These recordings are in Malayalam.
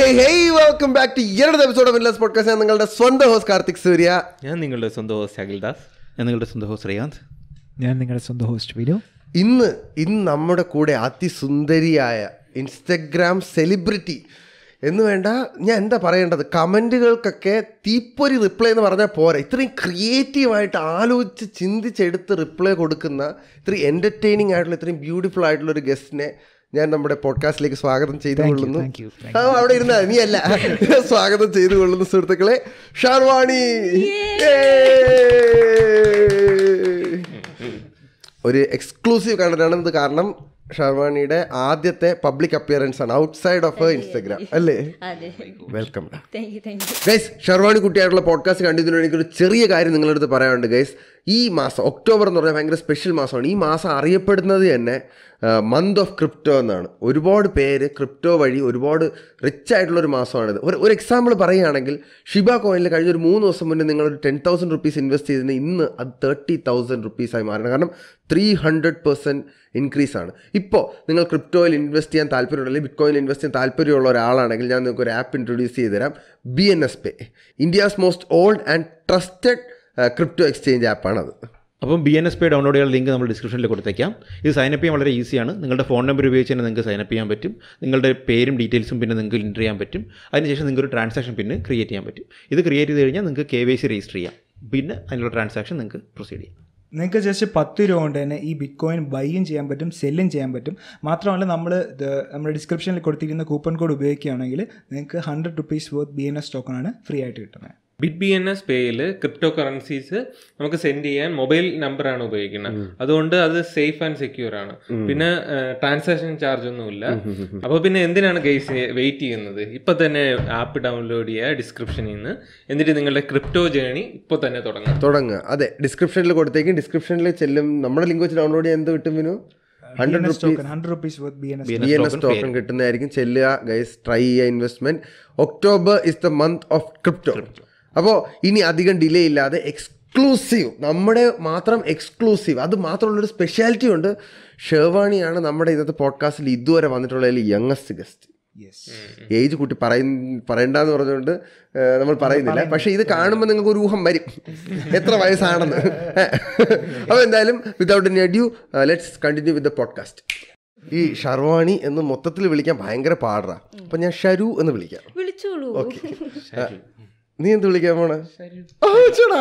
Hey hey welcome back to ഇയറുടെ എപ്പിസോഡ് ഓഫ് ഇൻലെസ് പോഡ്കാസ്റ്റ് ഞാൻ നിങ്ങളുടെ സ്വന്തം ഹോസ്റ്റ് കാർത്തിക് സൂര്യ ഞാൻ നിങ്ങളുടെ സ്വന്തം ഹോസ്റ്റ് അഖിൽദാസ് ഞാൻ നിങ്ങളുടെ സ്വന്തം ഹോസ്റ്റ് ശ്രീകാന്ത് ഞാൻ നിങ്ങളുടെ സ്വന്തം ഹോസ്റ്റ് വിനു ഇന്ന് ഇന്ന് നമ്മുടെ കൂടെ അതിസുന്ദരിയായ ഇൻസ്റ്റഗ്രാം സെലിബ്രിറ്റി എന്ന് വേണ്ട ഞാൻ എന്താ പറയേണ്ടത് കമൻറ്റുകൾക്കൊക്കെ തീപ്പൊരി റിപ്ലൈ എന്ന് പറഞ്ഞാൽ പോരാ ഇത്രയും ക്രിയേറ്റീവായിട്ട് ആലോചിച്ച് ചിന്തിച്ചെടുത്ത് റിപ്ലൈ കൊടുക്കുന്ന ഇത്രയും എൻ്റർടൈനിങ് ആയിട്ടുള്ള ഇത്രയും ബ്യൂട്ടിഫുൾ ആയിട്ടുള്ള ഒരു ഗസ്റ്റിനെ ഞാൻ നമ്മുടെ പോഡ്കാസ്റ്റിലേക്ക് സ്വാഗതം ചെയ്തു Thank you, കൊള്ളുന്നു thank you, thank ആ, അവിടെ ഇരുന്ന നീ അല്ല സ്വാഗതം ചെയ്തു കൊള്ളുന്നു സുഹൃത്തുക്കളെ ഷാർവാണി ഒരു എക്സ്ക്ലൂസീവ് കണ്ടന്റാണ് ഇത് കാരണം ഷർവാണിയുടെ ആദ്യത്തെ പബ്ലിക് അപ്പിയറൻസ് ആണ് ഔട്ട്സൈഡ് ഓഫ് ഇൻസ്റ്റഗ്രാം അല്ലേ അതെ welcome thank you thank you guys Sharvani കുട്ടിയായിട്ടുള്ള പോഡ്കാസ്റ്റ് കണ്ടതിന് എനിക്കൊരു ചെറിയ കാര്യം നിങ്ങളുടെ അടുത്ത് പറയാനുണ്ട് ഗൈസ് ഈ മാസം ഒക്ടോബർ എന്ന് പറഞ്ഞാൽ ഭയങ്കര സ്പെഷ്യൽ മാസമാണ് ഈ മാസം അറിയപ്പെടുന്നത് തന്നെ മന്ത് ഓഫ് ക്രിപ്റ്റോ എന്നാണ് ഒരുപാട് പേര് ക്രിപ്റ്റോ വഴി ഒരുപാട് റിച്ച് ആയിട്ടുള്ള ഒരു മാസമാണിത് ഒരു ഒരു എക്സാമ്പിൾ പറയുകയാണെങ്കിൽ ഷിബ കോയിനിൽ കഴിഞ്ഞ ഒരു മൂന്ന് ദിവസം മുന്നേ നിങ്ങൾ ഒരു ടെൻ തൗസൻഡ് റുപ്പീസ് ഇൻവെസ്റ്റ് ചെയ്തതിന് ഇന്ന് അത് തേർട്ടി തൗസൻഡ് റുപ്പീസായി മാറണം കാരണം ത്രീ ഹൺഡ്രഡ് പെർസെൻറ്റ് ഇൻക്രീസ് ആണ് ഇപ്പോൾ നിങ്ങൾ ക്രിപ്റ്റോയിൽ ഇൻവെസ്റ്റ് ചെയ്യാൻ താല്പര്യമുള്ള അല്ലെങ്കിൽ ബിറ്റ് കോയിനിൽ ഇൻവെസ്റ്റ് ചെയ്യാൻ താല്പര്യമുള്ള ഒരാളാണെങ്കിൽ ഞാൻ നിങ്ങൾക്ക് ഒരു ആപ്പ് ഇൻട്രൊഡ്യൂസ് ചെയ്ത് തരാം B N S pay India's most old and trusted crypto exchange ആപ്പാണത് അപ്പം B N S pay download ചെയ്യാൻ ലിങ്ക് നമ്മൾ ഡിസ്ക്രിപ്ഷനിൽ കൊടുത്തേക്കാം ഇത് സൈനപ്പ് ചെയ്യാൻ വളരെ ഈസിയാണ് നിങ്ങളുടെ ഫോൺ നമ്പർ ഉപയോഗിച്ച് തന്നെ നിങ്ങൾക്ക് സൈനപ്പ് ചെയ്യാൻ പറ്റും നിങ്ങളുടെ പേരും ഡീറ്റെയിൽസും പിന്നെ നിങ്ങൾക്ക് എൻ്റർ ചെയ്യാൻ പറ്റും അതിനുശേഷം നിങ്ങൾക്ക് ഒരു ട്രാൻസാക്ഷൻ പിന്നെ ക്രിയേറ്റ് ചെയ്യാൻ പറ്റും ഇത് ക്രിയേറ്റ് ചെയ്ത് കഴിഞ്ഞാൽ നിങ്ങൾക്ക് കെ വൈ സി രജിസ്റ്റർ ചെയ്യാം പിന്നെ അതിനുള്ള ട്രാൻസാക്ഷൻ നിങ്ങൾക്ക് പ്രൊസീഡ് ചെയ്യാം നിങ്ങൾക്ക് ജസ്റ്റ് പത്ത് രൂപ കൊണ്ട് തന്നെ ഈ ബിറ്റ് കോയിൻ ബൈയും ചെയ്യാൻ പറ്റും സെല്ലും ചെയ്യാൻ പറ്റും മാത്രമല്ല നമ്മൾ നമ്മുടെ ഡിസ്ക്രിപ്ഷനിൽ കൊടുത്തിരിക്കുന്ന കൂപ്പൺ കോഡ് ഉപയോഗിക്കുകയാണെങ്കിൽ നിങ്ങൾക്ക് hundred rupees worth B N S ടോക്കണാണ് ഫ്രീ ആയിട്ട് കിട്ടുന്നത് ബിറ്റ് ബി എൻ എസ് പേയിൽ ക്രിപ്റ്റോ കറൻസീസ് നമുക്ക് സെൻഡ് ചെയ്യാൻ മൊബൈൽ നമ്പറാണ് ഉപയോഗിക്കുന്നത് അതുകൊണ്ട് അത് സേഫ് ആൻഡ് സെക്യൂർ ആണ് പിന്നെ ട്രാൻസാക്ഷൻ ചാർജ് ഒന്നുമില്ല അപ്പോൾ പിന്നെ എന്തിനാണ് ഗൈസ് വെയിറ്റ് ചെയ്യുന്നത് ഇപ്പൊ തന്നെ ആപ്പ് ഡൗൺലോഡ് ചെയ്യുക ഡിസ്ക്രിപ്ഷനിൽ നിന്ന് എന്നിട്ട് നിങ്ങളുടെ ക്രിപ്റ്റോ ജേണി ഇപ്പോൾ തന്നെ തുടങ്ങാം തുടങ്ങുക അതെ ഡിസ്ക്രിപ്ഷനിൽ കൊടുത്തേക്കും ഡിസ്ക്രിപ്ഷനിൽ ചെല്ലും നമ്മുടെ ലിങ്ക് വെച്ച് ഡൗൺലോഡ് ചെയ്യാൻ എന്ത് കിട്ടും വിനു hundred rupees token hundred rupees worth B N S B N S token കിട്ടുന്നതായിരിക്കും ചെല്ലുക ഗൈസ് ട്രൈ ചെയ്യുക investment October is the month of crypto അപ്പോൾ ഇനി അധികം ഡിലേ ഇല്ലാതെ എക്സ്ക്ലൂസീവ് നമ്മുടെ മാത്രം എക്സ്ക്ലൂസീവ് അത് മാത്രമുള്ളൊരു സ്പെഷ്യാലിറ്റി ഉണ്ട് ഷെർവാണിയാണ് നമ്മുടെ ഇന്നത്തെ പോഡ്കാസ്റ്റിൽ ഇതുവരെ വന്നിട്ടുള്ളതിൽ യങ്ങസ്റ്റ് ഗസ്റ്റ് യെസ് ഏജ് കൂട്ടി പറയ പറയണ്ടെന്ന് പറഞ്ഞുകൊണ്ട് ഏഹ്, നമ്മൾ പറയുന്നില്ല പക്ഷേ ഇത് കാണുമ്പോൾ നിങ്ങൾക്ക് ഒരു ഊഹം വരും എത്ര വയസ്സാണെന്ന് അപ്പോൾ എന്തായാലും without any adieu let's continue with the podcast ഈ ഷർവാണി എന്ന് മൊത്തത്തിൽ വിളിക്കാൻ ഭയങ്കര പാടാ അപ്പം ഞാൻ ഷരു എന്ന് വിളിക്കാം വിളിച്ചോളൂ നീ എന്ത് വിളിക്കാൻ പോണേ ആ, ചേടാ.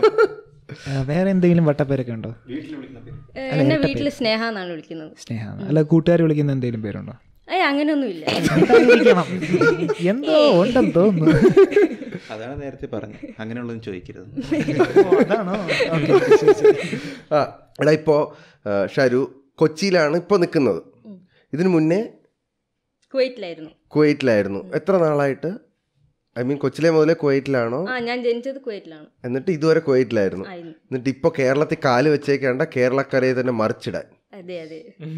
വേറെ എന്തെങ്കിലും വട്ടപ്പേരൊക്കെ ഉണ്ടോ ഏ, എന്നെ വീട്ടിൽ സ്നേഹ എന്നാണ് വിളിക്കുന്നത് സ്നേഹ അല്ല കൂട്ടുകാർ വിളിക്കുന്ന എന്തെങ്കിലും പേരുണ്ടോ ഏയ് അങ്ങനെയൊന്നുമില്ല ഉണ്ടായിരിക്കണം. എന്തോ ഉണ്ടെന്ന് തോന്നുന്നു അതാണ് നേരത്തെ പറഞ്ഞത് അങ്ങനെയുള്ളതും ചോദിക്കരുത് ഓ, അതാണോ ഓക്കെ ശരി ശരി ആ എടാ ഇപ്പോൾ ഷരു കൊച്ചിയിലാണ് ഇപ്പോൾ നിൽക്കുന്നത് ഇതിനു മുന്നേ കുവൈറ്റിലായിരുന്നു കുവൈറ്റിലായിരുന്നു എത്ര നാളായിട്ട് ഐ മീൻ കൊച്ചിലെ മുതലേ കുവൈറ്റിലാണോ ആ ഞാൻ ജനിച്ചത് കുവൈറ്റിലാണ് എന്നിട്ട് ഇതുവരെ കുവൈറ്റിലായിരുന്നു ആയിരുന്നു എന്നിട്ട് ഇപ്പോൾ കേരളത്തിൽ കാല് വെച്ചേക്കേണ്ട കേരളക്കരയെ തന്നെ മറിച്ചിടാൻ അതെ അതെ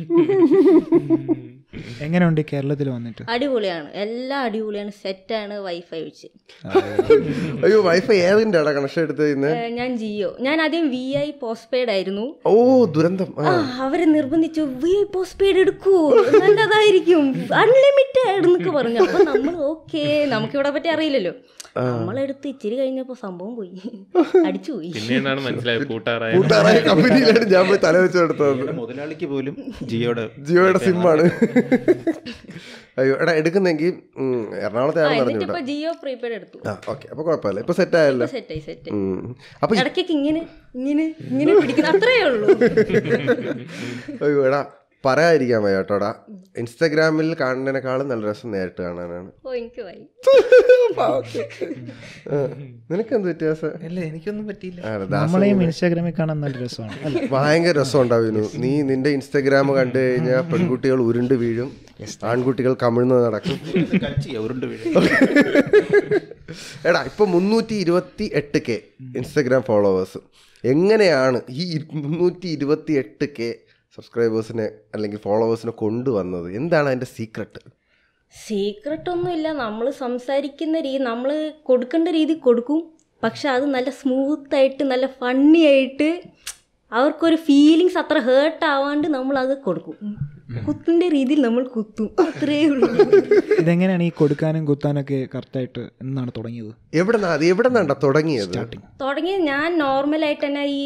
എങ്ങനെയുണ്ട് കേരളത്തിൽ വന്നിട്ട് അടിപൊളിയാണ് എല്ലാം അടിപൊളിയാണ് സെറ്റാണ് വൈഫൈ വെച്ച് അയ്യോ വൈഫൈ ഏതിൻ്റെ ആടാ കണക്ഷൻ എടുത്ത് ഇന്ന് ഏ, ഞാൻ ജിയോ ഞാൻ ആദ്യം വി ഐ പോസ്റ്റ് പെയ്ഡ് ആയിരുന്നു ഓ ദുരന്തം ആ ആ അവരെ നിർബന്ധിച്ചു വി ഐ പോസ്റ്റ് പെയ്ഡ് എടുക്കൂ നല്ലതായിരിക്കും അൺലിമിറ്റഡ് എന്നൊക്കെ പറഞ്ഞു അപ്പൊ നമ്മൾ ഓക്കെ നമുക്കിവിടെ പറ്റി അറിയില്ലല്ലോ നമ്മളെടുത്ത് ഇച്ചിരി കഴിഞ്ഞപ്പോ സംഭവം പോയി അടിച്ചുപോയി പിന്നീടാണ് മനസ്സിലായത് കൂട്ടാറായ കൂട്ടാറായ കമ്പനിയിലാണ് ഞാൻ പോയി തല വെച്ച് കൊടുത്തത് ഇവിടെ മുതലാളിക്ക് പോലും ജിയോയുടെ ജിയോയുടെ സിമ്മാണ് അയ്യോ എടാ എടുക്കുന്നെങ്കിൽ ഉം, എറണാകുളത്തെ ആ ആണെന്ന് എന്നിട്ട് അറിഞ്ഞൂടാ ഇപ്പൊ ജിയോ പ്രീപെയ്ഡ് എടുത്തു ആ ഓക്കെ അപ്പൊ കുഴപ്പമില്ല ഇപ്പൊ സെറ്റ് ആയല്ലോ സെറ്റായി സെറ്റ് ഉം. അപ്പൊ ഈ- ഇടയ്ക്കൊക്കെ ഇങ്ങനെ ഇങ്ങനെ ഇങ്ങനെ പിടിക്കുന്ന അത്രേ ഉള്ളൂ അയ്യോ എടാ പറയാതിരിക്കാൻ വയ്യ കേട്ടോടാ ഇൻസ്റ്റാഗ്രാമിൽ കാണുന്നതിനേക്കാളും നല്ല രസം നേരിട്ട് കാണാനാണ് ഓ എനിക്ക് വൈ നിനക്ക് എന്ത് വ്യത്യാസം അല്ല എനിക്കൊന്നും പറ്റിയില്ല ആ, ദാസൻ നമ്മളെയും ഇൻസ്റ്റാഗ്രാമിൽ കാണാൻ നല്ല രസമാണ് അല്ല ഭയങ്കര രസം ഉണ്ടാവുന്നു നീ നിന്റെ ഇൻസ്റ്റാഗ്രാം കണ്ടു കഴിഞ്ഞാൽ പെൺകുട്ടികൾ ഉരുണ്ട് വീഴും ആൺകുട്ടികൾ കമിഴ്ന്ന് നടക്കും കളിച്ച് ഉരുണ്ട് വീഴും എടാ ഇപ്പൊ മുന്നൂറ്റി ഇരുപത്തി എട്ട് കെ ഇൻസ്റ്റഗ്രാം ഫോളോവേഴ്സ് എങ്ങനെയാണ് ഈ മുന്നൂറ്റി ഇരുപത്തി എട്ട് കെ സബ്സ്ക്രൈബേഴ്സിനെ അല്ലെങ്കിൽ ഫോളോവേഴ്സിനെ കൊണ്ടുവന്നത് എന്താണ് അതിന്റെ സീക്രട്ട് സീക്രട്ട് ഒന്നുമില്ല നമ്മൾ സംസാരിക്കുന്ന രീതി നമ്മൾ കൊടുക്കേണ്ട രീതി കൊടുക്കും പക്ഷെ അത് നല്ല സ്മൂത്ത് ആയിട്ട് നല്ല ഫണ്ണി ആയിട്ട് അവർക്കൊരു ഫീലിങ്സ് അത്ര ഹേർട്ട് ആവാണ്ട് നമ്മൾ അത് കൊടുക്കും കുത്തിന്റെ രീതിയിൽ നമ്മൾ കുത്തും അത്രേ ഉള്ളൂ ഇതെങ്ങനെയാണ് ഈ കൊടുക്കാനും കുത്താനൊക്കെ കറക്റ്റായിട്ട് എന്നാണ് തുടങ്ങിയത് എവിടെ അത് എവിടെ നിന്നാണ്ടാ തുടങ്ങിയത് തുടങ്ങി ഞാൻ നോർമലായിട്ട് തന്നെ ഈ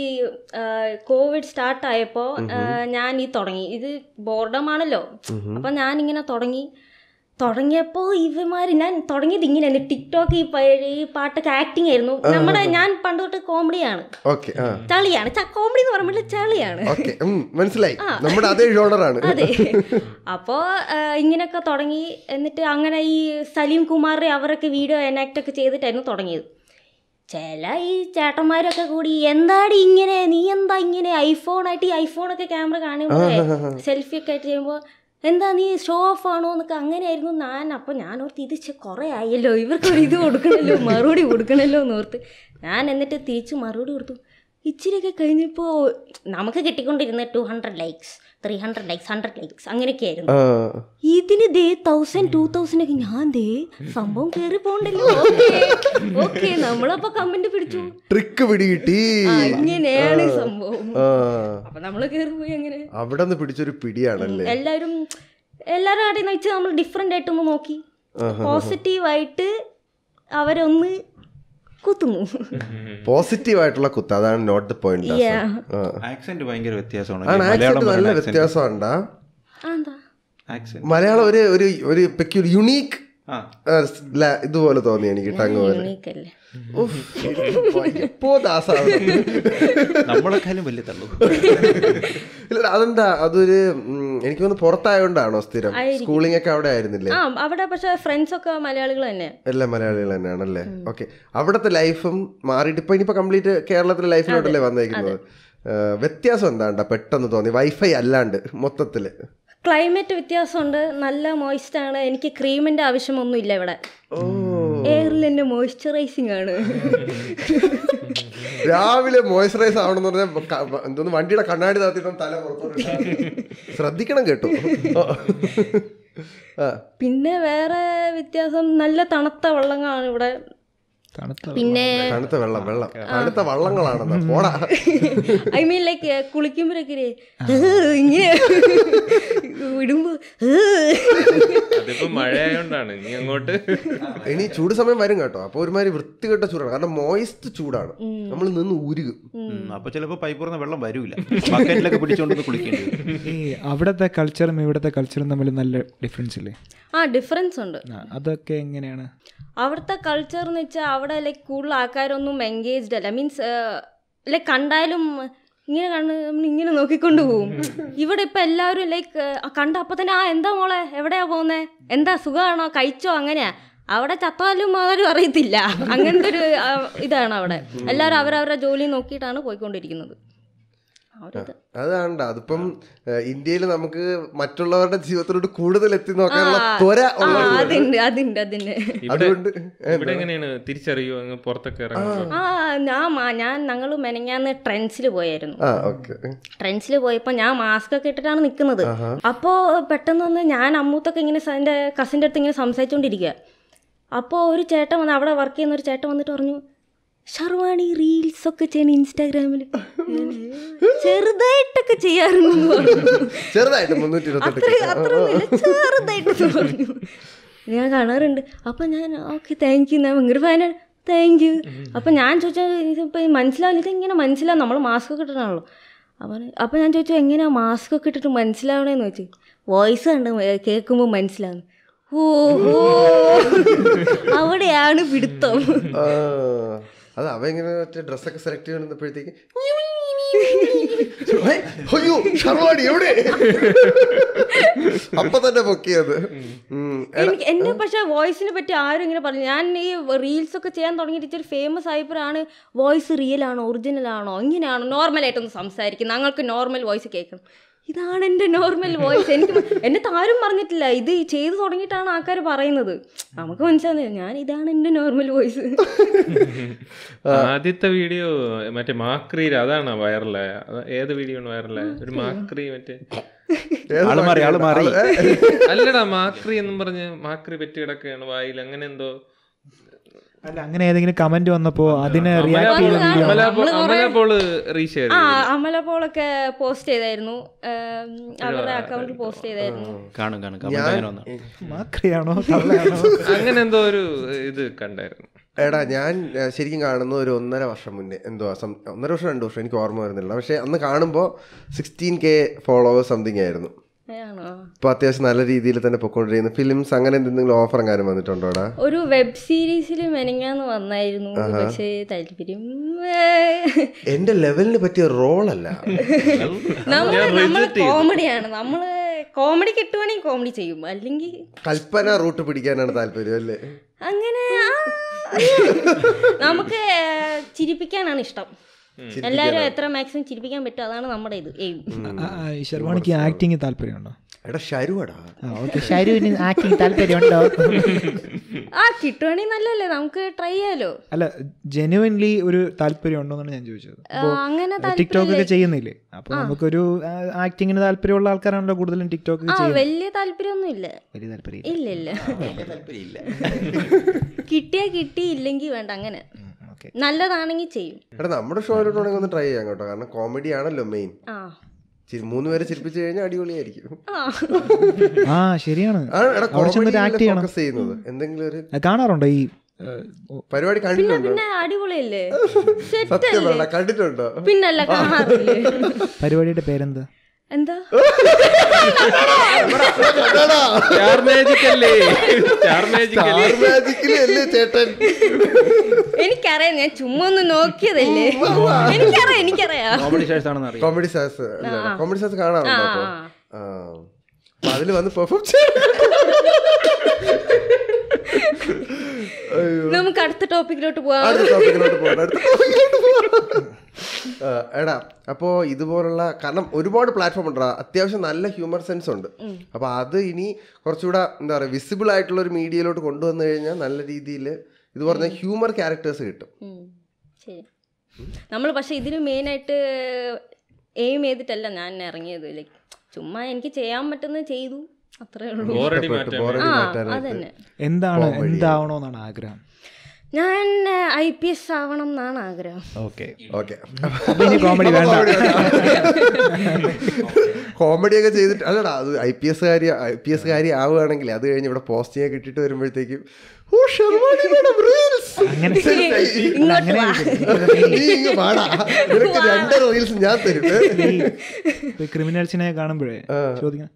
കോവിഡ് സ്റ്റാർട്ട് ആയപ്പോൾ ഞാൻ ഈ തുടങ്ങി ഇത് ബോർഡമാണല്ലോ അപ്പം ഞാൻ ഇങ്ങനെ തുടങ്ങി തുടങ്ങിയപ്പോൾ ഇവന്മാർ ഞാൻ തുടങ്ങിയത് ഇങ്ങനെയാണ് ടിക്ടോക്ക് ഈ പ- ഈ പാട്ടൊക്കെ ആക്ടിങ് ആയിരുന്നു നമ്മുടെ ഞാൻ പണ്ട് തൊട്ട് കോമഡിയാണ് ഓക്കെ ആ ചളിയാണ് കോമഡി എന്ന് പറയുമ്പോൾ ചളിയാണ് ഓക്കെ മനസ്സിലായി നമ്മുടെ അതേ ജോണറാണ് അതെ അപ്പോൾ ഇങ്ങനെയൊക്കെ തുടങ്ങി എന്നിട്ട് അങ്ങനെ ഈ സലീം കുമാറിന്റെ അവരൊക്കെ വീഡിയോ എനാക്ട് ഒക്കെ ചെയ്തിട്ടായിരുന്നു തുടങ്ങിയത് ചില ഈ ചേട്ടന്മാരൊക്കെ കൂടി എന്താടി ഇങ്ങനെ നീ എന്താ ഇങ്ങനെ ഐഫോണായിട്ട് ഈ ഐഫോണൊക്കെ ക്യാമറ കാണുമ്പോൾ സെൽഫി ഒക്കെ ആയിട്ട് ചെയ്യുമ്പോൾ എന്താ നീ ഷോ ഓഫ് ആണോ എന്നൊക്കെ അങ്ങനെയായിരുന്നു ഞാൻ അപ്പോൾ ഞാൻ ഓർത്ത് ഇത് ചെ- കുറേ ആയല്ലോ ഇവർക്ക് ഒരു ഇത് കൊടുക്കണല്ലോ മറുപടി കൊടുക്കണല്ലോ എന്ന് ഓർത്ത് ഞാൻ എന്നിട്ട് തിരിച്ച് മറുപടി കൊടുത്തു ഇച്ചിരിയൊക്കെ കഴിഞ്ഞപ്പോൾ നമുക്ക് കിട്ടിക്കൊണ്ടിരുന്ന two hundred likes three hundred likes hundred likes അങ്ങനെയൊക്കെ ആയിരുന്നു ആ ഇതിന് ദേ തൗസൻഡ് ടു തൗസൻഡ് ഒക്കെ ഞാൻ ദേ സംഭവം കയറി പോണ്ടല്ലോ ഓക്കെ ഓക്കെ നമ്മളപ്പോ കമന്റ് പിടിച്ചു ട്രിക്ക് പിടികിട്ടി ആ, ഇങ്ങനെയാണ് സംഭവം ആ അപ്പൊ നമ്മള് കയറി പോയി അങ്ങനെ അവിടെ നിന്ന് പിടിച്ചൊരു പിടിയാണല്ലേ എല്ലാരും എല്ലാരും ആടെ വെച്ച് നമ്മൾ ഡിഫറെന്റ് ആയിട്ടൊന്ന് നോക്കി പോസിറ്റീവായിട്ട് അവരൊന്ന് കുത്തുന്നു പോസിറ്റീവ് ആയിട്ടുള്ള കുത്ത് അതാണ് not the point Yeah. Accent ഭയങ്കര വ്യത്യാസമാണ് ആണ് മലയാളം ആക്സെന്റ് നല്ല പറയുന്ന accent. വ്യത്യാസമുണ്ടാ ആ, എന്താ accent. മലയാളം ഒരു ഒരു ഒരു പെക്യൂർ യുണീക്ക് ആ ഇതുപോലെ തോന്നി എനിക്ക് ടങ് പോലെ യൂണീക്ക് അല്ലേ ഉഫ്, എപ്പോ ദാസാണ് നമ്മളെക്കാളും വലിയ തള്ളു ഇല്ല അതെന്താ അതൊരു ഉം, എനിക്ക് തോന്നുന്നു പുറത്തായോണ്ടാണോ സ്ഥിരം ആയിരിക്കും. സ്കൂളിംഗ് ഒക്കെ അവിടെ ആയിരുന്നില്ലേ ആ അവിടെ പക്ഷെ ഫ്രണ്ട്സ് ഒക്കെ മലയാളികൾ തന്നെ എല്ലാ മലയാളികൾ തന്നെയാണല്ലേ ഓക്കെ അവിടുത്തെ ലൈഫും മാറിയിട്ട് ഇപ്പൊ ഇനിയിപ്പോ കംപ്ലീറ്റ് കേരളത്തിലെ ലൈഫിലോട്ടല്ലേ വന്നേക്കുന്നത് ആ, വ്യത്യാസം എന്താണ്ടാ പെട്ടെന്ന് തോന്നി വൈഫൈ അല്ലാണ്ട് മൊത്തത്തില് ക്ലൈമറ്റ് വ്യത്യാസമുണ്ട് നല്ല മോയ്സ്റ്റ് ആണ് എനിക്ക് ക്രീമിന്റെ ആവശ്യമൊന്നും ഇല്ല ഇവിടെ എയറിൽ തന്നെ മോയ്സ്ചറൈസിങ് ആണ് രാവിലെ മോയ്സ്ചറൈസ് ആവണമെന്ന് പറഞ്ഞാൽ എന്തോന്ന് വണ്ടിയുടെ കണ്ണാടി താത്തിട്ടും തല പുറത്തോട്ട് ഇട്ടാ. ശ്രദ്ധിക്കണം കേട്ടോ ആ പിന്നെ വേറെ വ്യത്യാസം നല്ല തണുത്ത വെള്ളങ്ങളാണ് ഇവിടെ തണുത്ത പിന്നെ തണുത്ത വെള്ളം വെള്ളം തണുത്ത വള്ളങ്ങളാണെന്നാ പോടാ ഐ മീൻ ലൈക്ക് കുളിക്കുമ്പോഴൊക്കെ ഇങ്ങനെ വിടുമ്പോ അതിപ്പോ മഴയായോണ്ടാണ് ഇനി അങ്ങോട്ട് ഇനി ചൂട് സമയം വരും കേട്ടോ അപ്പൊ ഒരുമാതിരി വൃത്തികെട്ട ചൂടാണ് കാരണം മോയിസ്റ്റ് ചൂടാണ് നമ്മൾ നിന്ന് ഊരുക അപ്പൊ ചിലപ്പോ പൈപ്പ് തുറന്ന വെള്ളം വരൂല ബക്കറ്റിലൊക്കെ പിടിച്ചോണ്ട് കുളിക്കേണ്ടി വരും ഈ അവിടുത്തെ കൾച്ചറും ഇവിടുത്തെ കൾച്ചറും തമ്മിൽ നല്ല ഡിഫറൻസ് ഇല്ലേ ആ ഡിഫറൻസ് ഉണ്ട് ആ, അതൊക്കെ എങ്ങനെയാണ് അവിടുത്തെ കൾച്ചർ എന്ന് വെച്ചാൽ അവിടെ ലൈക്ക് കൂടുതൽ ആൾക്കാരൊന്നും എൻഗേജ്ഡ് അല്ല മീൻസ് ലൈക്ക് കണ്ടാലും ഇങ്ങനെ കണ്ട് നമ്മൾ ഇങ്ങനെ നോക്കിക്കൊണ്ട് പോകും ഇവിടെ ഇപ്പം എല്ലാവരും ലൈക്ക് കണ്ട അപ്പം തന്നെ ആ എന്താ മോളെ എവിടെയാ പോകുന്നേ എന്താ സുഖമാണോ കഴിച്ചോ അങ്ങനെയാ അവിടെ ചത്താലും ആരും അറിയത്തില്ല അങ്ങനത്തെ ഒരു ആ, ഇതാണ് അവിടെ എല്ലാവരും അവരവരുടെ ജോലി നോക്കിയിട്ടാണ് പോയിക്കൊണ്ടിരിക്കുന്നത് ആ ഒരു ഇത്. അതാണ്ട അതിപ്പം ഇന്ത്യയിൽ നമുക്ക് മറ്റുള്ളവരുടെ ജീവിതത്തിലോട്ട് കൂടുതൽ എത്തി നോക്കാനുള്ള ത്വര ആ ഉള്ളത് അതുണ്ട് അതുണ്ട് അതുണ്ട് ഇവിടെ അതുകൊണ്ട് ഇവിടെ എങ്ങനെയാണ് തിരിച്ചറിയോ അങ്ങ് പുറത്തൊക്കെ ഇറങ്ങുമ്പോൾ ആ ഞാൻ മാ- ഞാൻ ഞങ്ങൾ മെനങ്ങാന്ന് ട്രെൻഡ്സിൽ പോയായിരുന്നു ആ ഓക്കെ ട്രെൻഡ്സിൽ പോയപ്പോൾ ഞാൻ മാസ്ക് ഒക്കെ ഇട്ടിട്ടാണ് നിൽക്കുന്നത് അപ്പോൾ പെട്ടെന്ന് വന്ന് ഞാൻ അമ്മൂത്തൊക്കെ ഇങ്ങനെ സ- എൻ്റെ കസിൻ്റെ അടുത്ത് ഇങ്ങനെ സംസാരിച്ചുകൊണ്ടിരിക്കുക അപ്പോൾ ഒരു ചേട്ടൻ വന്ന് അവിടെ വർക്ക് ചെയ്യുന്ന ഒരു ചേട്ടൻ വന്നിട്ട് പറഞ്ഞു ഷർവാണി റീൽസ് ഒക്കെ ചെയ്യണം ഇൻസ്റ്റാഗ്രാമിൽ ചെറുതായിട്ടൊക്കെ ചെയ്യാറുണ്ട് എന്ന് പറഞ്ഞു ചെറുതായിട്ട് മുന്നൂറ്റി അത്ര ഇരുപത്തെട്ട് അത്ര ചെറുതായിട്ട് പറഞ്ഞു ഞാൻ കാണാറുണ്ട് അപ്പം ഞാൻ ഓക്കെ താങ്ക് യു ഞാൻ ഭയങ്കര ഫാനാണ് താങ്ക് യു അപ്പം ഞാൻ ചോദിച്ചാൽ ഇതിപ്പോൾ മനസ്സിലാവില്ല ഇതെങ്ങനെ മനസ്സിലാവും നമ്മൾ മാസ്ക് ഒക്കെ ഇട്ടിട്ടാണല്ലോ അപ്പം അപ്പം ഞാൻ ചോദിച്ചു എങ്ങനെയാ മാസ്ക് ഒക്കെ ഇട്ടിട്ട് മനസ്സിലാവണേന്ന് ചോദിച്ചു വോയിസ് കണ്ട് കേൾക്കുമ്പോൾ മനസ്സിലാവുന്നു ഓഹോ അവിടെയാണ് പിടുത്തം ആ, അത് അവ ഇങ്ങനെ മറ്റേ ഡ്രസ്സൊക്കെ സെലക്ട് ചെയ്യണപ്പോഴത്തേക്ക് അയ്യോ ഷർവാടി എവിടെ അപ്പൊ തന്നെ പൊക്കിയത് ഉം. എനിക്ക് എന്നെ പക്ഷേ വോയിസിനെ പറ്റി ആരും ഇങ്ങനെ പറഞ്ഞു ഞാൻ ഈ റീൽസ് ഒക്കെ ചെയ്യാൻ തുടങ്ങിയിട്ട് ഇച്ചിരി ഫേമസ് ആയപ്പോഴാണ് വോയിസ് റിയൽ ആണോ ഒറിജിനൽ ആണോ ഇങ്ങനെയാണോ നോർമലായിട്ടൊന്ന് സംസാരിക്കും ഞങ്ങൾക്ക് നോർമൽ വോയിസ് കേൾക്കണം ഇതാണ് എൻ്റെ നോർമൽ വോയിസ് എനിക്ക് മ- എന്നെ താരും പറഞ്ഞിട്ടില്ല ഇത് ചെയ്തു തുടങ്ങിയിട്ടാണ് ആൾക്കാർ പറയുന്നത് നമുക്ക് മനസ്സിലാകുന്നില്ല ഞാൻ ഇതാണ് എൻ്റെ നോർമൽ വോയിസ് ആദ്യത്തെ വീഡിയോ മറ്റേ മാക്രീര അതാണ് വൈറലായ അത് ഏത് വീഡിയോ ആണ് വൈറലായ ഒരു മാക്രി മറ്റേ ഏത് ആള് മാറി ആള് മാറി അല്ലടാ മാക്രി എന്നും പറഞ്ഞ് മാക്രി പറ്റി കിടക്കുകയാണ് വായിൽ അങ്ങനെ എന്തോ അല്ല അങ്ങനെ ഏതെങ്കിലും കമന്റ് വന്നപ്പോ അതിനെ അമല റിയാക്ട് പോള് ചെയ്ത വീഡിയോ അമല നമ്മള് പോ- അമല പോള് റീഷെയർ ആ അമല പോളൊക്കെ പോസ്റ്റ് ചെയ്തായിരുന്നു ഏം, അവരുടെ അക്കൗണ്ടിൽ പോസ്റ്റ് ചെയ്തായിരുന്നു കാണും കാണും കമന്റ് അങ്ങനെ വന്നു മാക്രിയാണോ തള്ളയാണോ അങ്ങനെ എന്തോ ഒരു ഇത് കണ്ടായിരുന്നു എടാ ഞാൻ ഏഹ്, ശരിക്കും കാണുന്ന ഒരു ഒന്നര വർഷം മുന്നേ എന്തോ സം- ഒന്നര വർഷം രണ്ട് വർഷം എനിക്ക് ഓർമ്മ വരുന്നില്ല പക്ഷെ അന്ന് കാണുമ്പോൾ സിക്സ്റ്റീൻ കെ ഫോളോവേഴ്സ് സംതിങ് ആയിരുന്നു ആണോ ഇപ്പൊ അത്യാവശ്യം നല്ല രീതിയിൽ തന്നെ പൊക്കോണ്ടിരിക്കുന്ന ഫിലിംസ് അങ്ങനെ എന്തെങ്കിലും ഓഫർ എങ്ങാനും വന്നിട്ടുണ്ടോടാ ഒരു വെബ് സീരീസിൽ മെനങ്ങാന്ന് വന്നായിരുന്നു പക്ഷേ താല്പര്യം ഏ, എന്റെ ലെവലിന് പറ്റിയ റോളല്ല നമ്മള് നമ്മള് കോമഡിയാണ് നമ്മള് കോമഡി കിട്ടുവാണെങ്കിൽ കോമഡി ചെയ്യും അല്ലെങ്കിൽ കൽപ്പന റൂട്ട് പിടിക്കാനാണ് താല്പര്യം അല്ലേ അങ്ങനെ ആ, അയ്യോ. നമുക്ക് ഏ, ചിരിപ്പിക്കാനാണ് ഇഷ്ടം എല്ലാരും എത്ര മാക്സിമം ചിരിപ്പിക്കാൻ പറ്റും അതാണ് നമ്മുടെ ഇത് എയിം ശർവാണിക്ക് ആക്ടിങ് താല്പര്യമുണ്ടോ എടാ ശരുവടാ ആ ഓക്കെ ഷരുവിന് ആക്ടിങ് താല്പര്യമുണ്ടോ ആ കിട്ടുവാണെങ്കിൽ നല്ലല്ലേ നമുക്ക് ട്രൈ ചെയ്യാലോ അല്ല ജെനുവൻലി ഒരു താല്പര്യം ഉണ്ടോ എന്നാണ് ഞാൻ ചോദിച്ചത് ആ, അങ്ങനെ ടിക്ടോക്ക് ഒക്കെ ചെയ്യുന്നില്ലേ അപ്പൊ നമുക്കൊരു ആക്ടിങ്ങിന് താല്പര്യമുള്ള ആൾക്കാരാണല്ലോ കൂടുതലും ടിക്ടോക്ക് ആ വലിയ താല്പര്യമൊന്നും ഇല്ല വലിയ താല്പര്യം ഇല്ല ഇല്ല കിട്ടിയാ കിട്ടി ഇല്ലെങ്കിൽ വേണ്ട അങ്ങനെ ഓക്കെ നല്ലതാണെങ്കിൽ ചെയ്യും എടാ നമ്മുടെ ഷോയിലോട്ടാണെങ്കിൽ ഒന്ന് ട്രൈ ചെയ്യാം കേട്ടോ കാരണം കോമഡി ആണല്ലോ മെയിൻ ആ മൂന്ന് പേരെ ചിരിപ്പിച്ചു കഴിഞ്ഞാൽ അടിപൊളിയായിരിക്കും ആ ആ ശരിയാണ് ആ, എടാ അവിടെ ചെന്നിട്ട് comedy ആക്ട് യിലല്ലേ ചെയ്യണം focus ചെയ്യുന്നത് എന്തെങ്കിലും ഒരു ആ, കാണാറുണ്ടോ ഈ ഏ, ഓ, പരിപാടി പിന്നെ കണ്ടിട്ടുണ്ടോ പിന്നെ അടിപൊളിയല്ലേ സത്യം സെറ്റല്ലേ പറ കണ്ടിട്ടുണ്ടോ പിന്നല്ല കാണാറില്ലേ പരിപാടിയുടെ പേരെന്താ എന്താ സ്റ്റാർ മാജിക് അല്ലേ സ്റ്റാർ മാജിക് അല്ലേ സ്റ്റാർ മാജിക്കില് അല്ലേ ചേട്ടൻ എനിക്കറിയാം ഞാൻ ചുമ്മാ ഒന്ന് നോക്കിയതല്ലേ എനിക്കറിയാം എനിക്കറിയാം കോമഡി ഷേഴ്സ് ആണെന്ന് അറിയാം കോമഡി സ്റ്റാർസ് കോമഡി സ്റ്റാർസ് കാണാറുണ്ടോ അപ്പൊ ആ. ആ അപ്പൊ അതില് വന്ന് പെർഫോം നമുക്ക് അടുത്ത ടോപ്പിക്കിലോട്ട് പോവാം അടുത്ത ടോപ്പിക്കിലോട്ട് പോകണം അടുത്ത ടോപ്പിക്കിലോട്ട് പോകാം ആ, എടാ അപ്പോൾ ഇതുപോലുള്ള കാരണം ഒരുപാട് പ്ലാറ്റ്ഫോം ഉണ്ടോ അത്യാവശ്യം നല്ല ഹ്യൂമർ സെൻസ് ഉണ്ട് അപ്പോൾ അത് ഇനി കുറച്ചുകൂടെ എന്താ പറയുക വിസിബിൾ ആയിട്ടുള്ള ഒരു മീഡിയയിലോട്ട് കൊണ്ടുവന്നു കഴിഞ്ഞാൽ നല്ല രീതിയിൽ ഇത് പറഞ്ഞ ഹ്യൂമർ ക്യാരക്ടേഴ്സ് കിട്ടും ഉം. ശരി നമ്മൾ പക്ഷെ ഇതിന് മെയിനായിട്ട് എയിം ചെയ്തിട്ടല്ല ഞാൻ ഇറങ്ങിയത് ലൈക്ക് ചുമ്മാ എനിക്ക് ചെയ്യാൻ പറ്റുന്നത് ചെയ്തു അത്രേ ഉള്ളൂ ബോറടി പെട്ട് മാറ്റാൻ ബോറടി ആ മാറ്റാനായിട്ട് അതന്നെ എന്താണ് എന്താവണോന്നാണ് ആഗ്രഹം ഞാൻ ഐ പി എസ് ആവണം എന്നാണ് ആഗ്രഹം ഓക്കെ ഓക്കെ അപ്പൊ ഇനി കോമഡി വേണ്ട കോമഡി ഒക്കെ ചെയ്തിട്ട് അല്ലടാ അത് ഐ പി എസ് കാരി ഐ പി എസ് കാരി ആവുകയാണെങ്കിൽ അത് കഴിഞ്ഞ് ഇവിടെ പോസ്റ്റ് ചെയ്യാൻ കിട്ടിയിട്ട് വരുമ്പോഴത്തേക്കും ഓ ഷർവാണി madam, reels. അങ്ങനെ ഇങ്ങോട്ട് വാ. നീ ഇങ്ങ് വാടാ നിനക്ക് രണ്ട് റീൽസ് ഞാൻ തരും ഏ? ഈ ക്രിമിനൽസിനെ കാണുമ്പോഴേ ചോദിക്കണം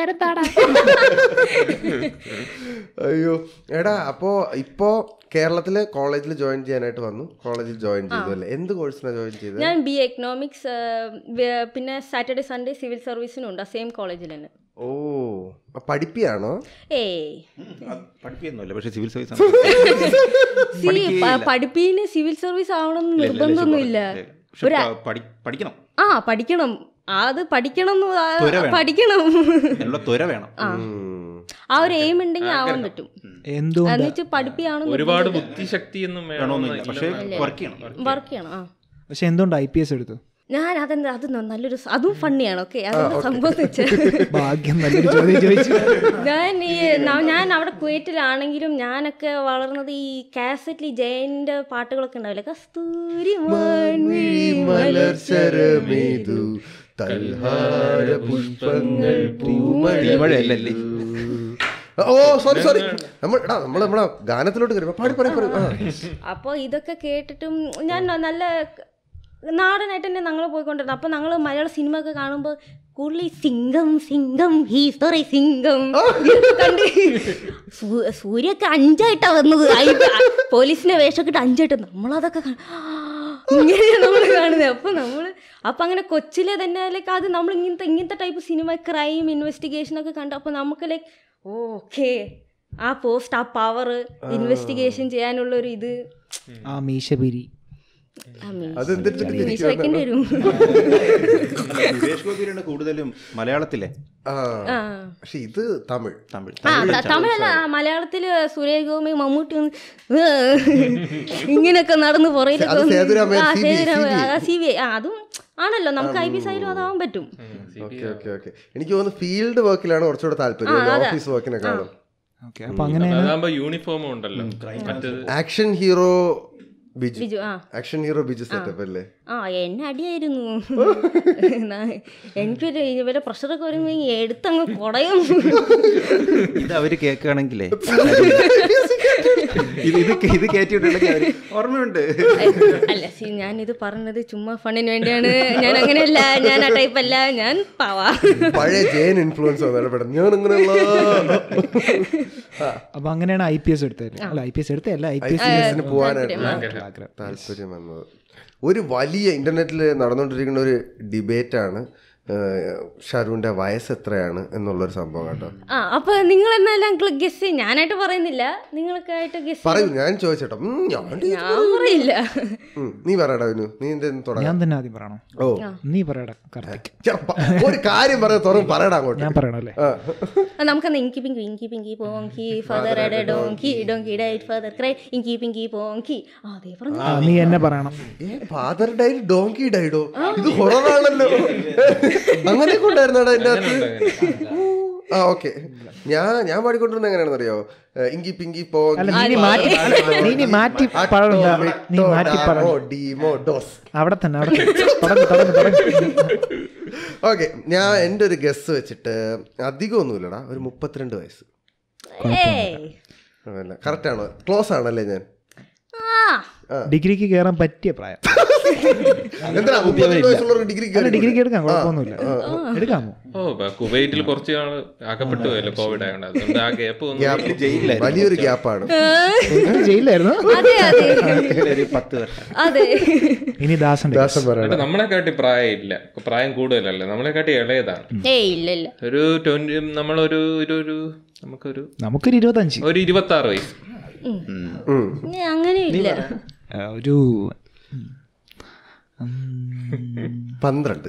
അയ്യോ എടാ അപ്പോ ഇപ്പോ കേരളത്തില് കോളേജിൽ ജോയിൻ ചെയ്യാനായിട്ട് വന്നു കോളേജിൽ ജോയിൻ ചെയ്തു അല്ലേ എന്ത് കോഴ്സിനാണ് ജോയിൻ ചെയ്തത് ഞാൻ ബി എക്കണോമിക്സ് പിന്നെ സാറ്റർഡേ സൺഡേ സിവിൽ സർവീസിനുണ്ട് സെയിം കോളേജിൽ തന്നെ ഓ അപ്പൊ പഠിപ്പിയാണോ ഏയ് പഠിപ്പിക്കുന്നില്ല പക്ഷേ സിവിൽ സർവീസ് സി പഠിപ്പിന് സിവിൽ സർവീസ് ആവണമെന്ന് നിർബന്ധമൊന്നുമില്ല ഒരു പഠിക്കണം ആ പഠിക്കണം അത് പഠിക്കണം എന്ന് ആ- ത്വര വേണം. പഠിക്കണം അതിനുള്ള ത്വര വേണം ഉം. ആ ഒരു എയിം ഉണ്ടെങ്കിൽ ആവാൻ പറ്റും എന്തുകൊണ്ട് എന്നിട്ട് പഠിപ്പിയാണോ ഒരുപാട് ബുദ്ധിശക്തിയൊന്നും വേണമെന്നില്ല പക്ഷേ വർക്ക് ചെയ്യണം വർക്ക് ചെയ്യണം ആ പക്ഷെ എന്തുകൊണ്ട് ഐ പി എസ് എടുത്തു ഞാൻ അതെന്താ അത് ന- നല്ലൊരു സ- അതും ഫണ്ണിയാണ് ഓക്കെ അതെന്താ സംഭവം എന്ന് വെച്ചാൽ ഭാഗ്യം നല്ലൊരു ചോദ്യം ചോദിച്ചു ഞാൻ ഈ ന- ഞാൻ അവിടെ കുവൈറ്റിലാണെങ്കിലും ഞാനൊക്കെ വളർന്നത് ഈ കാസറ്റിൽ ഈ ജയന്റെ പാട്ടുകളൊക്കെ ഉണ്ടാവില്ലേ കസ്തൂരി മാൻമിഴി മലർ ശരമേതു തൽഹാര പുഷ്പങ്ങൾ പൂമഴ മഴയല്ലല്ലേ ഓ സോറി സോറി നമ്മൾ എടാ നമ്മൾ നമ്മളെ ഗാനത്തിലോട്ട് കയറി പാടി പാടി പാടി ആ. അപ്പോൾ ഇതൊക്കെ കേട്ടിട്ടും ഞാൻ ന- നല്ല നാടനായിട്ട് തന്നെ ഞങ്ങൾ പോയിക്കൊണ്ടിരുന്നത് അപ്പോൾ ഞങ്ങൾ മലയാള സിനിമ ഒക്കെ കാണുമ്പോൾ കൂടുതൽ ഈ സിംഗം സിംഗം ഹിസ്റ്ററി സിംഗം ഇതൊക്കെ കണ്ട് സൂ- സൂര്യൊക്കെ അഞ്ചായിട്ടാ വന്നത് ഐ- പോലീസിന്റെ വേഷമൊക്കെ ഇട്ട് അഞ്ചായിട്ട് നമ്മളതൊക്കെ കാ- ഇങ്ങനെയാണ് നമ്മൾ കാണുന്നത് അപ്പോൾ നമ്മൾ അപ്പം അങ്ങനെ കൊച്ചിലെ തന്നെ ലൈക്ക് അത് നമ്മൾ ഇങ്ങനത്തെ ഇങ്ങനത്തെ ടൈപ്പ് സിനിമ ക്രൈം ഇൻവെസ്റ്റിഗേഷൻ ഒക്കെ കണ്ടു അപ്പോൾ നമുക്ക് ലൈക്ക് ഓക്കെ ആ പോസ്റ്റ് ആ പവർ ഇൻവെസ്റ്റിഗേഷൻ ചെയ്യാനുള്ള ഒരു ഇത് ആ മീശപിരി ആ മീശ- അത് എന്തിട്ട് മീശ വെക്കേണ്ടി വരും സുരേഷ് ഗോപിയിലാണ് കൂടുതലും മലയാളത്തിലെ ആ ആ പക്ഷെ ഇത് തമിഴ് തമിഴ് ആ ത- തമിഴല്ല ആ, മലയാളത്തില് സുരേഷ് ഗോപി മമ്മൂട്ടി ഒന്ന് ഇങ്ങനെയൊക്കെ നടന്ന് പുറയിലൊക്കെ അത് വന്ന് സേതുരാമയ്യർ, ആ, CBI, സേതുരാമയ്യർ, ആ, CBI. ആ, അതും ആണല്ലോ നമുക്ക് ഐ പി എസ് ആയാലും അതാവാൻ പറ്റും ഓക്കെ ഓക്കെ ഓക്കെ എനിക്ക് തോന്നുന്നു ഫീൽഡ് വർക്കിലാണ് കുറച്ചുകൂടെ താല്പര്യം ഓഫീസ് വർക്കിനെക്കാളും ഓക്കെ അപ്പോൾ അങ്ങനെ അതാകുമ്പോ യൂണിഫോമും ഉണ്ടല്ലോ മറ്റേത് ആക്ഷൻ ഹീറോ ബിജു ബിജു ആ ആക്ഷൻ ഹീറോ ബിജു സെറ്റപ്പ് അല്ലേ ആ എന്നെ അടിയായിരുന്നു ന- എനിക്കൊരു ഇവരെ പ്രഷറൊക്കെ വരുമ്പോ ഈ എടുത്തങ്ങ് കുടയും ഇത് അവർ കേൾക്കുകയാണെങ്കിലേ ഇത് ഇത് കേ- ഇത് കയറ്റിയിട്ടുണ്ടെങ്കിൽ അവർ ഓർമ്മയുണ്ട് അല്ല സി ഞാനിത് പറഞ്ഞത് ചുമ്മാ ഫണ്ടിന് വേണ്ടിയാണ് ഞാൻ അങ്ങനെയല്ല ഞാൻ ആ ടൈപ്പ് അല്ല ഞാൻ പാവാ പഴയ ജയൻ ഇൻഫ്ലുവൻസ് വന്നു പെട്ടെന്ന് ഞാൻ അങ്ങനെയുള്ള അപ്പോൾ അങ്ങനെയാണ് ഐ പി എസ് എടുത്തത് അല്ല ഐ പി എസ് എടുത്തല്ല I P I S P എസിന് പോകാനായിട്ടുള്ള താല്പര്യം വന്നത് ഒരു വലിയ ഇന്റർനെറ്റിൽ നടന്നുകൊണ്ടിരിക്കുന്ന ഒരു ഡിബേറ്റാണ് ഷാരൂന്റെ വയസ്സ് എത്രയാണ് എന്നുള്ളൊരു സംഭവം കേട്ടോ ആ അപ്പൊ നിങ്ങൾ എന്നാലും ഗസ് ഞാനായിട്ട് പറയുന്നില്ല നിങ്ങളൊക്കെ ആയിട്ട് ഗസ് പറയൂ ഞാൻ ചോദിച്ചേട്ടോ ഉം, ഞാൻ ഞാൻ പറയില്ല ഉം, നീ പറയടാ വിനു നീ എന്തെങ്കിലും തുടങ്ങാം ഞാൻ തന്നെ ആദ്യം പറയണോ ഓ നീ പറയടാ കാർത്തിക് ചെ, പ- ഒരു കാര്യം പറയാ തുറന്ന് പറയടാ അങ്ങോട്ട് ഞാൻ പറയണം അല്ലേ ആ. ആ, നമുക്കെന്നാ inky pinky inky pinky ponky father had a donkey donkey died father cry inky pinky ponky ആ അതേ പറഞ്ഞു ആ, നീ എന്നെ പറയണം ഏ ഫാദർ ഡൈഡ് ഡോങ്കി ഡൈഡോ ഇത് ഹൊററാണല്ലോ അങ്ങനെയൊക്കെ ഉണ്ടായിരുന്നാടാ എന്റെ അകത്ത് ആ ഓക്കെ ഞാൻ ഞാൻ പാടിക്കൊണ്ടിരുന്ന എങ്ങനെയാണെന്ന് അറിയോ ഇങ്കി പിങ്കി പോ അല്ല നീ ഇനി മാറ്റി നീ ഇനി മാറ്റി പറയണ്ട നീ മാറ്റി പറ ഡീമോ ഡോസ് അവിടെ തന്നെ അവിടെ തന്നെ. തുടങ്ങ് തുടങ്ങ് തുടങ്ങ് ഓക്കെ ഞാൻ എൻ്റെ ഒരു ഗസ് വെച്ചിട്ട് അധികമൊന്നുമില്ലടാ ഒരു മുപ്പത്തിരണ്ട് വയസ്സ് ഏയ് കറക്റ്റ് ആണോ ക്ലോസ് ആണല്ലേ ഞാൻ ആ ഡിഗ്രിക്ക് കയറാൻ പറ്റിയ പ്രായം എന്താ മുപ്പത്തിരണ്ട് വയസ്സുള്ള ഡിഗ്രി അല്ല ഡിഗ്രിക്ക് എടുക്കാം കുഴപ്പമൊന്നുമില്ല എടുക്കാമോ ഓ ഇപ്പൊ കുവൈറ്റിൽ കുറച്ച് നാള് അകപ്പെട്ടു പോയല്ലോ കോവിഡ് ആയതുകൊണ്ട് അതുകൊണ്ട് ആ ഗ്യാപ്പ് ഒന്നും വലിയൊരു ഗ്യാപ്പാണ് ജയിലായിരുന്നു അതെ അതെ ഒരു പത്ത് വർഷം അതെ ഇനി ദാസന്റെ ദാസം പറയണം എന്നിട്ട് നമ്മളെക്കാട്ടി പ്രായം ഇല്ല പ്രായം കൂടുതലല്ലേ നമ്മളെക്കാട്ടി ഇളയതാണ് ഏയ് ഇല്ല ഇല്ല ഒരു ട്വന്റി നമ്മളൊരു ഒരു ഒരു നമുക്കൊരു നമുക്കൊരു ഇരുപത്തഞ്ച് ഒരു ഇരുപത്തി ആറ് വയസ്സ് ഉം. ഏ, അങ്ങനെ ഇല്ല ആ, ഒരു പന്ത്രണ്ട്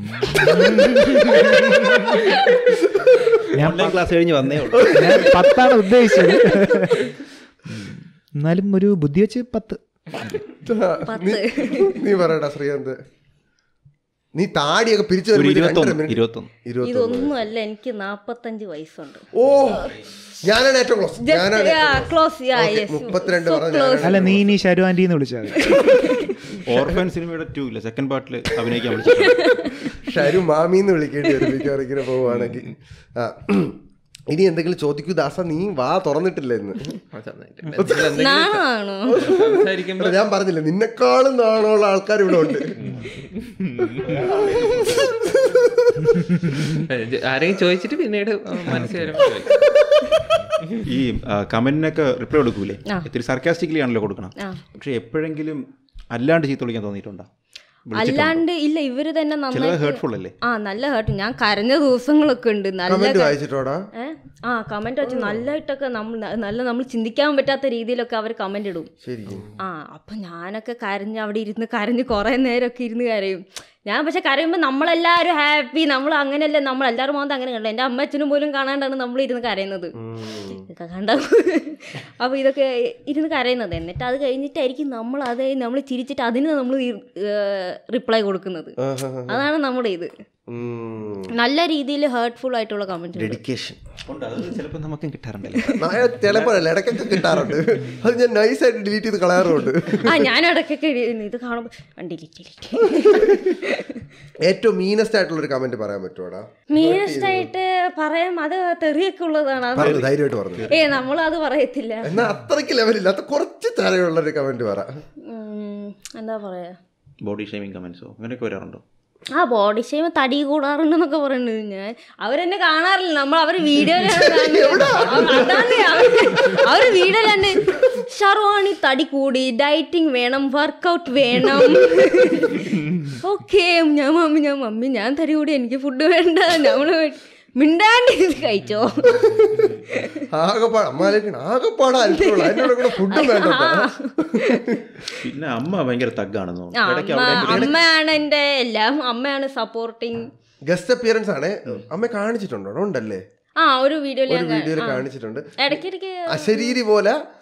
ഞാൻ ഓൺലൈൻ ക്ലാസ് കഴിഞ്ഞ് വന്നേ ഉള്ളൂ ഞാൻ പത്താണ് ഉദ്ദേശിച്ചത് എന്നാലും ഒരു ബുദ്ധി വെച്ച് പത്ത് നീ- നീ പറയടാ ശ്രീകാന്ത് നീ താടിയൊക്കെ പിരിച്ചു ഒരു വരുമ്പോ ഇത് ഇരുപത്തൊന്ന് രണ്ടര minute- ഇരുപത്തൊന്ന് ഇരുപത്തൊന്ന് ഇതൊന്നും അല്ല എനിക്ക് നാപ്പത്തഞ്ച് വയസ്സുണ്ട് ഓ ഞാനാണ് ഏറ്റവും ക്ലോസ് ഞാനാണ് ക്ലോസ് Okay, മുപ്പത്തിരണ്ട് പറഞ്ഞ ഞാനാണ് അല്ല നീ ഇനി ഷരു ആൻറ്റി എന്ന് വിളിച്ചാൽ മതി ഓർഫൻ സിനിമയുടെ ടൂ ഇല്ല സെക്കൻഡ് പാർട്ടിൽ അഭിനയിക്കാൻ വിളിച്ചിട്ടുണ്ട് ഷരു മാമിന്ന് വിളിക്കേണ്ടി വരും മിക്കവാറും ഇങ്ങനെ പോവുകയാണെങ്കിൽ ആ ഇനി എന്തെങ്കിലും ചോദിക്കൂ ദാസ നീ വാ തുറന്നിട്ടില്ല ഇന്ന് നാണാണോ സംസാരിക്കുമ്പോ അല്ല, ഞാൻ പറഞ്ഞില്ല നിന്നെക്കാളും നാണമുള്ള ആൾക്കാർ ഇവിടെ ഉണ്ട് ആരെങ്കിലും ചോദിച്ചിട്ട് പിന്നീട് മനസ്സിൽ വരുമ്പോ ചോദിക്കും. ഈ കമന്റിനൊക്കെ റിപ്ലൈ കൊടുക്കൂലേ ആ. ഇത്തിരി സർക്കാസ്റ്റിക്കലി ആണല്ലോ കൊടുക്കണം ആ. പക്ഷെ എപ്പോഴെങ്കിലും അല്ലാണ്ട് ചീത്ത വിളിക്കാൻ തോന്നിയിട്ടുണ്ടോ അല്ലാണ്ട് ഇല്ല ഇവര് തന്നെ ചിലത് നന്നായിട്ട് ഹേർട്ട്ഫുൾ അല്ലേ ആ നല്ല ഹേർട്ട് ഞാൻ കരഞ്ഞ ദിവസങ്ങളൊക്കെ ഉണ്ട് നല്ല കമന്റ് ക- വായിച്ചിട്ടോടാ ഏ? ആ കമന്റ് വെച്ച് നല്ലതായിട്ടൊക്കെ നമ്മൾ നല്ല നമ്മൾ ചിന്തിക്കാൻ പറ്റാത്ത രീതിയിലൊക്കെ അവർ കമന്റ് ഇടും ശരി ആ അപ്പൊ ഞാനൊക്കെ കരഞ്ഞ് അവിടെ ഇരുന്ന് കരഞ്ഞ് കുറെ നേരമൊക്കെ ഇരുന്ന് കരയും ഞാൻ പക്ഷെ കരയുമ്പോൾ നമ്മളെല്ലാവരും ഹാപ്പി നമ്മൾ അങ്ങനെയല്ലേ നമ്മൾ എല്ലാവരും മാത്രം അങ്ങനെ കണ്ടു എൻ്റെ അമ്മച്ചനും പോലും കാണാണ്ടാണ് നമ്മൾ ഇരുന്ന് കരയുന്നത് ഇതൊക്കെ കണ്ട അപ്പോൾ ഇതൊക്കെ ഇരുന്ന് കരയുന്നത് എന്നിട്ട് അത് കഴിഞ്ഞിട്ടായിരിക്കും നമ്മൾ അത് നമ്മൾ ചിരിച്ചിട്ട് അതിന് നമ്മൾ റിപ്ലൈ കൊടുക്കുന്നത് അതാണ് നമ്മുടെ ഇത് നല്ല രീതിയിൽ ഹേർട്ട്ഫുൾ ആയിട്ടുള്ള കമന്റ് ഡെഡിക്കേഷൻ ഉണ്ട് അത് ചിലപ്പോൾ നമുക്കും കിട്ടാറുണ്ടല്ലേ ചിലപ്പോഴല്ല ഇടയ്ക്കൊക്കെ കിട്ടാറുണ്ട് അത് ഞാൻ നൈസായിട്ട് ഡിലീറ്റ് ചെയ്ത് കളയാറുമുണ്ട് ആ ഞാൻ ഇടയ്ക്കൊക്കെ ഇരുന്ന് ഇത് കാണുമ്പോൾ ഡിലീറ്റ് ഡിലീറ്റ് ഏറ്റവും മീനസ്റ്റ് ആയിട്ടുള്ള ഒരു കമന്റ് പറയാൻ പറ്റുമോടാ മീനസ്റ്റ് ആയിട്ട് പറയാം അത് തെറിയൊക്കെ ഉള്ളതാണ് അത് പറഞ്ഞു ധൈര്യമായിട്ട് പറഞ്ഞു ഏ നമ്മളത് പറയത്തില്ല എന്നാ അത്രയ്ക്ക് ലെവലില്ലാത്ത കുറച്ച് തരയുള്ള ഒരു കമന്റ് പറ ഉം, എന്താ പറയാ ബോഡി ഷേമിങ് കമന്റ്സോ അങ്ങനെയൊക്കെ വരാറുണ്ടോ ആ ബോഡി ഷെയിം തടി കൂടാറുണ്ടെന്നൊക്കെ പറയുന്നത് ഞാൻ അവരെന്നെ കാണാറില്ല നമ്മൾ അവർ വീഡിയോയിലാണ് അവർ വീഡിയോയിലാണ് ഷർവാണി തടി കൂടി ഡയറ്റിംഗ് വേണം വർക്കൗട്ട് വേണം ഓക്കെ ഞാൻ മമ്മി ഞാൻ മമ്മി ഞാൻ തടി കൂടി എനിക്ക് ഫുഡ് വേണ്ട നമ്മൾ മിണ്ടാണ്ട് ഇത് കഴിച്ചോ ആകെപ്പാട് അമ്മാലേക്കാണ് ആകെപ്പാടാ അത്ഭുതമുള്ളൂ അതിനോട് കൂടെ ഫുഡും വേണ്ട പിന്നെ അമ്മ ഭയങ്കര തഗ്ഗാണെന്ന് ആ, തോന്നുന്നു ഇടയ്ക്ക് അമ്മ അവിടെ അമ്മയാണ് എൻ്റെ എല്ലാം അമ്മയാണ് സപ്പോർട്ടിങ് ഗസ്റ്റ് അപ്പിയറൻസ് ആണ് അമ്മ കാണിച്ചിട്ടുണ്ടോ ഉണ്ടല്ലേ ആ ഒരു വീഡിയോയിൽ ഒരു ഞാൻ വീഡിയോയിൽ കാണിച്ചിട്ടുണ്ട് ഇടയ്ക്കിടയ്ക്ക് അശരീരി പോലെ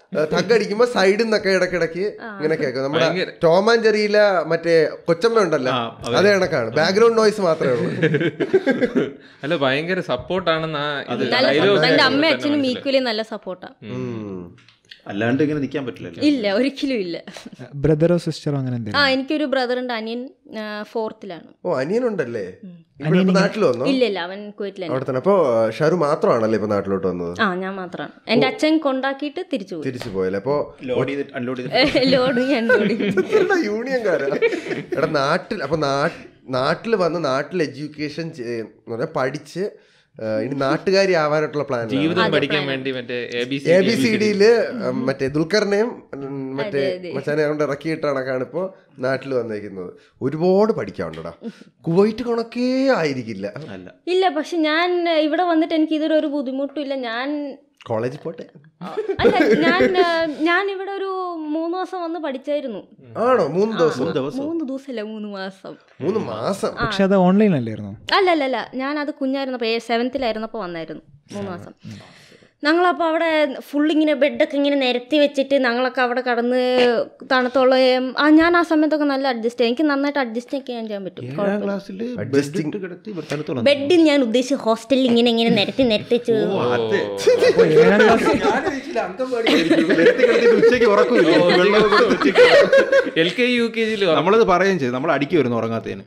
തഗ് അടിക്കുമ്പോ സൈഡിൽ നിന്നൊക്കെ ഇടക്കിടക്ക് ഇങ്ങനെ കേൾക്കും നമ്മുടെ ഭയങ്കര- ടോം ആൻഡ് ജെറിയിലെ മറ്റേ കൊച്ചമ്മ ഉണ്ടല്ലോ ആ, അതെ. അതേ കണക്കാണ് ബാക്ക്ഗ്രൗണ്ട് നോയ്സ് മാത്രമേ ഉള്ളൂ അല്ല ഭയങ്കര സപ്പോർട്ടാണെന്ന് നല്ല എന്റെ അമ്മ അച്ഛനും ഈക്വലി നല്ല സപ്പോർട്ടാ ഉം. അല്ലാണ്ട് ഇങ്ങനെ നിൽക്കാൻ പറ്റില്ലല്ലോ ഇല്ല ഒരിക്കലും ഇല്ല ബ്രദറോ സിസ്റ്ററോ അങ്ങനെ ആ എന്തെങ്കിലും എനിക്കൊരു ബ്രദർ ഉണ്ട് അനിയൻ ഫോർത്തിലാണ് ഓ അനിയനുണ്ടല്ലേ ഇവിടെ ഇപ്പൊ നാട്ടിൽ വന്നോ ഇല്ല ഇല്ല അവൻ കുവൈറ്റിലാണ് അവിടെ തന്നെ അപ്പൊ ഷാരു മാത്രമാണല്ലേ ഇപ്പൊ നാട്ടിലോട്ട് വന്നത് ആ ഞാൻ മാത്രമാണ് എന്റെ അച്ഛൻ കൊണ്ടാക്കിയിട്ട് തിരിച്ചു പോയി തിരിച്ചു പോയല്ലേ അപ്പൊ ലോഡ് ചെയ്ത് അൺലോഡ് ചെയ്ത് ലോഡ് ഞാൻ ലോഡ് യൂണിയൻകാരാ എടാ നാട്ടിൽ അപ്പൊ നാട്ടിൽ വന്ന് നാട്ടിൽ എഡ്യൂക്കേഷൻ എന്ന് പറഞ്ഞാൽ പഠിച്ച് ആ, ഇനി നാട്ടുകാരി ആവാനായിട്ടുള്ള പ്ലാൻ ജീവിതം പഠിക്കാൻ വേണ്ടി മറ്റേ A B C A B C ഡിയില് മറ്റേ ദുൽഖറിനെയും ഉം, മറ്റേ മച്ചാനെ കൊണ്ട് ഇറക്കിയിട്ട കണക്കാണ് ഇപ്പോ നാട്ടിൽ വന്നേക്കുന്നത് ഒരുപാട് പഠിക്കാനുണ്ടടാ കുവൈറ്റ് കണക്കേ ആയിരിക്കില്ല അല്ല ഇല്ല പക്ഷെ ഞാൻ ഇവിടെ വന്നിട്ട് എനിക്ക് ഇതൊരു ഒരു ബുദ്ധിമുട്ടും ഇല്ല ഞാൻ കോളേജിൽ പോട്ടെ അല്ല ഞാൻ ആ, ഞാൻ ഇവിടെ ഒരു മൂന്ന് മാസം വന്ന് പഠിച്ചായിരുന്നു ആണോ മൂന്ന് ദിവസം മൂന്ന് ദിവസമല്ല മൂന്ന് മാസം മൂന്ന് മാസം പക്ഷെ അത് ഓൺലൈൻ അല്ലായിരുന്നു അല്ല അല്ല അല്ല ഞാൻ അത് കുഞ്ഞായിരുന്നപ്പോൾ സെവൻത്തിലായിരുന്നപ്പോൾ വന്നായിരുന്നു മൂന്ന് മാസം ഞങ്ങളപ്പോൾ അവിടെ ഫുൾ ഇങ്ങനെ ബെഡൊക്കെ ഇങ്ങനെ നിരത്തി വെച്ചിട്ട് ഞങ്ങളൊക്കെ അവിടെ കടന്ന് തണുത്തുള്ള ആ ഞാൻ ആ സമയത്തൊക്കെ നല്ല അഡ്ജസ്റ്റ് എനിക്ക് നന്നായിട്ട് അഡ്ജസ്റ്റ് ഒക്കെ ചെയ്യാൻ പറ്റും ഏഴാം ക്ലാസ്സിൽ ബെഡ് കിടത്തി തണുത്തോളം ബെഡിൽ ഞാൻ ഉദ്ദേശിച്ച ഹോസ്റ്റലിൽ ഇങ്ങനെ ഇങ്ങനെ നിരത്തി നിരത്തി വെച്ച് ഏഴാം ക്ലാസ് ഉച്ചയ്ക്ക് ഉറക്കില്ല എൽ കെ യു കെ ജിയിൽ നമ്മളത് പറയുകയും ചെയ്തു നമ്മൾ അടിക്ക് വരുന്നു ഉറങ്ങാത്തതിന്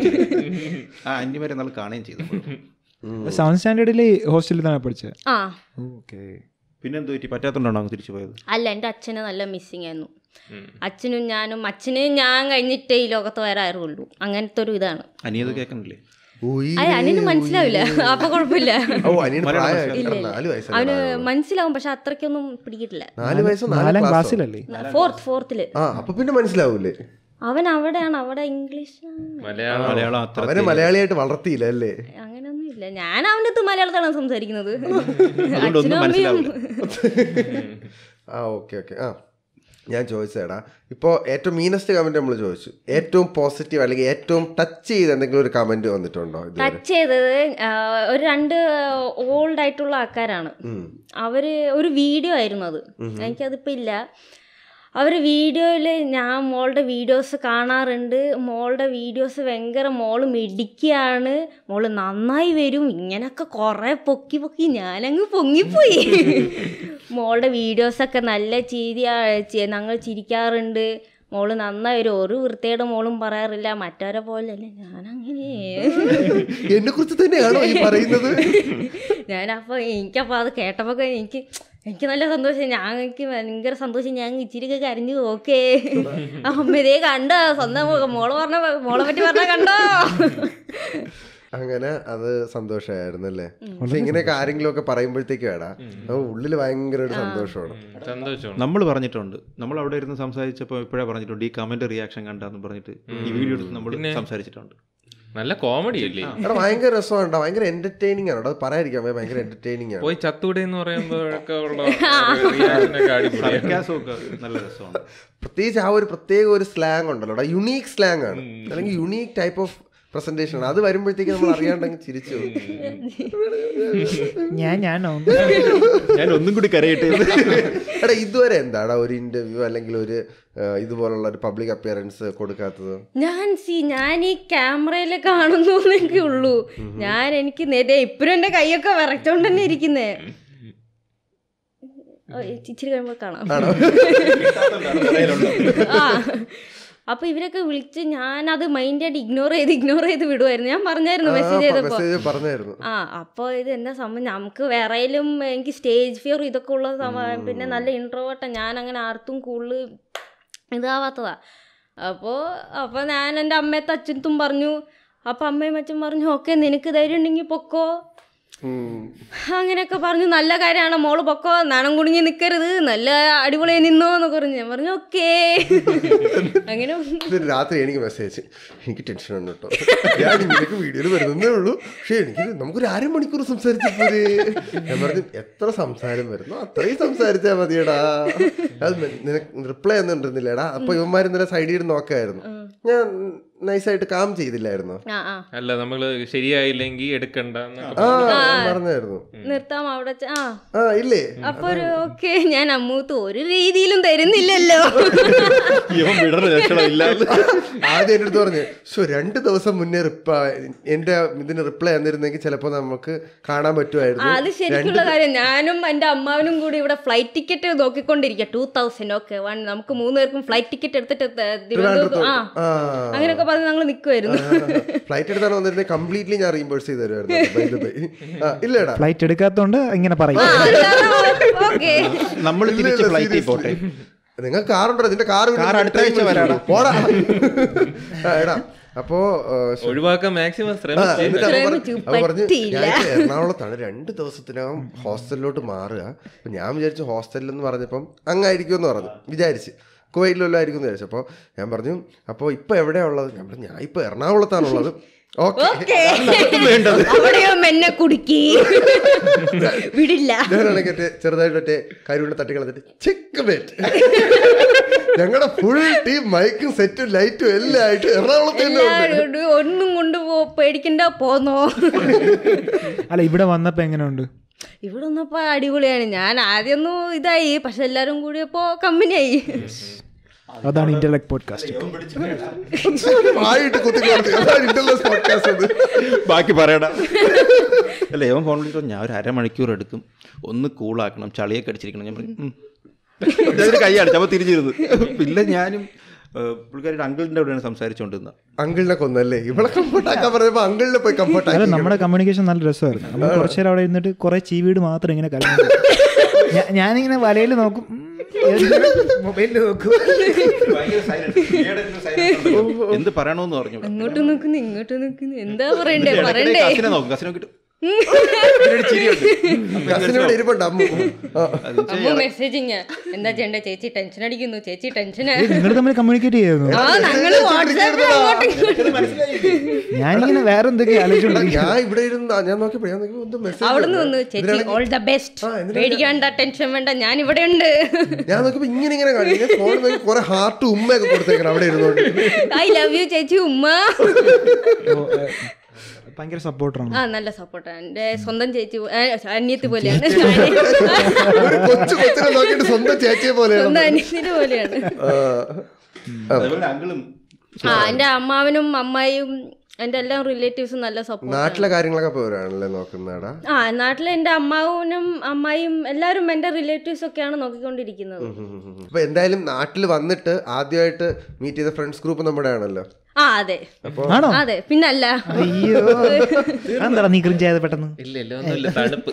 ആ അന്യമാരെ നമ്മൾ കാണുകയും ചെയ്തു നമ്മൾ. സെവൻ സ്റ്റാൻഡേർഡിൽ ഹോസ്റ്റലിൽ തന്നെ പഠിച്ചത് ആ ഓക്കെ പിന്നെ എന്തോ പറ്റി പറ്റാത്തോണ്ടാണോ അങ്ങ് തിരിച്ചു പോയത് അല്ല എൻ്റെ അച്ഛന് നല്ല മിസ്സിങ് ആയിരുന്നു അച്ഛനും ഞാനും അച്ഛന് ഞാൻ കഴിഞ്ഞിട്ടേ ഈ ലോകത്ത് വരാറുള്ളൂ അങ്ങനത്തെ ഒരു ഇതാണ് അനിയത് കേൾക്കണില്ലേ ഉയ്യ്. അയ്യ അനിയന് മനസ്സിലാവില്ല അപ്പൊ കുഴപ്പമില്ല ഓ അനിയന് പ്രായമായി നാല് വയസ്സല്ലേ അവന് മനസ്സിലാവും പക്ഷെ അത്രയ്ക്കൊന്നും പിടിക്കിട്ടില്ല നാല് വയസ്സോ നാല് നാലാം ക്ലാസ്സോ ക്ലാസ്സിലല്ലേ ഫോർത്ത് ഫോർത്തില് ആ അപ്പൊ പിന്നെ മനസ്സിലാവൂലേ അവൻ അവിടെയാണ് അവിടെ ഇംഗ്ലീഷ് മലയാളം മലയാളം അത്ര അവനെ മലയാളിയായിട്ട് വളർത്തിയില്ല അല്ലേ അങ്ങനെയൊന്നും ഇല്ല ഞാൻ അവൻ്റെ അടുത്ത് മലയാളത്തിലാണ് സംസാരിക്കുന്നത് അതുകൊണ്ട് ഒന്നും അച്ഛനും അമ്മയും മനസ്സിലാവില്ല ആ ഓക്കെ ഓക്കെ ആ ഞാൻ ചോദിച്ചേടാ ഇപ്പോൾ ഏറ്റവും മീനസ്റ്റ് കമന്റ് നമ്മൾ ചോദിച്ചു ഏറ്റവും പോസിറ്റീവ് അല്ലെങ്കിൽ ഏറ്റവും ടച്ച് ചെയ്ത് എന്തെങ്കിലും ഒരു കമന്റ് വന്നിട്ടുണ്ടോ ഇതുവരെ ടച്ച് ചെയ്തത് ആ, ഒരു രണ്ട് ഓൾഡ് ആയിട്ടുള്ള ആൾക്കാരാണ് അവര് ഒരു വീഡിയോ ആയിരുന്നു അത് എനിക്കതിപ്പോൾ ഇല്ല അവർ വീഡിയോയിൽ ഞാൻ മോളുടെ വീഡിയോസ് കാണാറുണ്ട് മോളുടെ വീഡിയോസ് ഭയങ്കര മോള് മിടിക്കുകയാണ് മോള് നന്നായി വരും ഇങ്ങനൊക്കെ കുറേ പൊക്കി പൊക്കി ഞാനങ്ങ് പൊങ്ങിപ്പോയി മോളുടെ വീഡിയോസൊക്കെ നല്ല ചിരിയാ ചി- ഞങ്ങൾ ചിരിക്കാറുണ്ട് മോള് നന്നായി വരും ഒരു വൃത്തിയുടെ മോളും പറയാറില്ല മറ്റവരെ പോലെയല്ല ഞാനങ്ങനെ എന്നെ കുറിച്ച് തന്നെയാണോ ഈ പറയുന്നത് ഞാനപ്പോൾ എനിക്കപ്പോൾ അത് കേട്ടപ്പോൾ എനിക്ക് എനിക്ക് നല്ല സന്തോഷം ഞാൻ എനിക്ക് ഭയങ്കര സന്തോഷം ഞാൻ ഇച്ചിരിയൊക്കെ കരഞ്ഞു ഓക്കേ അമ്മതേ കണ്ടോ സ്വന്തം മോ- മോള് പറഞ്ഞ മോളെ പറ്റി പറഞ്ഞ കണ്ടോ അങ്ങനെ അത് സന്തോഷമായിരുന്നു അല്ലേ പക്ഷെ ഇങ്ങനെയൊക്കെ ആരെങ്കിലും ഒക്കെ പറയുമ്പോഴത്തേക്കും വേടാ ഉള്ളിൽ ഭയങ്കര ഒരു സന്തോഷമാണ് സന്തോഷമാണ് നമ്മൾ പറഞ്ഞിട്ടുണ്ട് നമ്മൾ അവിടെ ഇരുന്ന് സംസാരിച്ചപ്പോൾ ഇപ്പോഴേ പറഞ്ഞിട്ടുണ്ട് ഈ കമന്റ് റിയാക്ഷൻ കണ്ടെന്ന് പറഞ്ഞിട്ട് ഈ വീഡിയോ എടുത്ത് നമ്മൾ സംസാരിച്ചിട്ടുണ്ട് നല്ല കോമഡി അല്ലേ എടാ ഭയങ്കര രസമാണ് ഭയങ്കര എന്റർടൈനിങ് ആണ് അത് പറയാതിരിക്കാൻ വയ്യ, ഭയങ്കര എന്റർടൈനിങ് ആണ് പോയി ചത്തൂടെ എന്ന് പറയുമ്പോഴൊക്കെ ഉള്ള റിയാക്ഷനൊക്കെ അടിപൊളിയാണ് സർക്കാസമൊക്കെ നല്ല രസമാണ് പ്രത്യേകിച്ച് ആ ഒരു പ്രത്യേക ഒരു സ്ലാങ് ഉണ്ടല്ലോ യുണീക്ക് സ്ലാങ് ആണ് അല്ലെങ്കിൽ യുണീക്ക് ടൈപ്പ് ഓഫ് പ്രസന്റേഷൻ ആണ് അത് വരുമ്പോഴത്തേക്ക് നമ്മൾ അറിയാണ്ടെങ്കിൽ ചിരിച്ചു പോകും. ഞാൻ ഞാനോ ഞാൻ ഒന്നും കൂടി കരയട്ടെ എടാ ഇതുവരെ എന്താടാ ഒരു ഇന്റർവ്യൂ അല്ലെങ്കിൽ ഒരു ആ, ഇതുപോലുള്ള ഒരു പബ്ലിക് അപ്പിയറൻസ് കൊടുക്കാത്തത് ഞാൻ സി ഞാൻ ഈ ക്യാമറയിൽ കാണുന്നു എന്നൊക്കെ ഉള്ളൂ ഞാൻ എനിക്ക് നേരെ ഇപ്പോഴും എൻ്റെ കൈയൊക്കെ വിറച്ചോണ്ട് തന്നെ ഇരിക്കുന്നേ ഓ, ഇച്ചിരി കഴിയുമ്പോൾ കാണാം ആ അപ്പൊ ഇവരൊക്കെ വിളിച്ച് ഞാൻ അത് മൈൻഡായിട്ട് ഇഗ്നോർ ചെയ്ത് ഇഗ്നോർ ചെയ്ത് വിടുമായിരുന്നു ഞാൻ പറഞ്ഞായിരുന്നു മെസ്സേജ് ചെയ്തപ്പോ മെസ്സേജ് പറഞ്ഞായിരുന്നു ആ അപ്പോൾ ഇത് എന്താ സംഭവം നമുക്ക് വേറെയിലും എനിക്ക് സ്റ്റേജ് ഫിയർ ഇതൊക്കെ ഉള്ള സമയം പിന്നെ നല്ല ഇൻട്രോവേർട്ടാണ് ഞാൻ അങ്ങനെ ആർത്തും കൂടുതൽ ഇതാവാത്തതാ അപ്പോൾ അപ്പോൾ ഞാൻ എൻ്റെ അമ്മയത്തെ അച്ഛനത്തും പറഞ്ഞു അപ്പോൾ അമ്മയും അച്ഛൻ പറഞ്ഞു ഓക്കെ നിനക്ക് ധൈര്യം ഉണ്ടെങ്കിൽ പൊക്കോ ഉം. അങ്ങനെയൊക്കെ പറഞ്ഞു നല്ല കാര്യമാണ് മോള് പൊക്കോ നാണം കുടുങ്ങി നിൽക്കരുത് നല്ല അടിപൊളിയായി നിന്നോ എന്നൊക്കെ പറഞ്ഞു ഞാൻ പറഞ്ഞു ഓക്കേ അങ്ങനെ ഇത് രാത്രി എനിക്ക് മെസ്സേജ് എനിക്ക് ടെൻഷൻ ഉണ്ട് കേട്ടോ ഞാൻ നിനക്ക് വീഡിയോയിൽ വരുന്നേ ഉള്ളൂ പക്ഷേ എനിക്ക് നമുക്കൊരു അര മണിക്കൂർ സംസാരിച്ചപ്പോഴേ ഞാൻ പറഞ്ഞു എത്ര സംസാരം വരുന്നു അത്രയും സംസാരിച്ചാൽ മതിയടാ അത് നിനക്ക് റിപ്ലൈ ഒന്നും ഉണ്ടിരുന്നില്ലേടാ അപ്പൊ ഇവന്മാർ ഇന്നലെ സൈഡിൽ ഇരുന്ന് നോക്കായിരുന്നു ഞാൻ നൈസായിട്ട് കാം ചെയ്തില്ലായിരുന്നോ ആ ആ അല്ല നമ്മള് ശരിയായില്ലെങ്കിൽ എടുക്കണ്ട എന്നൊക്കെ ആ പറഞ്ഞായിരുന്നു നിർത്താം അവിടെ ച- ആ ആ ഇല്ലേ അപ്പൊ ഒരു ഓക്കെ ഞാൻ അമ്മൂത്ത് ഒരു രീതിയിലും തരുന്നില്ലല്ലോ ഇവൻ വിടണ ലക്ഷണമില്ല ആദ്യം എൻ്റെ അടുത്ത് പറഞ്ഞു ഷോ രണ്ട് ദിവസം മുന്നേ റിപ്ലൈ എൻ്റെ ഇതിന് റിപ്ലൈ തന്നിരുന്നെങ്കിൽ ചിലപ്പോൾ നമുക്ക് കാണാൻ ആ, പറ്റുമായിരുന്നു അത് ശരിക്കുള്ള കാര്യം ഞാനും എന്റെ അമ്മാവനും കൂടി ഇവിടെ ഫ്ലൈറ്റ് ടിക്കറ്റ് നോക്കിക്കൊണ്ടിരിക്കുക ടൂ തൗസൻഡ് ഓക്കെ വൺ നമുക്ക് മൂന്ന് പേർക്കും ഫ്ലൈറ്റ് ടിക്കറ്റ് എടുത്തിട്ട് ത- തിരുവനന്തപുരത്ത് ആ ആ അങ്ങനെയൊക്കെ പറഞ്ഞ് ഞങ്ങൾ നിൽക്കുമായിരുന്നു ഫ്ലൈറ്റ് എടുത്താണ് വന്നിരുന്നത് കംപ്ലീറ്റ്ലി ഞാൻ റീംബേഴ്സ് ചെയ്ത് തരുമായിരുന്നു by the way. ആ, ഇല്ലേടാ ഫ്ലൈറ്റ് എടുക്കാത്തതുകൊണ്ട് ഇങ്ങനെ പറയും ഓക്കെ നമ്മൾ ഇല്ല, തിരിച്ച് ഇല്ല, ഫ്ലൈറ്റിൽ seriously. പോട്ടെ നിങ്ങൾക്ക് കാറുണ്ടോ നിന്റെ കാർ കാർ അടുത്ത ആഴ്ച വരാടാ. പോടാ ആ, എടാ അപ്പോ ആ, ശ- ഒഴിവാക്കാൻ മാക്സിമം ആ, ശ്രമിച്ചു എന്നിട്ട് അവൻ പറ- ശ്രമിച്ചു, അവൻ പറഞ്ഞ് പറ്റിയില്ല. ഞാൻ എറണാകുളത്താണ് രണ്ട് ദിവസത്തിനകം ഹോസ്റ്റലിലോട്ട് മാറുക അപ്പൊ ഞാൻ വിചാരിച്ചു ഹോസ്റ്റലിൽ എന്ന് പറഞ്ഞപ്പം അങ്ങായിരിക്കും എന്ന് പറഞ്ഞു വിചാരിച്ച് കുവൈറ്റിലെല്ലാം ആയിരിക്കും എന്ന് വിചാരിച്ചു അപ്പോൾ ഞാൻ പറഞ്ഞു അപ്പോൾ ഇപ്പൊ എവിടെയാ ഉള്ളത് ഞാൻ പറഞ്ഞു ഞാൻ ഇപ്പൊ എറണാകുളത്താണുള്ളത് ഓക്കെ ഓക്കെ അവിടെയോ മെന്നെ കുടുക്കി വിടില്ല ഞാനാണെങ്കിൽ മറ്റേ ചെറുതായിട്ട് മറ്റേ കരുവിനെ തട്ടി കളഞ്ഞിട്ട് ചെക്ക് ബെറ്റ് ഞങ്ങളുടെ ഫുൾ ടീം മൈക്കും സെറ്റും ലൈറ്റും എല്ലാം ആയിട്ട് എറണാകുളത്ത് തന്നെ ഉണ്ട് എല്ലാവരും ഒന്നും കൊണ്ട് പോ പേടിക്കണ്ട പോന്നോ അല്ല ഇവിടെ വന്നപ്പോ എങ്ങനെയുണ്ട് ഇവിടെ ഒന്നപ്പോ അടിപൊളിയാണ് ഞാൻ ആദ്യമൊന്നും ഇതായി പക്ഷെ എല്ലാരും കൂടിയപ്പോ കമ്പനിയായി അതാണ് ഇന്റർലെക്ട് പോഡ്കാസ്റ്റ് ആയിട്ട് കുത്തി കൊടുത്തു അതാണ് ഇന്റർനെറ്റ് പോഡ്കാസ്റ്റ് അത് ബാക്കി പറയടാ അല്ല ഇവൻ ഫോൺ വിളിച്ചിട്ട് ഞാൻ ഒരു അരമണിക്കൂർ എടുക്കും ഒന്ന് കൂളാക്കണം ചളിയൊക്കെ അടിച്ചിരിക്കണം ഞാൻ പറയും "ഉം." ഞാനൊരു കൈ അടിച്ചു അപ്പോൾ തിരിച്ചിരുന്നു പിന്നെ ഞാനും പുള്ളിക്കാരുടെ അങ്കിളിൻ്റെ അവിടെയാണ് സംസാരിച്ചുകൊണ്ടിരുന്നത് അങ്കിളിനെ കൊന്നല്ലേ ഇവിടെ കംഫർട്ട് ആക്കാൻ പറഞ്ഞപ്പോ അങ്കിളിനെ പോയി കംഫർട്ട് അല്ല ആക്കി നമ്മുടെ കമ്മ്യൂണിക്കേഷൻ നല്ല രസമായിരുന്നു നമ്മൾ കുറച്ചു നേരം അവിടെ ഇരുന്നിട്ട് കുറെ ചീവീട് മാത്രം ഇങ്ങനെ കലങ്ങി ഞാനിങ്ങനെ വലയിൽ നോക്കും മൊബൈലിൽ നോക്കും എന്ത് പറയണമെന്ന് പറഞ്ഞു അങ്ങോട്ട് നോക്കുന്നു ഇങ്ങോട്ട് നോക്കുന്നു എന്താ പറയണ്ടേ പറയണ്ടേ കസിനെ നോക്കും കസിനെ നോക്കിയിട്ട് ഇതിനൊരു ചിരിയുണ്ട്. കസിനോട് ഇരിപ്പുണ്ട് അമ്മു ആ. അമ്മ മെസ്സേജിങ് എന്താ ചെയ്യണ്ടേ ചേച്ചി ടെൻഷൻ അടിക്കുന്നു ചേച്ചി ടെൻഷന് നിങ്ങൾ തമ്മിൽ കമ്മ്യൂണിക്കേറ്റ് ചെയ്യായിരുന്നു ആ ഞങ്ങള് വാട്സാപ്പിൽ അങ്ങോട്ടും ഇങ്ങോട്ടും ഞാനിങ്ങനെ വേറെ എന്തൊക്കെ ആലോചിച്ചു ഞാൻ ഇവിടെ ഇരുന്ന് ഞാൻ നോക്കിയപ്പോ ഞാൻ നോക്കിയപ്പോ എന്തോ മെസ്സേജ് അവിടെ നിന്ന് വന്നു ചേച്ചി ഓൾ ദ ബെസ്റ്റ് ആ, എന്തിനാ പേടിക്കണ്ട ടെൻഷൻ വേണ്ട ഞാൻ ഇവിടെ ഉണ്ട് ഞാൻ നോക്കിയപ്പോ ഇങ്ങനെ ഇങ്ങനെ കാണിക്കും ഫോൺ നോക്കി കുറെ ഹാർട്ട് ഉമ്മയൊക്കെ കൊടുത്തേക്കണം അവിടെ ഇരുന്നോണ്ട് ഐ ലവ് യു ചേച്ചി ഉമ്മ ഭയങ്കര സപ്പോർട്ടറാണ് ആ നല്ല സപ്പോർട്ടാണ് എന്റെ സ്വന്തം ചേച്ചി പോ- ഏ, അനിയത്തി പോലെയാണ് ഒരു കൊച്ചു കൊച്ചിനെ നോക്കിയിട്ട് സ്വന്തം ചേച്ചിയെ പോലെയാണ് സ്വന്തം അനിയത്തിന്റെ പോലെയാണ് അതേപോലെ അങ്കിളും ആ എന്റെ അമ്മാവനും അമ്മായിയും എന്റെ എല്ലാ റിലേറ്റീവ്സും നല്ല സപ്പോർട്ട് നാട്ടിലെ കാര്യങ്ങളൊക്കെ പോരാണല്ലേ നോക്കുന്നടാ ആ നാട്ടിലെ എന്റെ അമ്മാവനും അമ്മായിയും എല്ലാരും എന്റെ റിലേറ്റീവ്സ് ഒക്കെയാണ് നോക്കിക്കൊണ്ടിരിക്കുന്നത് അപ്പൊ എന്തായാലും നാട്ടിൽ വന്നിട്ട് ആദ്യമായിട്ട് മീറ്റ് ചെയ്ത ഫ്രണ്ട്സ് ഗ്രൂപ്പ് നമ്മുടെ ആണല്ലോ ആ അതെ ആണോ അതെ പിന്നല്ല അയ്യോ എന്താ നീ ക്രിഞ്ച് ആയത് പെട്ടെന്ന് ഇല്ല ഇല്ല ഒന്നുമില്ല തണുപ്പ്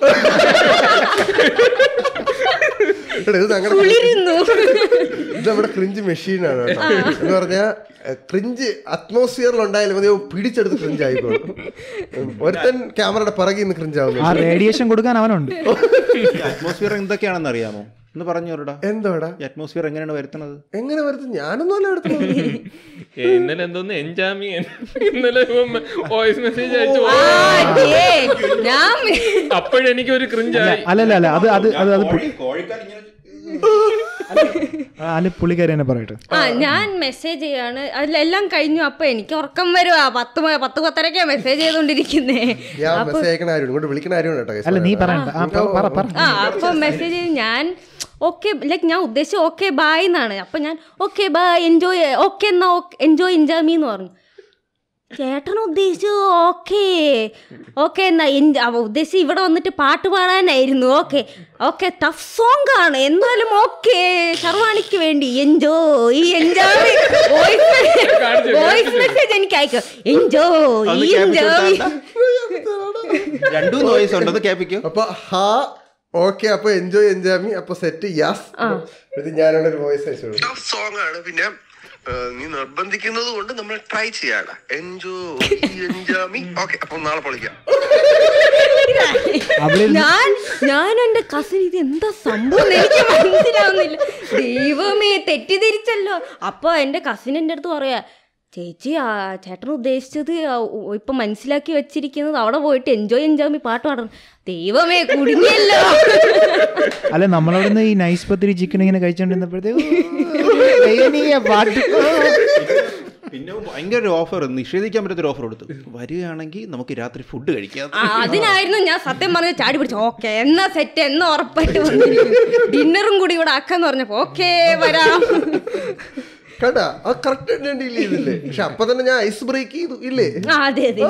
എടാ, ഇത് ഞങ്ങളുടെ കുളിരുന്നു ഇത് നമ്മുടെ ക്രിഞ്ച് മെഷീനാണ് കേട്ടോ എന്ന് പറഞ്ഞാൽ ക്രിഞ്ച് അറ്റ്മോസ്ഫിയറിൽ ഉണ്ടായാലും മതി അവൻ പിടിച്ചെടുത്ത് ക്രിഞ്ച് ആയിക്കോളും ഒരുത്തൻ ക്യാമറയുടെ പിറകിൽ നിന്ന് ക്രിഞ്ച് ആവുന്നു ആ റേഡിയേഷൻ കൊടുക്കാൻ അവനുണ്ട് അറ്റ്മോസ്ഫിയർ എന്തൊക്കെയാണെന്ന് അറിയാമോ ഒന്ന് പറഞ്ഞു വരടാ എന്തോടാ ഈ അറ്റ്മോസ്ഫിയർ എങ്ങനെയാണ് വരുത്തുന്നത് എങ്ങനെ വരുത്തും ഞാനൊന്നും അല്ല എടുത്തു ഏ, ഇന്നലെ എന്തോന്ന് എൻജാമിയൻ ഇന്നലെ വോയിസ് മെസ്സേജ് അയച്ചു ആ, ദേ, ഞാൻ അപ്പോഴെനിക്ക് ഒരു ക്രിഞ്ചായി അല്ലല്ല അല്ല അത് അത് അത് അത് പു- ആ, അല്ല പുള്ളിക്കാരി തന്നെ പറയട്ടെ ആ ഞാൻ മെസ്സേജ് ചെയ്യാണ് അതിലെല്ലാം കഴിഞ്ഞു അപ്പൊ എനിക്ക് ഉറക്കം വരുവാ പത്ത് മ- പത്ത് പത്തരക്കാ മെസ്സേജ് ചെയ്തോണ്ടിരിക്കുന്നേ ഞാൻ മെസ്സേജ് അയക്കണ ആരും ഇങ്ങോട്ട് വിളിക്കണ ആരും കേട്ടോ guys. അല്ല നീ പറയണ്ട ആ, പ- പറ പറ ആ അപ്പൊ മെസ്സേജ് ചെയ്ത് ഞാൻ ഓക്കെ ലൈക്ക് ഞാൻ ഉദ്ദേശിച്ച ഓക്കെ ബായ് എന്നാണ് അപ്പൊ ഞാൻ ഓക്കെ ബായ് എൻജോയ് ഓക്കെ എന്നാ എൻജോയ് എൻജാമി എന്ന് പറഞ്ഞു ചേട്ടൻ ഉദ്ദേശിച്ചു ഓക്കെ ഓക്കെ എന്നാ എൻ- അവ ഉദ്ദേശിച്ച് ഇവിടെ വന്നിട്ട് പാട്ട് പാടാനായിരുന്നു ഓക്കെ ഓക്കെ ടഫ് സോങ് ആണ് എന്നാലും ഓക്കെ ശർവാണിക്ക് വേണ്ടി എൻജോയ് എൻജോയ് വോയിസ് മെസ്സേജ് എനിക്ക് അയക്കും എൻജോയ് എൻജോയ് രണ്ടു നോയ്സ് ഉണ്ടെന്ന് കേൾപ്പിക്കോ അപ്പൊ ഹാ ഓക്കെ അപ്പൊ എൻജോയ് എൻജാമി അപ്പൊ സെറ്റ് യാസ് ഇത് ഞാനാണ് ഒരു വോയിസ് അയച്ചു സോങ് ആണ് പിന്നെ ഏഹ്, നീ നിർബന്ധിക്കുന്നത് കൊണ്ട് നമ്മൾ ട്രൈ ചെയ്യാടാ എൻജോയ് എൻജാമി ഓക്കെ അപ്പൊ നാളെ പൊളിക്കാം അവിടെ ഞാൻ ഞാൻ എന്റെ കസിൻ ഇത് എന്താ സംഭവം എന്ന് എനിക്ക് മനസ്സിലാവുന്നില്ല ദൈവമേ തെറ്റിദ്ധരിച്ചല്ലോ അപ്പൊ എന്റെ കസിൻ എന്റെ അടുത്ത് പറയാ ചേച്ചി ആ ചേട്ടൻ ഉദ്ദേശിച്ചത് ആ ഉ- ഇപ്പൊ മനസ്സിലാക്കി വെച്ചിരിക്കുന്നത് അവിടെ പോയിട്ട് എൻജോയ് എൻജോയ് പാട്ട് പാടണം ദൈവമേ കുടുങ്ങിയല്ലോ അല്ല നമ്മളവിടുന്ന് ഈ നൈസ് പത്തിരി ചിക്കൻ ഇങ്ങനെ കഴിച്ചോണ്ടിരുന്നപ്പോഴത്തേക്ക് പാട്ട് പിന്നെ ഭയങ്കര ഒരു ഓഫർ നിഷേധിക്കാൻ പറ്റാത്തൊരു ഓഫർ കൊടുത്തു വരികയാണെങ്കിൽ നമുക്ക് രാത്രി ഫുഡ് കഴിക്കാം ആ, അതിനായിരുന്നു ഞാൻ സത്യം പറഞ്ഞ് ചാടി പിടിച്ചു ഓക്കെ എന്നാ സെറ്റ് എന്നാ ഉറപ്പായിട്ട് വന്നിരിക്കും ഡിന്നറും കൂടി ഇവിടെ ആക്കാന്ന് പറഞ്ഞപ്പോ ഓക്കേ വരാം കണ്ടാ അത് കറക്റ്റ് ഡീൽ ചെയ്തില്ലേ പക്ഷെ അപ്പൊ തന്നെ ഞാൻ ഐസ് ബ്രേക്ക് ചെയ്തു ഇല്ലേ ആ അതെ അതെ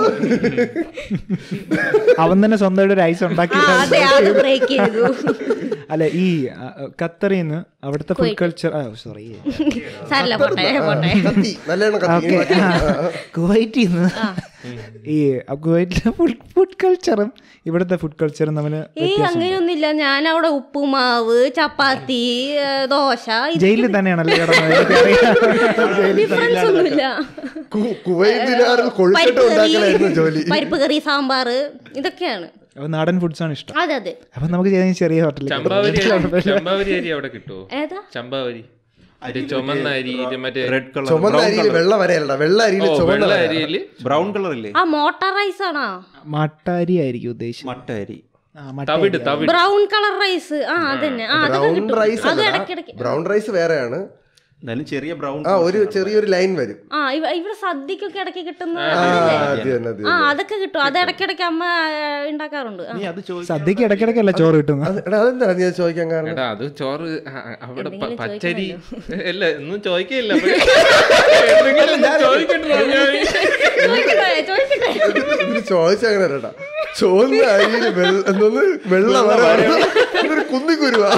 അവൻ തന്നെ സ്വന്തമായിട്ട് ഒരു ഐസ് ഉണ്ടാക്കി ആ അതെ അത് ബ്രേക്ക് ചെയ്തു അല്ല ഈ ആ, ഖത്തറിൽ നിന്ന് അവിടുത്തെ ഫുഡ് കൾച്ചർ സോറി സാരല്ല പോട്ടെ പോട്ടെ കത്തി നല്ലോണം കത്തി ഓക്കെ കുവൈറ്റിൽ നിന്ന് ഈ കുവൈറ്റിലെ ഫുഡ് ഫുഡ് കൾച്ചറും ഇവിടുത്തെ ഫുഡ് കൾച്ചറും തമ്മിൽ ഏയ് അങ്ങനെയൊന്നുമില്ല ഞാൻ അവിടെ ഉപ്പുമാവ് ചപ്പാത്തി ഏ, ദോശ ജയിലിൽ തന്നെയാണല്ലോ കിടന്നത് എനിക്കറിയാം. ഡിഫറൻസ് ഒന്നുമില്ല കു- കുവൈറ്റിനാറിൽ കൊഴുക്കട്ട പരിപ്പ് കറി ഉണ്ടാക്കലായിരുന്നു ജോലി പരിപ്പ് കറി സാമ്പാർ ഇതൊക്കെയാണ് അപ്പൊ നാടൻ ഫുഡ്സ് ആണ് ഇഷ്ടം അതെ അതെ അപ്പൊ നമുക്ക് ചെയ്യാൻ ചെറിയ ഹോട്ടലിൽ ചമ്പാവരി അരി- ചമ്പാവരി അരി അവിടെ കിട്ടുമോ ഏതാ ചമ്പാവരി മറ്റേ ചുമന്ന അരി ഇത് മറ്റേ റെഡ് കളർ ചുമന്ന അരിയിൽ വെള്ള വരയല്ല വെള്ള അരിയിൽ ഓ, ചുമന്ന വെള്ള വര. അരിയില് ബ്രൗൺ കളർ ഇല്ലേ ആ മോട്ടർ റൈസ് ആണോ മട്ടാരി ആയിരിക്കും ഉദ്ദേശിച്ചത് മട്ട അരി ആ, മട്ട തവിട് തവിട് ബ്രൗൺ കളർ റൈസ് ആ അതന്നെ ആ അതൊക്കെ ബ്രൗൺ കിട്ടും റൈസ് അത് അല്ല ഇടയ്ക്കിടയ്ക്ക് ബ്രൗൺ റൈസ് വേറെയാണ് എന്നാലും ചെറിയ ബ്രൗൺ ആ ഒരു ചെറിയൊരു ലൈൻ വരും ആ ഇവ- ഇവിടെ സദ്യക്കൊക്കെ ഇടയ്ക്ക് കിട്ടുന്ന ആ അതല്ലേ? അത് തന്നെ അത് ആ അതൊക്കെ കിട്ടും അത് ഇടയ്ക്കിടയ്ക്ക് അമ്മ ആ, ഉണ്ടാക്കാറുണ്ട് ആ. നീ അത് ചോദിച്ചു സദ്യക്ക് ഇടയ്ക്കിടയ്ക്കല്ല ചോറ് കിട്ടുന്നത് അത് എടാ, അതെന്താ നീ അത് ചോദിക്കാൻ കാരണം എടാ അത് ചോറ് ആ, ആ, അവിടെ പ- എന്തെങ്കിലും പച്ചരി അല്ല ഒന്നും ചോദിക്കില്ല എന്തെങ്കിലും ചോദിക്കണ്ട ചോദിക്കട്ടെ ചോദിക്കട്ടെ ഇതിന് ചോദിച്ച അങ്ങനെ അല്ലടാ ചുവന്ന അരിയിൽ വെള്ള എന്തോന്ന് വെള്ള വര ഇതൊരു കുന്നിക്കുരുവാ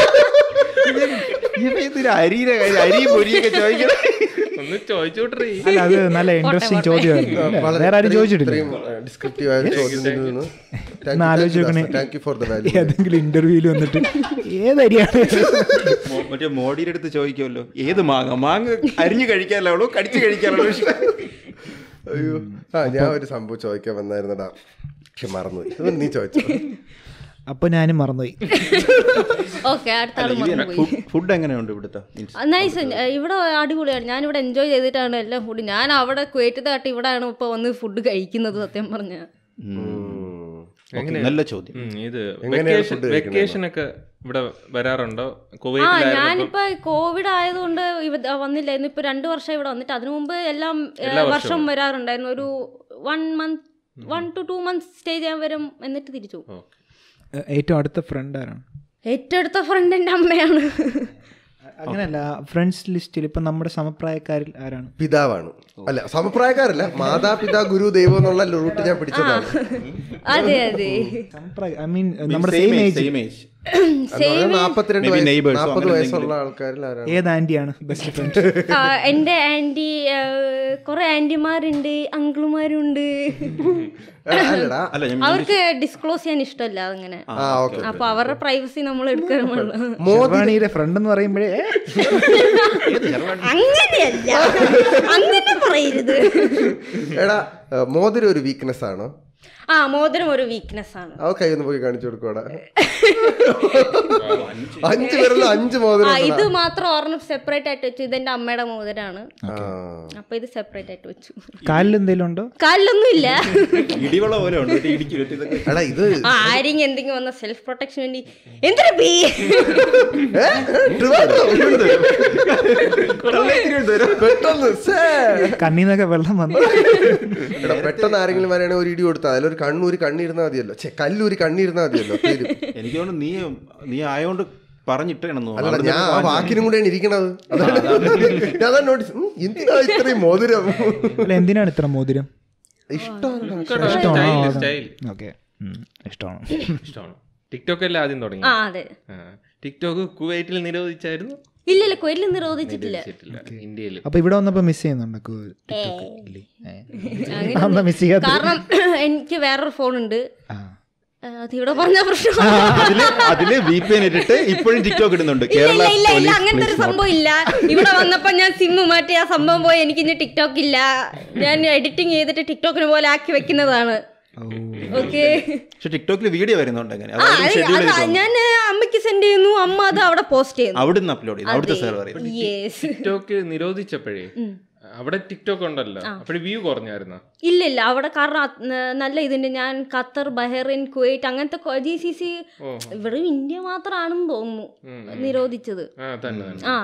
ഇതിന് അരിയുടെ കാര്യം അരി പൊരിയൊക്കെ ചോദിക്കണം ഒന്ന് ചോദിച്ചു വിട്ടേ അല്ല അത് നല്ല ഇൻട്രസ്റ്റിംഗ് ചോദ്യമായിരുന്നു അല്ലേ? വേറെ ആരും ചോദിച്ചിട്ടില്ല ഡിസ്ക്രിപ്റ്റീവ് ആയ ചോദ്യത്തിൽ നിന്ന് ഒന്ന് ആലോചിച്ച് നോക്കണേ. Thank you for the value ഏതെങ്കിലും ഇന്റർവ്യൂവിൽ വന്നിട്ട് ഏതരിയാണ് മോ- മറ്റേ മോഡിയുടെ അടുത്ത് ചോദിക്കുമല്ലോ ഏത് മാങ്ങ മാങ്ങ അരിഞ്ഞു കഴിക്കാനല്ലോ ഉള്ളൂ കടിച്ചു കഴിക്കാനുള്ളൂ അയ്യോ ആ ഞാൻ ഒരു സംഭവം ചോദിക്കാൻ വന്നായിരുന്നടാ പക്ഷെ മറന്നുപോയി ഇത് നീ ചോദിച്ചോ അപ്പൊ ഞാനും മറന്നുപോയി ഓക്കെ അടുത്ത ആൾ മറന്നുപോയി ഫുഡ് എങ്ങനെയുണ്ട് ഇവിടുത്തെ Means നൈസ് ഇവിടെ അടിപൊളിയാണ് ഞാനിവിടെ എൻജോയ് ചെയ്തിട്ടാണ് എല്ലാം ഫുഡ് ഞാൻ അവിടെ കുവൈറ്റത്തെ കാട്ടി ഇവിടെയാണ് ഇപ്പൊ വന്ന് ഫുഡ് കഴിക്കുന്നത് സത്യം പറഞ്ഞ okay, നല്ല ചോദ്യം ഉം, ഇത് എങ്ങനെയാണ് വെക്കേഷൻ food കഴിക്കുന്നത്? വെക്കേഷൻ ഒക്കെ ഇവിടെ വരാറുണ്ടോ ആ കുവൈറ്റിലായിരുന്നു ഞാനിപ്പോ കോവിഡ് ആയതുകൊണ്ട് ഇവ- ആ, വന്നില്ലായിരുന്നു ഇപ്പൊ രണ്ടു വർഷം ഇവിടെ വന്നിട്ട് അതിനു മുമ്പ് എല്ലാം ഏ, എല്ലാ വർഷവും. വർഷം വരാറുണ്ടായിരുന്നു ഒരു one month one two two months stay ചെയ്യാൻ വരും എന്നിട്ട് തിരിച്ചു പോകും. ഏറ്റവും അടുത്ത ഫ്രണ്ട് ആരാണ് ഏറ്റവും അടുത്ത ഫ്രണ്ട് എൻ്റെ അമ്മയാണ് അങ്ങനെയല്ല ഫ്രണ്ട്സ് ലിസ്റ്റിൽ ഇപ്പൊ നമ്മുടെ സമപ്രായക്കാരിൽ ആരാണ് പിതാവാണ് അല്ല സമപ്രായക്കാരല്ല മാതാപിതാ ഗുരു ദൈവം എന്നുള്ള റൂട്ട് ഞാൻ പിടിച്ചതാണ് അതെ അതെ സമപ്രായ ഐ മീൻ നമ്മുടെ same same age, age same age. നാപ്പത്തിരണ്ട് Maybe neighbours ഓ നാപ്പത് അങ്ങനെ വയസ്സുള്ള ആൾക്കാരിൽ ആരാണ് ഏത് ആന്റിയാണ് ബെസ്റ്റ് ഫ്രണ്ട് ആ, എൻ്റെ ആൻറ്റി കുറെ ആൻറ്റിമാരുണ്ട് അങ്കിളുമാരുണ്ട് ആ, അല്ലടാ അല്ല ഞാൻ അവർക്ക് ഡിസ്ക്ലോസ് ചെയ്യാൻ ഇഷ്ടമല്ല അങ്ങനെ ആ ഓക്കെ അപ്പൊ അവരുടെ പ്രൈവസി നമ്മൾ എടുക്കാൻ ശർവാണിയുടെ ഫ്രണ്ട് എന്ന് പറയുമ്പോഴേ ഏ, അങ്ങനെയല്ല അങ്ങനെ പറയരുത് എടാ ആ, മോതിരം ഒരു വീക്ക്നെസ് ആണോ ആ മോതിരം ഒരു വീക്ക്നെസ് ആണ് അവ കൈ ഒന്ന് പോയി കാണിച്ചു കൊടുക്കോടാ അഞ്ച് പേരുള്ള അഞ്ച് മോതിരം ആ ഉണ്ടെടാ. ഇത് മാത്രം ഒരെണ്ണം സെപ്പറേറ്റ് ആയിട്ട് വെച്ചു ഇതെന്റെ അമ്മയുടെ മോതിരാണ് ആ. അപ്പൊ ഇത് സെപ്പറേറ്റ് ആയിട്ട് വെച്ചു കാലിൽ എന്തെങ്കിലും ഉണ്ടോ കാലിലൊന്നും ഇല്ല ഇടിവള പോലെ ഉണ്ട് മറ്റേ ഇടിക്കും മറ്റേ ഇതൊക്കെ എടാ ഇത് ആ, ആരെങ്കിലും എന്തെങ്കിലും വന്ന സെൽഫ് പ്രൊട്ടക്ഷൻ വേണ്ടി എന്തിനാ ബീ ഏ? ഏ? ട്രിവാൻഡ്രം? പെട്ടെന്ന് സേ. കണ്ണീന്നൊക്കെ വെള്ളം വന്നു എടാ പെട്ടെന്ന് ആരെങ്കിലും വരെയാണെങ്കിൽ ഒരു ഇടി കൊടുത്താൽ അതിലൊരു കണ്ണൂരി കണ്ണിരുന്നാ മതിയല്ലോ ഛെ, കല്ലൂരി കണ്ണിരുന്നാ മതിയല്ലോ തീരും. എനിക്ക് തോന്നുന്നു നീ നീ ആയോണ്ട് പറഞ്ഞിട്ടാണെന്ന് അല്ലടാ ഞാൻ ആ വാക്കിനും കൂടെയാണ് ഇരിക്കണത് അതാണ് ഞാൻ അതാ നോട്ടീസ് എന്തിനാ ഇത്രയും മോതിരം അല്ല എന്തിനാണ് ഇത്ര മോതിരം ഇഷ്ടമാണ് സ്റ്റൈൽ സ്റ്റൈൽ ഓക്കെ ഇഷ്ടമാണ് ഇഷ്ടമാണ് ടിക്ടോക്ക് അല്ലേ ആദ്യം തുടങ്ങി ആ അതെ ടിക്ടോക്ക് കുവൈറ്റിൽ നിരോധിച്ചായിരുന്നു ഇല്ല ഇല്ല കൊയിലിൽ നിരോധിച്ചിട്ടില്ല നിരോധിച്ചിട്ടില്ല ഇന്ത്യയിൽ അപ്പൊ ഇവിടെ വന്നപ്പോ മിസ് ചെയ്യുന്നുണ്ടോ കു- ടിക്ടോക്ക്? ഇല്ലേ? ഏ. അന്ന് മിസ് ചെയ്യാത്ത കാരണം എനിക്ക് വേറൊരു ഫോൺ ഉണ്ട് ആ. അത് ഇവിടെ പറഞ്ഞ പ്രശ്നം അതില് അതില് വി പി എൻ ഇട്ടിട്ട് ഇപ്പോഴും ടിക്ടോക്ക് ഇടുന്നുണ്ട് ഇല്ല കേരള ഇല്ല ഇല്ല ഇല്ല പോലീസ് അങ്ങനത്തെ ഒരു please not. സംഭവം ഇല്ല ഇവിടെ വന്നപ്പോ ഞാൻ സിമ്മ് മാറ്റി ആ സംഭവം പോയി എനിക്ക് ഇനി ടിക്ടോക്ക് ഇല്ല ഞാൻ എഡിറ്റിംഗ് ചെയ്തിട്ട് ടിക്ടോക്കിന് പോലെ ആക്കി വെക്കുന്നതാണ് ഓക്കെ പക്ഷെ ടിക്ടോക്കിൽ വീഡിയോ വരുന്നുണ്ട് അങ്ങനെ ആ അത് ഷെഡ്യൂൾ അത് ഞാൻ അമ്മയ്ക്ക് സെൻഡ് ചെയ്യുന്നു അമ്മ അത് അവിടെ പോസ്റ്റ് ചെയ്യുന്നു അവിടുന്ന് അപ്ലോഡ് ചെയ്യുന്നു അവിടുത്തെ സെർവർ യെസ് ടിക്ടോക്ക് നിരോധിച്ചപ്പോഴേ അവിടെ ടിക്ടോക്ക് ഉണ്ടല്ലോ അപ്പോഴും വ്യൂ കുറഞ്ഞായിരുന്നോ ഇല്ല ഇല്ല അവിടെ കാരണം അത് ന- നല്ല ഇതുണ്ട് ഞാൻ ഖത്തർ ബഹ്റൈൻ കുവൈറ്റ് അങ്ങനത്തെ ജി സി സി ഇവിടെ ഇന്ത്യ മാത്രമാണെന്ന് തോന്നുന്നു നിരോധിച്ചത് ആ തന്നെ തന്നെ ആ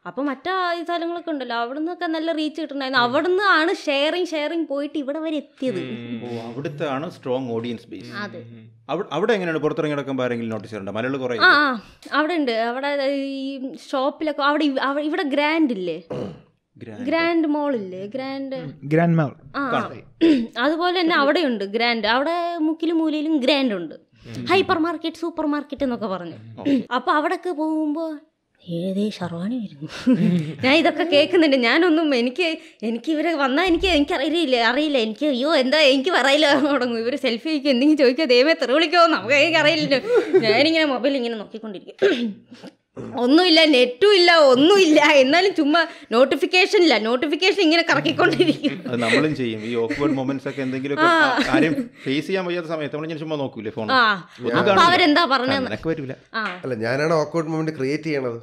അപ്പൊ മറ്റേ ഈ സ്ഥലങ്ങളൊക്കെ ഉണ്ടല്ലോ അവിടെ നിന്നൊക്കെ നല്ല റീച്ച് കിട്ടുന്നുണ്ടായിരുന്നു അവിടെ ആണ് ഷെയറിങ് ഷെയറിങ് പോയിട്ട് ഇവിടെ വരെ എത്തിയത് ഓ അവിടുത്തെ ആണ് സ്ട്രോങ് ഓഡിയൻസ് ബേസ് അതെ അവിടെ എങ്ങനെയാണ് പുറത്തിറങ്ങി നടക്കുമ്പോൾ ആരെങ്കിലും നോട്ടീസ് ചെയ്യണ്ട മലയാളം കുറേ ആ ആ അവിടെ ഉണ്ട് അവിടെ ഈ ഷോപ്പിലൊക്കെ അവിടെ ഇ- അവിടെ- ഇവിടെ ഗ്രാൻഡ് ഇല്ലേ ഗ്രാൻഡ് മോൾ ഇല്ലേ ഗ്രാൻഡ് ഗ്രാൻഡ് മാൾ ആ ആ. അതുപോലെ തന്നെ അവിടെയുണ്ട് ഗ്രാൻഡ് അവിടെ മുക്കിലും മൂലയിലും ഗ്രാൻഡ് ഉണ്ട് ഹൈപ്പർ മാർക്കറ്റ് സൂപ്പർ മാർക്കറ്റ് എന്നൊക്കെ പറഞ്ഞു അപ്പൊ അവിടൊക്കെ പോകുമ്പോ ഏതേ ശർവാണി വരുന്നു ഞാൻ ഇതൊക്കെ കേൾക്കുന്നുണ്ട് ഞാനൊന്നും എനിക്ക് എനിക്ക് ഇവരെ വന്നാൽ എനിക്ക് എനിക്ക് അറിയില്ല അറിയില്ല എനിക്ക് അയ്യോ എന്താ എനിക്ക് പറയില്ല തുടങ്ങും ഇവർ സെൽഫി ചോദിക്കും എന്തെങ്കിലും ചോദിക്കുക ദൈവമേ തെറി വിളിക്കോ നമുക്ക് എനിക്ക് അറിയില്ലല്ലോ ഞാനിങ്ങനെ മൊബൈൽ ഇങ്ങനെ നോക്കിക്കൊണ്ടിരിക്കും ഒന്നുമില്ല നെറ്റും ഇല്ല ഒന്നുമില്ല എന്നാലും ചുമ്മാ നോട്ടിഫിക്കേഷൻ ഇല്ല നോട്ടിഫിക്കേഷൻ ഇങ്ങനെ കറക്കിക്കൊണ്ടിരിക്കും അത് നമ്മളും ചെയ്യും ഈ ഓക്വേർഡ് മൊമെന്റ്സ് ഒക്കെ എന്തെങ്കിലും ആരെയും ഫേസ് ചെയ്യാൻ വയ്യാത്ത സമയത്ത് നമ്മൾ ഞാൻ ചുമ്മാ നോക്കൂലേ ഫോൺ ആ അപ്പൊ അവരെന്താ പറഞ്ഞത് നിനക്ക് വരില്ല ആ അല്ല ഞാനാണ് ഓക്കൗട്ട് മൊമെന്റ് ക്രിയേറ്റ് ചെയ്യണത്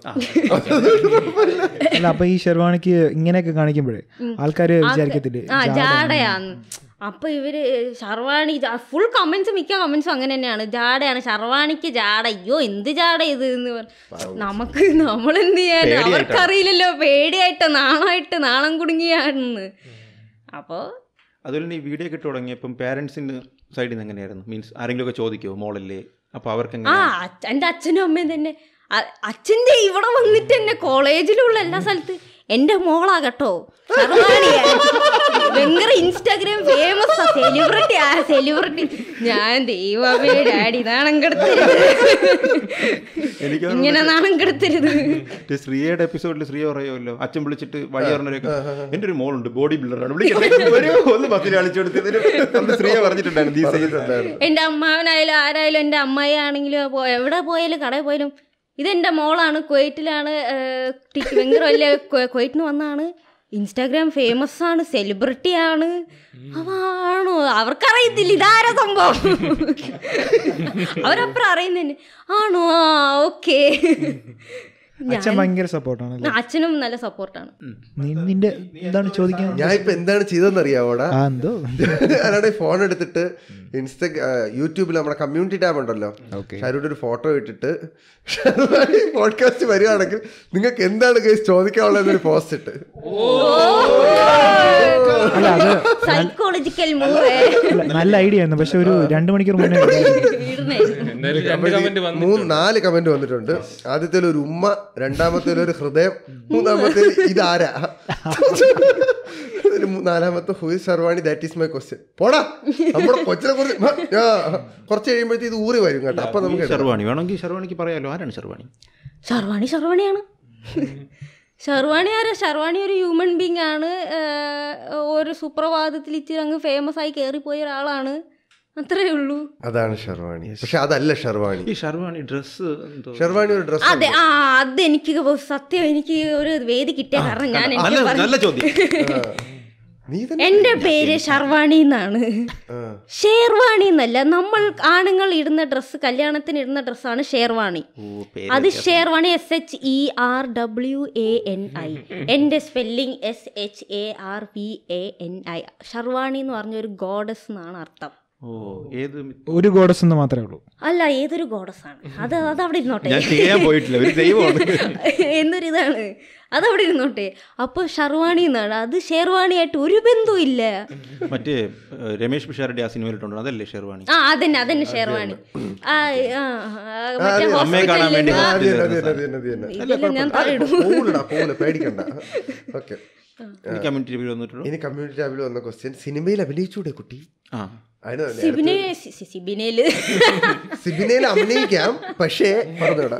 അല്ല അപ്പൊ ഈ ഷെർവാണിക്ക് ഇങ്ങനെയൊക്കെ കാണിക്കുമ്പോഴേ ആൾക്കാർ വിചാരിക്കത്തില്ലേ ആ ജാടയാന്ന് അപ്പൊ ഇവര് ശർവാണി ഫുൾ കമന്റ്സ് മിക്ക കമന്റ്സും അങ്ങനെ തന്നെയാണ് ജാടയാണ് ശർവാണിക്ക് ജാട അയ്യോ എന്ത് ജാട ഇത് എന്ന് പറ- നമുക്ക് നമ്മൾ എന്ത് ചെയ്യാൻ അവർക്കറിയില്ലല്ലോ പേടിയായിട്ട് നാണായിട്ട് നാണം കുടുങ്ങിയാണെന്ന് അപ്പോ അതുപോലെ തന്നെ ഈ വീഡിയോ ഒക്കെ ഇട്ട് തുടങ്ങിയപ്പം പാരൻസിൻ്റെ സൈഡിൽ നിന്ന് എങ്ങനെയായിരുന്നു മീൻസ് ആരെങ്കിലും ഒക്കെ ചോദിക്കുമോ മോളല്ലേ അപ്പോൾ അവർക്ക് ആ എങ്ങനെ അച്ഛ- എൻ്റെ അച്ഛനും അമ്മയും തന്നെ അ- അച്ഛൻ്റെ ഇവിടെ വന്നിട്ട് തന്നെ കോളേജിലുള്ള എല്ലാ സ്ഥലത്ത് എൻ്റെ മോളാ കേട്ടോ ശർവാണിയാ. ഭയങ്കര ഇൻസ്റ്റാഗ്രാം ഫേമസ് ആ സെലിബ്രിറ്റി ആ സെലിബ്രിറ്റി ഞാൻ ദൈവമേ ഡാഡി നാണം കെടുത്തരുത് എനിക്ക് ഇങ്ങനെ നാണം കെടുത്തരുത് മറ്റേ ശ്രീയുടെ എപ്പിസോഡിൽ ശ്രീ പറയുമല്ലോ അച്ഛൻ വിളിച്ചിട്ട് വഴി പറഞ്ഞവരൊക്കെ എൻ്റെ ഒരു മോളുണ്ട് ബോഡി ബിൽഡറാണ് വിളിക്കട്ടെ ഒരു ഒന്ന് ബസ്സിൽ കളിച്ചു കൊടുത്തതിന് അന്ന് ശ്രീയെ പറഞ്ഞിട്ടുണ്ടായിരുന്നു ഈ സൈസ് എൻ്റെ അമ്മാവനായാലും ആരായാലും എൻ്റെ അമ്മായി ആണെങ്കിലും പോ- എവിടെ പോയാലും കടയിൽ പോയാലും ഇതെൻ്റെ മോളാണ് കുവൈറ്റിലാണ് ഏഹ്, ടി- ഭയങ്കര വലിയ കു- കുവൈറ്റിന് വന്നാണ് ഇൻസ്റ്റാഗ്രാം ഫേമസ് ആണ് സെലിബ്രിറ്റി ആണ് അതാണോ അവർക്കറിയത്തില്ല ഇതാരാ സംഭവം അവരപ്പുറം അറിയുന്നതന്നെ ആണോ ആ ഓക്കെ അച്ഛൻ ഭയങ്കര സപ്പോർട്ടാണ് അച്ഛനും നല്ല സപ്പോർട്ടാണ് നിന്റെ എന്താണ് ചോദിക്കാൻ ഞാൻ ഇപ്പൊ എന്താണ് ചെയ്തതെന്ന് അറിയാവോടാ ആ എന്തോ അല്ലാതെ ഫോൺ എടുത്തിട്ട് ഇൻസ്റ്റ യൂട്യൂബിൽ നമ്മുടെ കമ്മ്യൂണിറ്റി ടാബ് ഉണ്ടല്ലോ ഷാരൂടെ ഒരു ഫോട്ടോ ഇട്ടിട്ട് പോഡ്കാസ്റ്റ് വരികയാണെങ്കിൽ നിങ്ങൾക്ക് എന്താണ് കേസ് ചോദിക്കാനുള്ളതെന്നൊരു പോസ്റ്റ് ഇട്ട് അല്ല അത് സൈക്കോളജിക്കൽ മൂവ് അല്ല, നല്ല ഐഡിയ ആയിരുന്നു പക്ഷെ ഒരു രണ്ടു മണിക്കൂർ മുന്നേ വീടുന്നേ എന്തായാലും രണ്ട് കമന്റ് വന്നു മൂന്ന് നാല് കമന്റ് വന്നിട്ടുണ്ട് ആദ്യത്തെ ഒരു ഉമ്മ രണ്ടാമത്തെ ഒരു ഹൃദയം മൂന്നാമത്തെ ഇതാരാ ഒരു മൂ- നാലാമത്തെ ഹുയി Sharvani that is my question പോടാ നമ്മുടെ കൊച്ചിനെ കുറിച്ച് മ, ആ, കുറച്ച് കഴിയുമ്പോഴത്തേക്ക് ഇത് ഊറി വരും കേട്ടോ അപ്പൊ നമുക്ക് എടുക്കാം. ഷർവാണി വേണമെങ്കിൽ ഷർവാണിക്ക് പറയാലോ ആരാണ് ഷർവാണി ഷർവാണി ഷർവാണിയാണ് ഷർവാണി ആരാ ഷർവാണി ഒരു ഹ്യൂമൻ ബീങ് ആണ് ഏഹ് ഒരു സുപ്രഭാതത്തിൽ ഇച്ചിരി അങ്ങ് ഫേമസ് ആയി കയറിപ്പോയ ഒരാളാണ് അത്രേ ഉള്ളൂ അതാണ് ഷെർവാണി പക്ഷെ അതല്ല ഷെർവാണി ഈ ഷർവാണി ഡ്രസ്സ് എന്തോ ഷെർവാണി ഒരു ഡ്രസ് അതെ ആ അതെനിക്ക് സത്യം എനിക്ക് ഒരു വേദി കിട്ടിയ കാരണം ഞാൻ എനിക്ക് നല്ല പറഞ്ഞു നല്ല ചോദ്യം നീ തന്നെ എന്റെ പേര് ഷർവാണി എന്നാണ് ഷേർവാണി എന്നല്ല നമ്മൾ ആണുങ്ങൾ ഇടുന്ന ഡ്രസ്സ് കല്യാണത്തിന് ഇടുന്ന ഡ്രസ്സാണ് ഷേർവാണി ഓ പേര് അത് sherwani S H E R W A N I എൻ്റെ spelling S H A R V A N I Sharvani എന്ന് പറഞ്ഞ ഒരു ഗോഡസ് എന്നാണ് അർത്ഥം ഓ ഏത് മി- ഒരു ഗോഡസ് എന്ന് മാത്രമേ ഉള്ളൂ അല്ല ഏതൊരു ഗോഡസ് ആണ് അത് അത് അവിടെ ഇരുന്നോട്ടെ ഞാൻ ചെയ്യാൻ പോയിട്ടില്ല ഒരു ദൈവമാണ് എന്നൊരു ഇതാണ് അതവിടെ ഇരുന്നോട്ടെ അപ്പോൾ ഷർവാണി എന്നാണ് അത് ഷേർവാണിയായിട്ട് ഒരു ബന്ധവും ഇല്ല മറ്റേ ഏഹ്, രമേഷ് പിഷാരുടെ ആ സിനിമയിലുണ്ടോ അതല്ലേ ഷെർവാണി ആ അതന്നെ അതന്നെ ഷേർവാണി ആ ആ, ആ, മറ്റേ അമ്മയെ കാണാൻ ഹോസ്പിറ്റലിൽ വേണ്ടി ആ, അത് തന്നെ, അത് തന്നെ, അത് തന്നെ, അത് തന്നെ. ഇതില് ഞാൻ തലയിടും പോവില്ലടാ പോവില്ല പേടിക്കണ്ട ഓക്കെ കമ്മ്യൂണിറ്റി റിവ്യൂ വന്നിട്ടുള്ളൂ ഇനി കമ്മ്യൂണിറ്റി ടാബിൽ വന്ന ക്വസ്റ്റ്യൻ സിനിമയിൽ അഭിനയിച്ചൂടെ കുട്ടി ആ അതിന് നേരത്തെ സിബിനെ സി- സി- സിബിനയില് സിബിനയിൽ അഭിനയിക്കാം പക്ഷേ പറഞ്ഞോടാ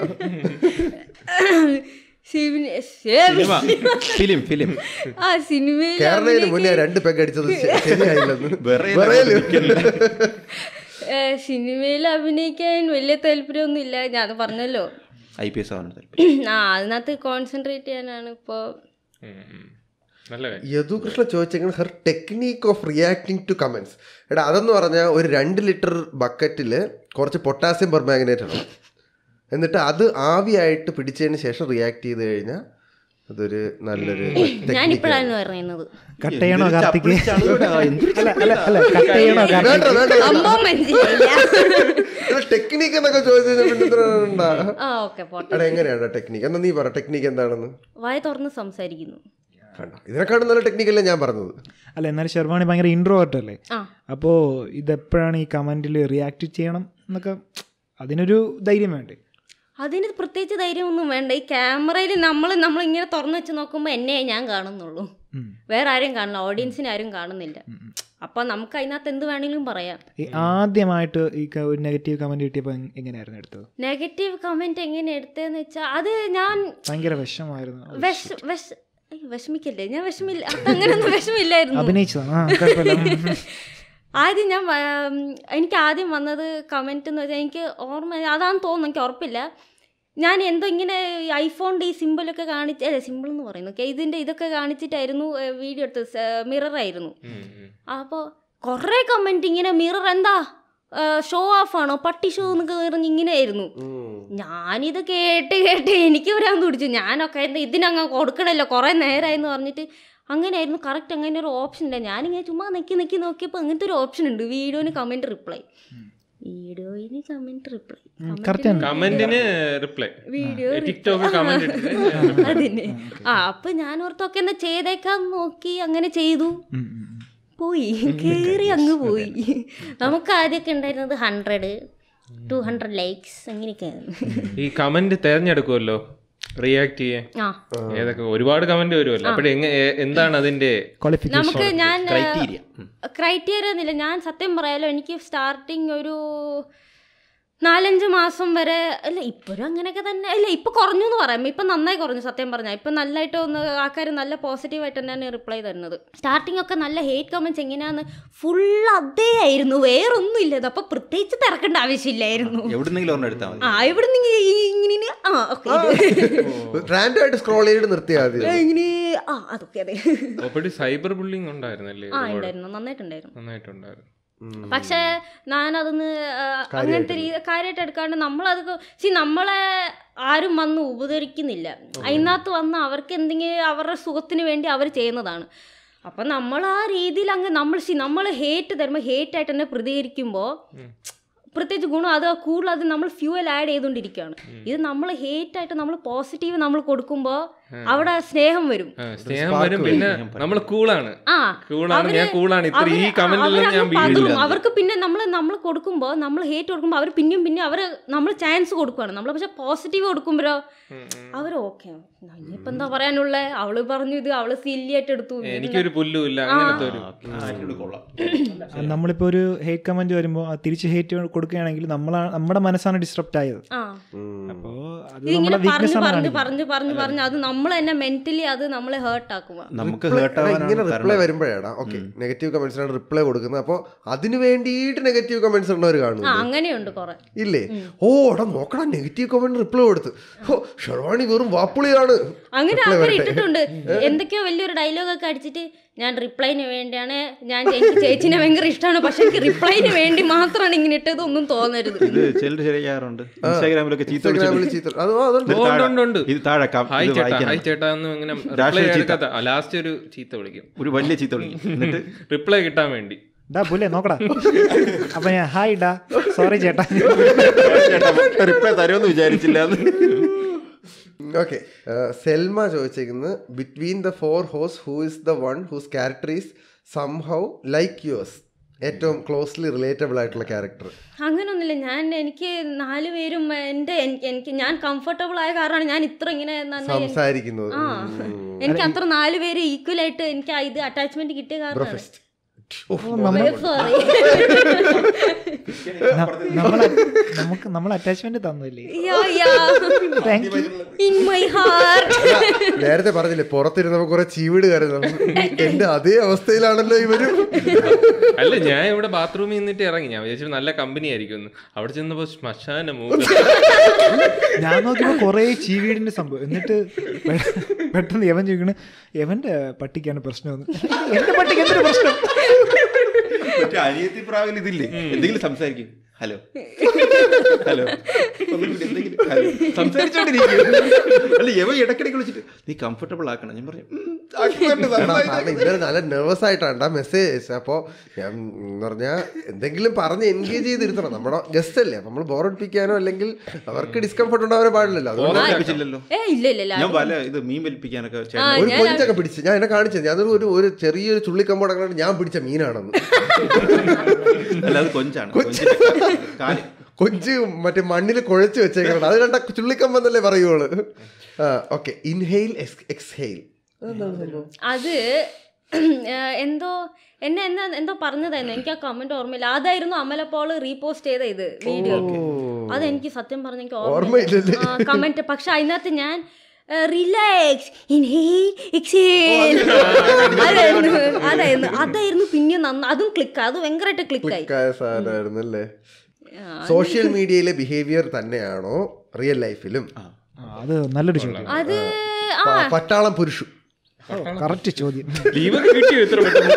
സിബിനെ സിനിമ ഫിലിം ഫിലിം ആ സിനിമയിൽ കേരളയിൽ മുന്നേ രണ്ട് പെഗ് അടിച്ചത് ശ- ശരിയായില്ലെന്ന് വിറയലാ വിറയല്. സിനിമയിൽ അഭിനയിക്കാൻ വലിയ താല്പര്യമൊന്നും ഇല്ല ഞാൻ അത് പറഞ്ഞല്ലോ ഐ പി എസ് ആവാൻ താല്പര്യം ആ അതിനകത്ത് കോൺസെൻട്രേറ്റ് ചെയ്യാനാണ് ഇപ്പോൾ നല്ല കാര്യം യദു കൃഷ്ണ ചോദിച്ചെങ്കിൽ her technique of reacting to comments എടാ അതെന്ന് പറഞ്ഞാൽ ഒരു രണ്ട് ലിറ്റർ ബക്കറ്റിൽ കുറച്ച് പൊട്ടാസ്യം പെർമാഗ്നേറ്റ് ഇടണം എന്നിട്ട് അത് ആവിയായിട്ട് പിടിച്ചതിന് ശേഷം റിയാക്ട് ചെയ്ത് കഴിഞ്ഞാൽ അതൊരു നല്ലൊരു ഞാനിപ്പോഴാണ് പറയുന്നത് കട്ട് ചെയ്യണോ കാർത്തിക് അല്ല അല്ല അല്ല കട്ട് ചെയ്യണോ കാർത്തിക് വേണ്ട വേണ്ട സംഭവം മനസ്സിലായില്ല ടെക്നിക്ക് എന്നൊക്കെ ചോദിച്ചു കഴിഞ്ഞാൽ പിന്നെ ഇത്ര ഉണ്ടാ ആ ഓക്കെ പോട്ടെ എടാ എങ്ങനെയാണ് ടെക്നിക്ക് എന്നാ നീ പറ ടെക്നിക്ക് എന്താണെന്ന് വായ തുറന്ന് സംസാരിക്കുന്നു കണ്ടോ ഇതിനെക്കാളും നല്ല ടെക്നിക്കല്ലേ ഞാൻ പറഞ്ഞത് അല്ല എന്നാലും ഷെർവാണി ഭയങ്കര ഇൻട്രോവേർട്ട് അല്ലേ ആ അപ്പോൾ ഇതെപ്പോഴാണ് ഈ കമൻറ്റിൽ റിയാക്ട് ചെയ്യണം എന്നൊക്കെ അതിനൊരു ധൈര്യം വേണ്ടേ അതിന് പ്രത്യേകിച്ച് ധൈര്യമൊന്നും വേണ്ട ഈ ക്യാമറയിൽ നമ്മൾ നമ്മൾ ഇങ്ങനെ തുറന്നു വെച്ച് നോക്കുമ്പോൾ എന്നെ ഞാൻ കാണുന്നുള്ളൂ ഉം. വേറെ ആരും കാണില്ല ഓഡിയൻസിനെ ആരും കാണുന്നില്ല അപ്പൊ നമുക്ക് അതിനകത്ത് എന്ത് വേണമെങ്കിലും പറയാം ഈ ആദ്യമായിട്ട് ഈ ക- ഒരു നെഗറ്റീവ് കമൻറ്റ് കിട്ടിയപ്പോൾ എങ്- എങ്ങനെയായിരുന്നു എടുത്തത് നെഗറ്റീവ് കമന്റ് എങ്ങനെ എടുത്തതെന്ന് വെച്ചാൽ അത് ഞാൻ ഭയങ്കര വിഷമായിരുന്നു വിഷ വിഷ അയ്യോ, വിഷമിക്കല്ലേ ഞാൻ വിഷമില്ല അങ്ങനെയൊന്നും വിഷമില്ലായിരുന്നു അഭിനയിച്ചതാണ് ആ കുഴപ്പമില്ല ഉം. ആദ്യം ഞാൻ വ- ഉം, എനിക്ക് ആദ്യം വന്നത് കമൻറ്റ് എന്ന് വെച്ചാൽ എനിക്ക് ഓർമ്മ അതാണെന്ന് തോന്നുന്നു എനിക്ക് ഉറപ്പില്ല ഞാൻ എന്തോ ഇങ്ങനെ ഈ ഐഫോണിൻ്റെ ഈ സിമ്പിളൊക്കെ കാണിച്ച് അല്ല സിമ്പിൾ എന്ന് പറയുന്നു ഓക്കെ ഇതിൻ്റെ ഇതൊക്കെ കാണിച്ചിട്ടായിരുന്നു വീഡിയോ എടുത്തത് മിററായിരുന്നു അപ്പോൾ കുറേ കമൻറ്റ് ഇങ്ങനെ മിറർ എന്താ ഷോ ഓഫ് ആണോ പട്ടി ഷോ എന്നൊക്കെ പറഞ്ഞ് ഇങ്ങനെ ആയിരുന്നു ഞാനിത് കേട്ട് കേട്ട് എനിക്ക് വരാൻ പിടിച്ചു ഞാനൊക്കെ എന്താ ഇതിനങ്ങ് കൊടുക്കണല്ലോ കുറേ നേരമായെന്ന് പറഞ്ഞിട്ട് അങ്ങനെയായിരുന്നു കറക്റ്റ് അങ്ങനെ ഒരു ഓപ്ഷൻ ഇല്ല ഞാനിങ്ങനെ ചുമ്മാ നെക്കി നെക്കി നോക്കിയപ്പോൾ അങ്ങനത്തെ ഒരു ഓപ്ഷൻ ഉണ്ട് വീഡിയോന് കമൻറ്റ് റിപ്ലൈ വീഡിയോയിന് കമൻറ്റ് റിപ്ലൈ correct ആണ്. കമന്റിന് റിപ്ലൈ വീഡിയോ ടിക്ടോക്ക് കമന്റ് ഇട്ടിട്ട് അതിന് ആ അപ്പൊ ഞാൻ ഓർത്തൊക്കെ എന്നാ ചെയ്തേക്കാൻ നോക്കി അങ്ങനെ ചെയ്തു ഉം, ഉം, ഉം. പോയി കേറി അങ്ങ് പോയി നമുക്ക് ആദ്യമൊക്കെ ഉണ്ടായിരുന്നത് ഹൺഡ്രഡ് ടു ഹൺഡ്രഡ് ലൈക്സ് അങ്ങനെയൊക്കെയായിരുന്നു ഈ കമന്റ് തെരഞ്ഞെടുക്കുമല്ലോ റിയാക്ട് ചെയ്യാൻ ആ ഏതൊക്കെ ഒരുപാട് കമന്റ് വരുമല്ലോ അപ്പോഴെ എന്താണ് അതിന്റെ Qualification. നമുക്ക് ഞാൻ ക്രൈറ്റീരിയ ക്രൈറ്റീരിയ എന്നില്ല ഞാൻ സത്യം പറയാലോ എനിക്ക് സ്റ്റാർട്ടിങ് ഒരു നാലഞ്ച് മാസം വരെ അല്ല ഇപ്പോഴും അങ്ങനെയൊക്കെ തന്നെ അല്ല ഇപ്പൊ കുറഞ്ഞു എന്ന് പറയാം ഇപ്പൊ നന്നായി കുറഞ്ഞു സത്യം പറഞ്ഞാൽ ഇപ്പൊ നല്ലതായിട്ട് ഒന്ന് ആൾക്കാർ നല്ല പോസിറ്റീവായിട്ട് തന്നെയാണ് റിപ്ലൈ തരുന്നത് സ്റ്റാർട്ടിംഗ് ഒക്കെ നല്ല ഹേറ്റ് കമന്റ്സ് എങ്ങനെയാന്ന് ഫുൾ അതേ ആയിരുന്നു വേറൊന്നും ഇല്ല ഇത് അപ്പൊ പ്രത്യേകിച്ച് തിരക്കേണ്ട ആവശ്യമില്ലായിരുന്നു എവിടുന്നെങ്കിലും ഒരെണ്ണം എടുത്താൽ മതി ആ ഇവിടെ നിന്ന് ഇങ്ങനെ ആ ഓക്കെ റാൻഡം ആയിട്ട് സ്ക്രോൾ ചെയ്തിട്ട് നിർത്തിയാൽ മതി ഇങ്ങനെ ആ അതൊക്കെ അതെ അപ്പോഴും സൈബർ ബുള്ളിങ് ഉണ്ടായിരുന്നല്ലേ ആ ഒരുപാട് ഉണ്ടായിരുന്നു നന്നായിട്ടുണ്ടായിരുന്നു നന്നായിട്ടുണ്ടായിരുന്നു പക്ഷേ ഞാനതൊന്ന് ആ, അങ്ങനത്തെ രീതി കാര്യമായിട്ട് എടുക്കാണ്ട് നമ്മളത് സി നമ്മളെ ആരും വന്ന് ഉപകരിക്കുന്നില്ല അതിനകത്ത് വന്ന് അവർക്ക് എന്തെങ്കിലും അവരുടെ സുഖത്തിന് വേണ്ടി അവർ ചെയ്യുന്നതാണ് അപ്പം നമ്മൾ ആ രീതിയിൽ അങ്ങ് നമ്മൾ സി നമ്മൾ ഹേറ്റ് തരുമ്പോൾ ഹേറ്റ് ആയിട്ട് തന്നെ പ്രതികരിക്കുമ്പോൾ പ്രത്യേകിച്ച് ഗുണം അത് കൂടുതൽ അത് നമ്മൾ ഫ്യൂവൽ ആഡ് ചെയ്തുകൊണ്ടിരിക്കുകയാണ് ഇത് നമ്മൾ ഹേറ്റ് ആയിട്ട് നമ്മൾ പോസിറ്റീവ് നമ്മൾ കൊടുക്കുമ്പോൾ അവിടെ സ്നേഹം വരും ആ, സ്നേഹം വരും പിന്നെ നമ്മൾ കൂളാണ് ആ കൂളാണ് അവര് ഞാൻ കൂളാണ് ഇത്ര ഈ അവര് കമന്റിലൊന്നും ഞാൻ അവരങ്ങ് പകരും. വീടില്ല അവർക്ക് പിന്നെ നമ്മൾ നമ്മൾ കൊടുക്കുമ്പോൾ നമ്മൾ ഹേറ്റ് കൊടുക്കുമ്പോൾ അവർ പിന്നെയും പിന്നെ അവർ നമ്മൾ ചാൻസ് കൊടുക്കുകയാണ് നമ്മൾ പക്ഷെ പോസിറ്റീവ് കൊടുക്കുമ്പോഴോ അവർ ഓക്കെ ഇനിയിപ്പോ എന്താ പറയാനുള്ള അവള് പറഞ്ഞു ഇത് അവള് സില്ലി ആയിട്ട് എടുത്തു എനിക്കൊരു പുല്ലും ഇല്ല അങ്ങനത്തെ ഒരു ആറ്റിറ്റ്യൂഡ് കൊള്ളാം ആ, നമ്മളിപ്പോൾ ഒരു ഹേറ്റ് കമൻറ്റ് വരുമ്പോൾ ആ തിരിച്ച് ഹേറ്റ് കൊടുക്കുകയാണെങ്കിൽ നമ്മളാ നമ്മുടെ മനസ്സാണ് ഡിസ്റ്റർബ് ആയത് ആ അപ്പോൾ അത് ഇതിങ്ങനെ നമ്മളെ വീക്ക്നെസ് പറഞ്ഞു ആണ് പറഞ്ഞു കാണിക്കുന്നത്. പറഞ്ഞു പറഞ്ഞു പറഞ്ഞു അത് നമ്മൾ തന്നെ മെന്റലി അത് നമ്മളെ ഹേർട്ട് ആക്കുക നമുക്ക് Reply- ഹേർട്ട് എടാ, ഇങ്ങനെ റിപ്ലൈ ആവാനാണ് വരുമ്പോഴാണ് ഓക്കെ നെഗറ്റീവ് കമന്റ്സിനാണ് റിപ്ലൈ കൊടുക്കുന്നത് അപ്പോൾ അതിന് വേണ്ടിയിട്ട് നെഗറ്റീവ് കമന്റ്സ് ഉള്ളവർ കാണും ആ അങ്ങനെയുണ്ട് കുറെ ഇല്ലേ ഓ എടാ നോക്കടാ നെഗറ്റീവ് കമന്റ് റിപ്ലൈ കൊടുത്ത് ഓ ഷെർവാണി വെറും വാപ്പുളിയാണ് അങ്ങനെ Reply അവർ വരട്ടെ. ഇട്ടിട്ടുണ്ട് എന്തൊക്കെയോ വലിയൊരു ഡയലോഗ് ഒക്കെ അടിച്ചിട്ട് ഞാൻ റിപ്ലൈന് വേണ്ടിയാണ് ഞാൻ എനിക്ക് ചേച്ചിനെ ഭയങ്കര ഇഷ്ടമാണ് പക്ഷെ എനിക്ക് റിപ്ലൈന് വേണ്ടി മാത്രമാണ് ഇങ്ങനെ ഇട്ടത് ഒന്നും തോന്നരുത് ഇത് ചിലർ ചെയ്യാറുണ്ട് ഇൻസ്റ്റാഗ്രാമിലൊക്കെ ചീത്ത ഇൻസ്റ്റാഗ്രാമിൽ വിളിച്ചിട്ട് ചീത്ത അത് അതുണ്ട് ഓ, ഉണ്ട്, ഉണ്ട്, ഉണ്ട്. ഇത് താഴെ കം- ഹായ് ഇത് ചേട്ടാ വായിക്കണം. ഹായ് ചേട്ടാ എന്ന് ഇങ്ങനെ Dash റിപ്ലൈ ഒരു ചീത്ത. എടുക്കാത്ത ലാസ്റ്റ് ഒരു ചീത്ത വിളിക്കും ഒരു വലിയ ചീത്ത വിളിക്കും എന്നിട്ട് റിപ്ലൈ കിട്ടാൻ വേണ്ടി ഡാ പുല്ലേ നോക്കടാ അപ്പൊ ഞാൻ ഹായ് ഡാ സോറി ചേട്ടാ റിപ്ലൈ തരുമെന്ന് വിചാരിച്ചില്ല എന്ന് ഓക്കെ സെൽമ ചോദിച്ചേക്കുന്നത് ബിറ്റ്വീൻ ദ ഫോർ ഹോസ് who is the one whose character is somehow like yours ഏറ്റവും ക്ലോസ്ലി റിലേറ്റബിൾ ആയിട്ടുള്ള ക്യാരക്ടർ അങ്ങനൊന്നുമില്ല ഞാൻ എനിക്ക് നാല് പേരും എൻ്റെ എൻ- എനിക്ക് ഞാൻ കംഫർട്ടബിൾ ആയ കാരണമാണ് ഞാൻ ഇത്ര ഇങ്ങനെ നന്നായി സംസാരിക്കുന്നത് ആ എനിക്ക് അത്ര നാല് പേര് ഈക്വൽ ആയിട്ട് എനിക്ക് ആ ഇത് അറ്റാച്ച്മെന്റ് കിട്ടിയ കാരണമാണ് സോറി നമ്മൾ നമുക്ക് നമ്മൾ അറ്റാച്ച്മെന്റ് തന്നില്ലേ thank you in my heart നേരത്തെ പറഞ്ഞില്ലേ പുറത്തിരുന്നപ്പോ കുറെ ചീവിട് കയറുന്നു എന്റെ അതേ അവസ്ഥയിലാണല്ലോ ഇവരും അല്ല ഞാൻ ഇവിടെ ബാത്റൂമിൽ നിന്നിട്ട് ഇറങ്ങി ഞാൻ വിചാരിച്ചു നല്ല കമ്പനി ആയിരിക്കും എന്ന് അവിടെ ചെന്നപ്പോ ശ്മശാന മൂല ഞാൻ നോക്കിയപ്പോ കുറേ ചീവീടിന്റെ സംഭവം എന്നിട്ട് പെ- പെട്ടെന്ന് യവൻ ചോദിക്കണ് യവന്റെ പട്ടിക്കാണ് പ്രശ്നം എന്റെ പട്ടിക്ക് എന്തൊരു പ്രശ്നം മറ്റേ അനിയത്തി പ്രാവിൽ ഇതില്ലേ എന്തെങ്കിലും സംസാരിക്കും ഹലോ ഹലോ ഒന്നും കൂടി എന്തെങ്കിലും ഹലോ സംസാരിച്ചോണ്ടിരിക്കും അല്ല യവ ഇടയ്ക്കിടയ്ക്ക് വിളിച്ചിട്ട് നീ കംഫർട്ടബിൾ ആക്കണം ഞാൻ പറഞ്ഞു "ഉം, ആക്കുന്നുണ്ട്, നന്നായി." കാരണം ഇന്നലെ നല്ല നെർവസ് ആയിട്ടാണ് മെസ്സേജ് അയച്ചത് അപ്പോൾ ഞാൻ എന്ന് പറഞ്ഞാൽ എന്തെങ്കിലും പറഞ്ഞ് എൻഗേജ് ചെയ്തിരുത്തണം നമ്മുടെ ഗസ്റ്റ് അല്ലേ നമ്മൾ ബോറടിപ്പിക്കാനോ അല്ലെങ്കിൽ അവർക്ക് ഡിസ്കംഫർട്ട് ഉണ്ടാവാനോ പാടില്ലല്ലോ അതുകൊണ്ട് ഏൽപ്പിച്ചില്ലല്ലോ ഏ ഇല്ല ഇല്ല ഇല്ല ഞാൻ വല ഇത് മീൻ വലിപ്പിക്കാനൊക്കെ ആ, ചേട്ടൻ ഒരു ഞാൻ- കൊഞ്ചൊക്കെ പിടിച്ച് ഞാൻ എന്നെ കാണിച്ചത് ഞാൻ ഒരു ഒരു ചെറിയൊരു ചുള്ളിക്കമ്പോട് അങ്ങനെ ഞാൻ പിടിച്ച മീനാണെന്ന് അല്ല അത് കൊഞ്ചാണ് കൊഞ്ചിന്റെ കാല് കൊഞ്ച് മറ്റേ മണ്ണിൽ കുഴച്ച് വെച്ചേക്കണം അത് കണ്ട ചുള്ളിക്കമ്പെന്നല്ലേ പറയുള്ളൂ ഓക്കെ ഇൻഹെയിൽ എക്സ്ഹെയിൽ അത് ആ, എന്തോ എന്നെ എന്നാ എന്തോ പറഞ്ഞതായിരുന്നു എനിക്ക് ആ കമന്റ് ഓർമ്മയില്ല അതായിരുന്നു അമലപ്പോൾ റീപോസ്റ്റ് ചെയ്ത ഇത് വീഡിയോ അതെനിക്ക് സത്യം പറഞ്ഞ എനിക്ക് ഓർമ്മയില്ലല്ലേ? കമന്റ് പക്ഷെ അതിനകത്ത് ഞാൻ റിലാക്സ് അതായിരുന്നു അതായിരുന്നു അതായിരുന്നു പിന്നെ നന്ന അതും ക്ലിക്ക് അത് ഭയങ്കരമായിട്ട് ക്ലിക്കായി ക്ലിക്കായ സാധനമായിരുന്നു അല്ലേ സോഷ്യൽ മീഡിയയിലെ ബിഹേവിയർ തന്നെയാണോ റിയൽ ലൈഫിലും ആ, അത് നല്ലൊരു ചോദ്യം അത് ആ പ- പട്ടാളം പുരുഷു കറക്റ്റ് ചോദ്യം ലീവൊക്കെ കിട്ടിയോ ഇത്ര പെട്ടെന്ന്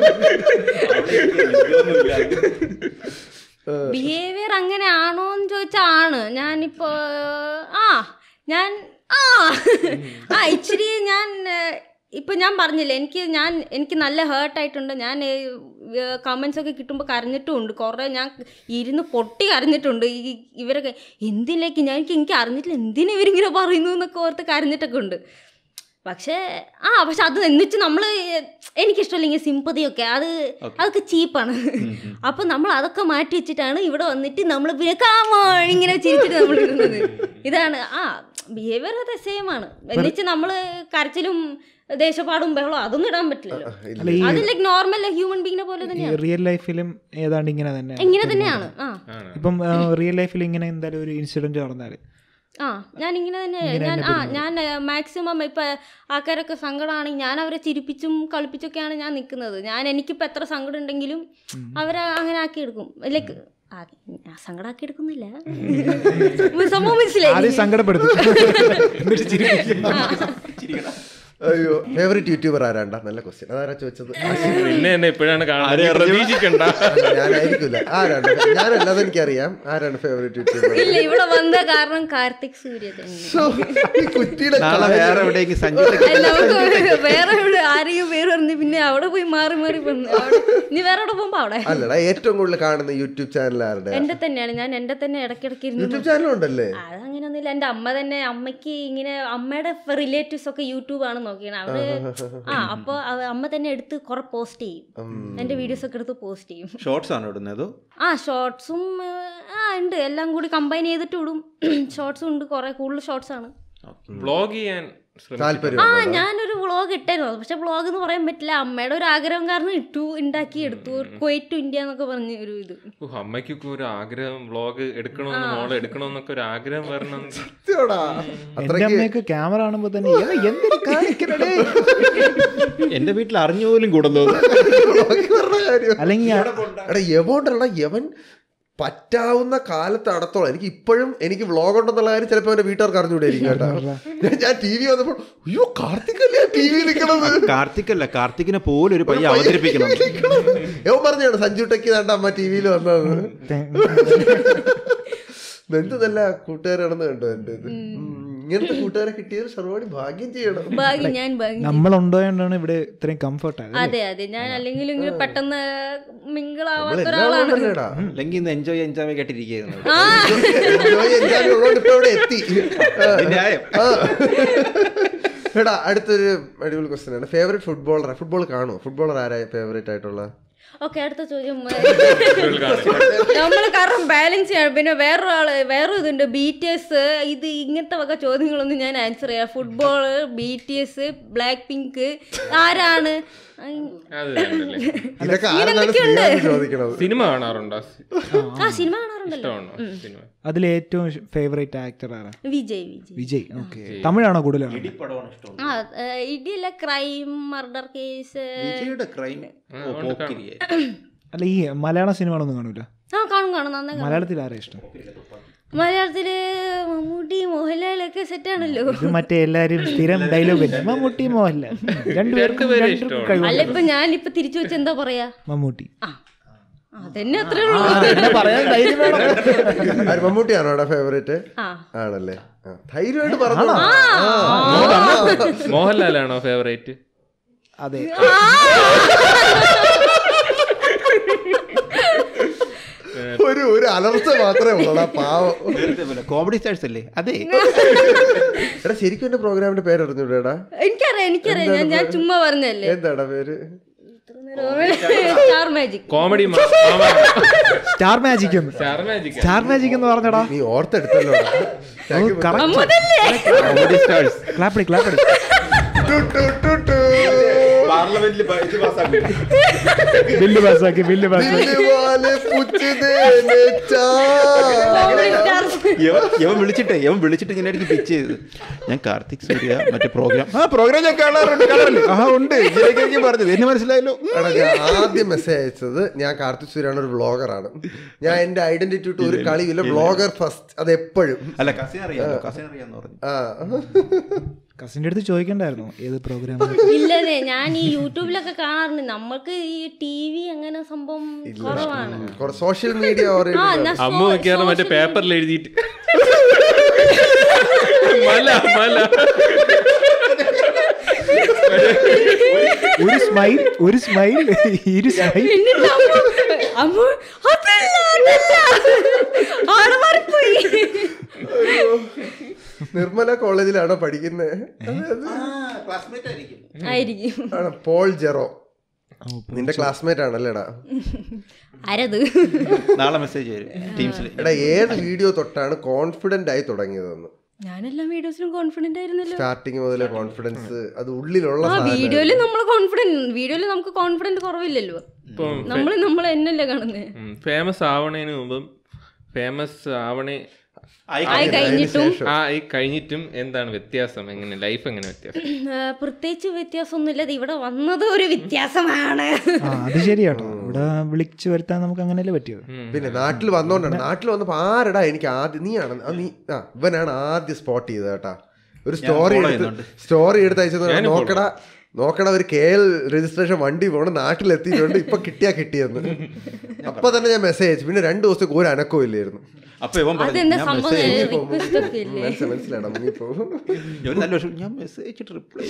ബിഹേവിയർ അങ്ങനെ ആണോ എന്ന് ചോദിച്ചാൽ ആണ് ഞാനിപ്പോ ആ ഞാൻ ആ ആ ഇച്ചിരി ഞാൻ ഏഹ്, ഇപ്പൊ ഞാൻ പറഞ്ഞില്ലേ എനിക്ക് ഞാൻ എനിക്ക് നല്ല ഹേർട്ട് ആയിട്ടുണ്ട് ഞാൻ കമൻസ് ഒക്കെ കിട്ടുമ്പോൾ കരഞ്ഞിട്ടുമുണ്ട് കുറേ ഞാൻ ഇരുന്ന് പൊട്ടി കരഞ്ഞിട്ടുണ്ട് ഈ ഇവരൊക്കെ എന്തിലേക്ക് ഞാൻ എനിക്ക് എനിക്ക് അറിഞ്ഞിട്ടില്ല എന്തിനാ ഇവരിങ്ങനെ പറയുന്നു എന്നൊക്കെ ഓർത്ത് കരഞ്ഞിട്ടൊക്കെ ഉണ്ട് പക്ഷേ ആ പക്ഷെ അത് എന്നിട്ട് നമ്മൾ എനിക്കിഷ്ടമല്ല ഇങ്ങനെ സിമ്പതിയൊക്കെ അത് അതൊക്കെ ചീപ്പാണ് അപ്പൊ നമ്മൾ അതൊക്കെ മാറ്റി വെച്ചിട്ടാണ് ഇവിടെ വന്നിട്ട് നമ്മൾ പിന്നെ കാമോ ഇങ്ങനെ ചിരിച്ചിട്ട് നമ്മൾ ഇടുന്നത് ഇതാണ് ആ ബിഹേവിയർ അത് സെയിം ആണ് എന്നിട്ട് നമ്മൾ കരച്ചിലും ദേശപാടും ബഹളം അതൊന്നും ഇടാൻ പറ്റില്ലല്ലോ അല്ല ഈ അത് ലൈക്ക് നോർമൽ ഹ്യൂമൻ ബീങ്ങിനെ പോലെ തന്നെയാണ് റിയൽ ലൈഫിലും ഏതാണ്ട് ഇങ്ങനെ തന്നെ ഇങ്ങനെ തന്നെയാണ് ആ ഇപ്പം റിയൽ ലൈഫിൽ ഇങ്ങനെ എന്തായാലും ഒരു ഇൻസിഡന്റ് നടന്നാൽ ആ ഞാൻ ഇങ്ങനെ തന്നെ ഞാൻ ആ ഞാൻ മാക്സിമം ഇപ്പൊ ആൾക്കാരൊക്കെ സങ്കടമാണെങ്കിൽ ഞാൻ അവരെ ചിരിപ്പിച്ചും കളിപ്പിച്ചൊക്കെയാണ് ഞാൻ നിൽക്കുന്നത് ഞാൻ എനിക്കിപ്പോൾ എത്ര സങ്കടം ഉണ്ടെങ്കിലും അവരെ അങ്ങനെ ആക്കി എടുക്കും ലൈക്ക് സങ്കടമാക്കി എടുക്കുന്നില്ല സംഭവം മനസ്സിലായി ആദ്യം സങ്കടപ്പെടുത്തും എന്നിട്ട് ചിരിപ്പിക്കും അയ്യോ ഫേവറേറ്റ് യൂട്യൂബർ ആരാണ്ടാ നല്ല ക്വസ്റ്റ്യൻ അതാരാ ചോദിച്ചത് പിന്നെ എന്നെ ഇപ്പോഴാണ് കാണുന്നത് നീ പ്രതീക്ഷിക്കണ്ട ഞാനായിരിക്കില്ല ആരാണ് ഞാനല്ലാതെ എനിക്കറിയാം ആരാണ് ഫേവറേറ്റ് യൂട്യൂബർ ഇല്ല ഇവിടെ വന്ന കാരണം കാർത്തിക് സൂര്യ തന്നെ കുറ്റിയുടെ നാളെ വേറെ എവിടെയെങ്കിലും സഞ്ജയ് അല്ല, നമുക്ക് വേറെ എവിടെ ആരെയും പേര് പറഞ്ഞ് പിന്നെ അവിടെ പോയി മാറി മാറി വന്ന് അവിടെ നീ വേറെ എവിടെ പോകുമ്പോ അവിടെ അല്ലടാ ഏറ്റവും കൂടുതൽ കാണുന്ന യൂട്യൂബ് ചാനൽ ആരുടെ എന്റെ തന്നെയാണ് ഞാൻ എന്റെ തന്നെ ഇടയ്ക്കിടയ്ക്ക് ഇരുന്ന് യൂട്യൂബ് ചാനൽ ഉണ്ടല്ലേ അതങ്ങനെയൊന്നുമില്ല എൻ്റെ അമ്മ തന്നെ അമ്മയ്ക്ക് ഇങ്ങനെ അമ്മയുടെ റിലേറ്റീവ്സ് ഒക്കെ യൂട്യൂബ് ആണ് നോക്കിയാണ് അവര് ആ അപ്പോൾ അമ്മ തന്നെ എടുത്ത് കുറെ പോസ്റ്റ് ചെയ്യും എൻ്റെ വീഡിയോസ് ഒക്കെ എടുത്ത് പോസ്റ്റ് ചെയ്യും ഷോർട്സ് ആണോ ഇടുന്നത് അതോ ആ ഷോർട്സും ആ ഉണ്ട് എല്ലാം കൂടി കമ്പൈൻ ചെയ്തിട്ട് ഇടും ഷോർട്സും ഉണ്ട് കുറെ കൂടുതൽ ഷോർട്സ് ആണ് വ്ളോഗ് ചെയ്യാൻ ശ്രമിച്ചു താല്പര്യം ആ ഞാനൊരു വ്ളോഗ് ഇട്ടായിരുന്നു പക്ഷെ വ്ളോഗ് എന്ന് പറയാൻ പറ്റില്ല അമ്മയുടെ ഒരു ആഗ്രഹം കാരണം ഇട്ടു ഉണ്ടാക്കി എടുത്തു ക്വൈറ്റ് ടു ഇന്ത്യ എന്നൊക്കെ പറഞ്ഞ ഒരു ഇത് ഓ, അമ്മയ്ക്കൊക്കെ ഒരു ആഗ്രഹം വ്ളോഗ് എടുക്കണമെന്ന് മോളെ എടുക്കണമെന്നൊക്കെ ഒരു ആഗ്രഹം വരണം സത്യമാടാ. എന്റെ അത്രയ്ക്ക് അമ്മയൊക്കെ ക്യാമറ കാണുമ്പോ തന്നെ "ഏ, എന്തിന് കാണിക്കണടേ?" എന്റെ വീട്ടിൽ അറിഞ്ഞു പോലും കൂടുന്നു ബാക്കി പറഞ്ഞ കാര്യം. അല്ലെങ്കിൽ എടാ യവോണ്ടല്ല യവൻ പറ്റാവുന്ന കാലത്ത് അടത്തോളം എനിക്ക് ഇപ്പോഴും എനിക്ക് വ്ളോഗ് ഉണ്ടെന്നുള്ള കാര്യം ചിലപ്പോൾ എന്റെ വീട്ടുകാർക്ക് അറിഞ്ഞുകൂടായിരിക്കും കേട്ടോ ഞാൻ- ഞാൻ ടി വി വന്നപ്പോൾ അയ്യോ കാർത്തികല്ലേ ടി വി നിൽക്കണത് കാർത്തിക് അല്ല കാർത്തികിനെ പോലും ഒരു പയ്യ അവതരിപ്പിക്കണം യവൻ പറഞ്ഞാണ് സഞ്ജു ടെക്കി തണ്ട അമ്മ ടി വിയിൽ വന്നത് എന്ത് നല്ല കൂട്ടുകാരാണെന്ന് കണ്ടോ എന്റെ ഇത് ഉം, ഇങ്ങനത്തെ കൂട്ടുകാരെ കിട്ടിയത് സർവാണി ഭാഗ്യം ചെയ്യണം ഭാഗ്യം ഞാൻ ഭാഗ്യം നമ്മളുണ്ടായോണ്ടാണ് ഇവിടെ ഇത്രയും കംഫർട്ട് ആയത് അതെ അതെ ഞാൻ അല്ലെങ്കിൽ ഇങ്ങനെ പെട്ടെന്ന് മിങ്കിളാവാത്ത നമ്മളെല്ലാം ഒരാളാണ് ഉള്ളതല്ലേടാ. അല്ലെങ്കിൽ ഇന്ന് എൻജോയ് എൻജോയ് കേട്ടിരിക്കുന്നു ആ Enjoy ചെയ്യാൻ ഉള്ളതുകൊണ്ട് ഇപ്പൊ ഇവിടെ എത്തി ന്യായം ആ. എടാ അടുത്തൊരു അടിപൊളി ക്വസ്റ്റ്യൻ ആണ് ഫേവറേറ്റ് ഫുട്ബോളർ ഫുട്ബോൾ കാണുമോ ഫുട്ബോളർ ആരാ ഫേവറേറ്റ് ആയിട്ടുള്ള ഓക്കെ അടുത്ത ചോദ്യം നമ്മൾ കാരണം ബാലൻസ് ചെയ്യണം പിന്നെ വേറൊരാള് വേറെ ഇതുണ്ട് ബി ടി എസ് ഇത് ഇങ്ങനത്തെ വക ചോദ്യങ്ങളൊന്നും ഞാൻ ആൻസർ ചെയ്യാം football B T S Blackpink ആരാണ് ഐ, അത് വേണ്ടല്ലേ ഇതൊക്കെ ആരാണ് സ്ത്രീയാണ് ചോദിക്കണത് സിനിമ കാണാറുണ്ടോ ആ സിനിമ കാണാറുണ്ടല്ലോ ഇഷ്ടമാണോ സിനിമ അതിൽ ഏറ്റവും ഫേവറേറ്റ് ആക്ടർ ആരാ വിജയ് വിജയ് വിജയ് ഓക്കെ തമിഴാണോ കൂടുതലാണ് പടമാണ് ഇഷ്ടം ആ ഏ, ഇടിയില്ല ക്രൈം മർഡർ കേസ് വിജയുടെ ക്രൈം അല്ല ഈ മലയാള സിനിമകളൊന്നും കാണൂല ആ കാണും കാണും നന്നായി കാണും. മലയാളത്തിൽ ആരാ ഇഷ്ടം മലയാളത്തില് മമ്മൂട്ടി മോഹൻലാലൊക്കെ സെറ്റാണല്ലോ ഇത് മറ്റേ എല്ലാരും സ്ഥിരം ഡയലോഗ് അല്ലേ മമ്മൂട്ടി മോഹൻലാൽ രണ്ടുപേർക്കും രണ്ടുപേരെ രണ്ടുപേർക്കും കഴിവുണ്ട് അല്ല ഇപ്പൊ ഞാൻ ഇപ്പൊ തിരിച്ചു വെച്ച് എന്താ പറയാ മമ്മൂട്ടി ആ അതന്നെ അത്രേ ഉള്ളൂ എന്നെ പറയാൻ ധൈര്യം വേണം ആര് മമ്മൂട്ടിയാണോ അവിടെ ഫേവറേറ്റ് ആ ആണല്ലേ ആ, ധൈര്യമായിട്ട് പറഞ്ഞു മോഹൻലാലാണോ ഫേവറേറ്റ് അതെ ഒരു ഒരു അലർച്ച മാത്രമേ ഉള്ളൂ പാവം കോമഡി സ്റ്റാർസ് അല്ലേ അതെ എടാ ശരിക്കും എന്റെ പ്രോഗ്രാമിന്റെ പേര് അറിഞ്ഞൂടാ എനിക്കറിയാം എനിക്കറിയാം ഞാൻ ഞാൻ ചുമ്മാ പറഞ്ഞല്ലേ എന്താടാ പേര് Star Magic comedy Star Magic എന്ന് സ്റ്റാർ മാജിക് സ്റ്റാർ മാജിക് എന്ന് പറഞ്ഞടാ നീ ഓർത്തെടുത്തല്ലോ കോമഡി സ്റ്റാർസ് ക്ലാപ്പടി ക്ലാപ്പടി പാർലമെന്റിൽ ബില്ല് പാസ്സാക്കി ബില്ല് പാസ്സാക്കി യവൻ വിളിച്ചിട്ടേ യവൻ വിളിച്ചിട്ട് ഇങ്ങനെ ആയിരിക്കും പിച്ച് ചെയ്തത് ഞാൻ കാർത്തിക് സൂര്യ മറ്റേ പ്രോഗ്രാം ആ പ്രോഗ്രാം ഞാൻ കാണാറുണ്ട് കാണാറില്ലേ ആ ഉണ്ട് ഇതിലേക്കായിരിക്കും പറഞ്ഞത് എന്നെ മനസ്സിലായല്ലോ എടാ ഞാൻ ആദ്യം മെസ്സേജ് അയച്ചത് ഞാൻ കാർത്തിക് സൂര്യാണ് ഒരു വ്ളോഗറാണ് ഞാൻ എന്റെ ഐഡന്റിറ്റി ഇട്ട് ഒരു കളിയില്ല വ്ളോഗർ ഫസ്റ്റ് അത് എപ്പോഴും അല്ല കസിൻ അറിയാമല്ലോ കസിൻ അറിയാന്ന് പറഞ്ഞു ആ കസിന്റെ അടുത്ത് ചോദിക്കണ്ടായിരുന്നു ഏത് പ്രോഗ്രാം ഇല്ലതേ ഞാൻ ഈ യൂട്യൂബിലൊക്കെ കാണാറുണ്ട് നമ്മൾക്ക് ഈ ടി വി അങ്ങനെ സംഭവം കുറവാണ് സോഷ്യൽ മീഡിയ ആ ഓറിയന്റഡ് ഞാൻ അമ്മ മിക്കവാറും മറ്റേ പേപ്പറിൽ എഴുതിയിട്ട് മല മല ഒരു സ്മൈൽ ഒരു സ്മൈൽ ഇരു സ്മൈൽ എന്നിട്ട് അമ്മ അമ്മ അതല്ല അതല്ല ആടെ മാറിപ്പോയി നിർമ്മല കോളേജിലാണോ പഠിക്കുന്നത് ക്ലാസ്മേറ്റ് ആയിരിക്കും ആയിരിക്കും ആണ് പോൾ ജെറോ നിന്റെ ക്ലാസ്മേറ്റ് ആണല്ലേടാ ആരത് നാളെ മെസ്സേജ് വരും ടീംസിൽ എടാ ഏത് വീഡിയോ തൊട്ടാണ് കോൺഫിഡന്റ് ആയി തുടങ്ങിയതെന്ന് ഞാനെല്ലാ വീഡിയോസിലും കോൺഫിഡന്റ് ആയിരുന്നല്ലോ സ്റ്റാർട്ടിങ് മുതലേ കോൺഫിഡൻസ് അത് ഉള്ളിലുള്ള ആ സാധനം വീഡിയോയില് നമ്മൾ കോൺഫിഡന്റ് വീഡിയോയില് നമുക്ക് കോൺഫിഡന്റ് കുറവില്ലല്ലോ ഇപ്പം നമ്മൾ നമ്മൾ എന്നല്ലേ കാണുന്നേ ഫേമസ് ആവണേന് മുമ്പും ഫേമസ് ആവണേ ആയി കഴിഞ്ഞിട്ടും ആ ഈ കഴിഞ്ഞിട്ടും എന്താണ് വ്യത്യാസം എങ്ങനെ ലൈഫ് എങ്ങനെ വ്യത്യാസം ആ, പ്രത്യേകിച്ച് വ്യത്യാസമൊന്നുമില്ല ഇത് ഇവിടെ വന്നത് ഒരു വ്യത്യാസമാണ് ആ അത് ശരിയാട്ടോ ഇവിടെ വിളിച്ചു വരുത്താൻ നമുക്ക് അങ്ങനെയല്ലേ പറ്റിയത് പിന്നെ നാട്ടിൽ വന്നോണ്ടാണ് നാട്ടിൽ വന്നപ്പോ ആരടാ എനിക്ക് ആദ്യം നീയാണ് ആ, നീ ആ ഇവനാണ് ആദ്യം സ്പോട്ട് ചെയ്തത് കേട്ടാ ഒരു സ്റ്റോറി follow എടുത്ത് ചെയ്യുന്നുണ്ട്. സ്റ്റോറി എടുത്ത് അയച്ചത് നോക്കടാ നോക്കട ഒരു കെ എൽ രജിസ്ട്രേഷൻ വണ്ടി പോകണം നാട്ടിലെത്തിയിട്ടുണ്ട് ഇപ്പൊ കിട്ടിയാ കിട്ടിയെന്ന് അപ്പൊ തന്നെ ഞാൻ മെസ്സേജ് അയച്ചു പിന്നെ രണ്ടു ദിവസത്തേക്ക് ഒരു അനക്കവും ഇല്ലായിരുന്നു അപ്പൊ ഇവൻ പറഞ്ഞു അതെന്താ ഞാൻ സംഭവം മെസ്സേജ് റിക്വസ്റ്റ് ഒക്കെ ഇല്ലേ മനസ്സിലാ- മനസ്സിലാടാ മുങ്ങിപ്പോ ഇവൻ നല്ല വിഷം ഞാൻ മെസ്സേജ് റിപ്ലൈ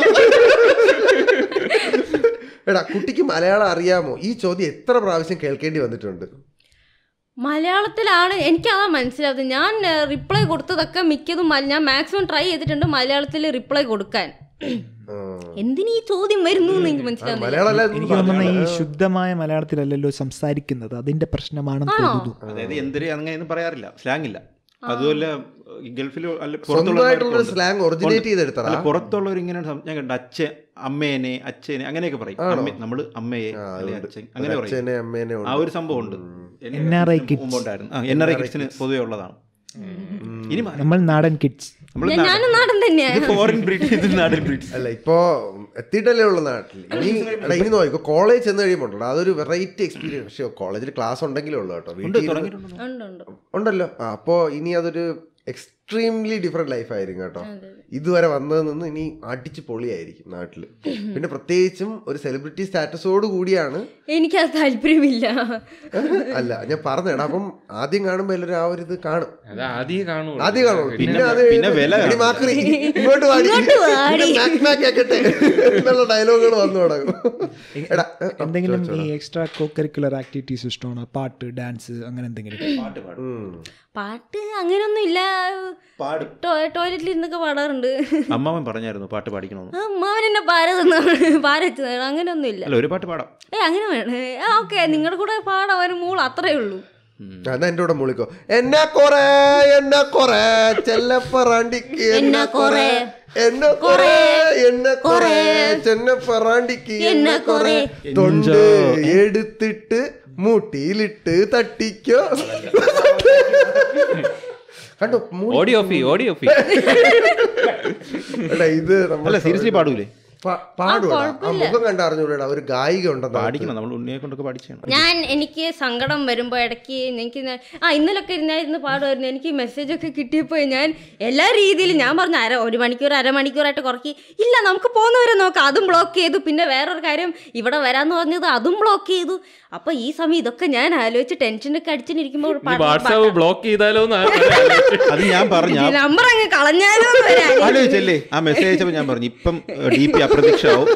എടാ കുട്ടിക്ക് മലയാളം അറിയാമോ ഈ ചോദ്യം എത്ര പ്രാവശ്യം കേൾക്കേണ്ടി വന്നിട്ടുണ്ട് മലയാളത്തിലാണ് എനിക്കതാ മനസ്സിലാവുന്നത് ഞാൻ റിപ്ലൈ കൊടുത്തതൊക്കെ മിക്കതും മല- ഞാൻ മാക്സിമം ട്രൈ ചെയ്തിട്ടുണ്ട് മലയാളത്തിൽ റിപ്ലൈ കൊടുക്കാൻ ആ. എന്തിനീ ഈ ചോദ്യം വരുന്നു എന്ന് എനിക്ക് മനസ്സിലാവുന്നില്ല മലയാളം അല്ല എനിക്ക് തോന്നുന്ന ഈ ശുദ്ധമായ മലയാളത്തിലല്ലല്ലോ സംസാരിക്കുന്നത് അതിന്റെ പ്രശ്നമാണെന്ന് തോന്നുന്നു അതായത് എന്തൊരു അങ്ങനെ പറയാറില്ല സ്ലാങ് ഇല്ല അതുപോലെ ഗൾഫിൽ അല്ല സ്വന്തമായിട്ടുള്ള സ്ലാങ് ഒറിജിനേറ്റ് ചെയ്തെടുത്തടാ അല്ല പുറത്തുള്ളവർ ഇങ്ങനെ സം- ഞാൻ കണ്ട അച്ഛൻ അമ്മേനെ അച്ഛനെ അങ്ങനെയൊക്കെ പറയും അമ്മ നമ്മള് അമ്മയെ അല്ലെങ്കിൽ അച്ഛൻ അങ്ങനെ പറയും അച്ഛനെ അമ്മേനെ ആ ഒരു സംഭവം ഉണ്ട് NRI kids. മുമ്പുണ്ടായിരുന്നു ആ എൻ ആർ ഐ കിഡ്സിന് പൊതുവെ ഉള്ളതാണ് ഇനി മാറി. നമ്മൾ നാടൻ കിഡ്സ് നമ്മള് ഞാൻ- ഞാനും നാടൻ തന്നെയാ ഇത് ഫോറിൻ ബ്രീഡ് ഇത് നാടൻ ബ്രീഡ് അല്ല ഇപ്പോ എത്തിയിട്ടല്ലേ ഉള്ള നാട്ടിൽ ഇനി എടാ ഇനി നോക്കോ കോളേജ് ചെന്ന് കഴിയുമ്പോൾ ഉണ്ടല്ലോ അതൊരു വെറൈറ്റി എക്സ്പീരിയൻസ് പക്ഷേ കോളേജിൽ ക്ലാസ് ഉണ്ടെങ്കിലേ ഉള്ളൂ കേട്ടോ വീട്ടിൽ ഇരുന്ന് തുടങ്ങിയിട്ടുണ്ടോ ഉണ്ട് ഉണ്ട് ഉണ്ടല്ലോ ആ അപ്പോൾ ഇനി അതൊരു എക്സ്ട്രീംലി ഡിഫറെന്റ് ലൈഫ് ആയിരിക്കും കേട്ടോ ഇതുവരെ വന്നതിൽ നിന്ന് ഇനി അടിച്ച് പൊളിയായിരിക്കും നാട്ടിൽ പിന്നെ പ്രത്യേകിച്ചും ഒരു സെലിബ്രിറ്റി സ്റ്റാറ്റസോട് കൂടിയാണ് എനിക്കത് താല്പര്യമില്ല അല്ല ഞാൻ പറഞ്ഞേടാ അപ്പം ആദ്യം കാണുമ്പോൾ എല്ലാവരും ആ ഒരു ഇത് കാണും അത് ആദ്യം കാണുള്ളൂ ആദ്യം കാണുള്ളൂ പിന്നെ അത് പിന്നെ വില എടി മാക്രി, ഇങ്ങോട്ട് വാടി. വാടി. പിന്നെ മാക് മാക് ആക്കട്ടെ എന്നുള്ള ഡയലോഗുകൾ വന്നു തുടങ്ങും എടാ ഏ, എന്തെങ്കിലും ഈ എക്സ്ട്രാ കോ കരിക്കുലർ ആക്ടിവിറ്റീസ് ഇഷ്ടമാണോ പാട്ട് ഡാൻസ് അങ്ങനെ എന്തെങ്കിലും പാട്ട് പാടും ഉം. പാട്ട് അങ്ങനൊന്നും ഇല്ല പാടും ടോയ്ലറ്റിൽ ഇരുന്നൊക്കെ പാടാറുണ്ട് അമ്മാവൻ പറഞ്ഞായിരുന്നു പാട്ട് പാടിക്കണമെന്ന് ആ, അമ്മാവൻ എന്നെ പാര തന്നാണ് പാര വെച്ചതാണ് അങ്ങനെയൊന്നും ഇല്ല അല്ല ഒരു പാട്ട് പാടാം ഏ അങ്ങനെ വേണേ ആ ഓക്കെ നിങ്ങളുടെ കൂടെ പാടാൻ ഒരു മൂൾ അത്രേ ഉള്ളൂ ആ, എന്നാ എന്റെ കൂടെ മുളിക്കോ എന്നാ കൊറേ എന്നാ കൊറേ ചെല്ലപ്പറാണ്ടിക്ക് എന്നാ കൊറേ, എന്നെ കൊറേ എന്നെ കൊറേ ചെന്നപ്പറാണ്ടിക്ക് എന്നെ കൊറേ തൊണ്ട് എടുത്തിട്ട് മുട്ടിയിലിട്ട് തട്ടിക്കോ കണ്ടോ മൂളി- ഓഡിയോ ഫീ ഓഡിയോ ഫീ എടാ ഇത് നമ്മൾ അല്ല സീരിയസ്ലി പാടൂലേ പാ- പാടുവാടാ ആ കുഴപ്പമില്ല. മുഖം കണ്ടറിഞ്ഞൂടാ ഒരു ഗായിക ഉണ്ടെന്ന് പാടിക്കണം നമ്മൾ ഉണ്ണിയെ കൊണ്ടൊക്കെ പാടിച്ചാണ് ഞാൻ എനിക്ക് സങ്കടം വരുമ്പോൾ ഇടയ്ക്ക് എനിക്ക് ഞാൻ- ആ ഇന്നലൊക്കെ ഇരുന്നായിരുന്നു പാടുമായിരുന്നു എനിക്ക് മെസ്സേജൊക്കെ കിട്ടിയപ്പോൾ ഞാൻ എല്ലാ രീതിയിലും ഞാൻ പറഞ്ഞു അര ഒരു മണിക്കൂർ അരമണിക്കൂറായിട്ട് കുറക്കി ഇല്ല നമുക്ക് പോകുന്നവരെ നോക്കാം അതും ബ്ലോക്ക് ചെയ്തു പിന്നെ വേറൊരു കാര്യം ഇവിടെ വരാന്ന് പറഞ്ഞത് അതും ബ്ലോക്ക് ചെയ്തു അപ്പൊ ഈ സമയം ഇതൊക്കെ ഞാൻ ആലോചിച്ച് ടെൻഷനൊക്കെ അടിച്ചിരിക്കുമ്പോൾ വാട്സാപ്പ് ബ്ലോക്ക് ചെയ്താലോ എന്ന് ആലോചിച്ചു. അത് ഞാൻ പറഞ്ഞു ആ- നമ്പർ അങ്ങ് കളഞ്ഞാലോ എന്ന് വരെ ആലോചിച്ചു. ആലോചിച്ചല്ലേ ആ മെസ്സേജ് അയച്ചപ്പോൾ ഞാൻ പറഞ്ഞു ഇപ്പം ഡി പി അപ്രത്യക്ഷമാവും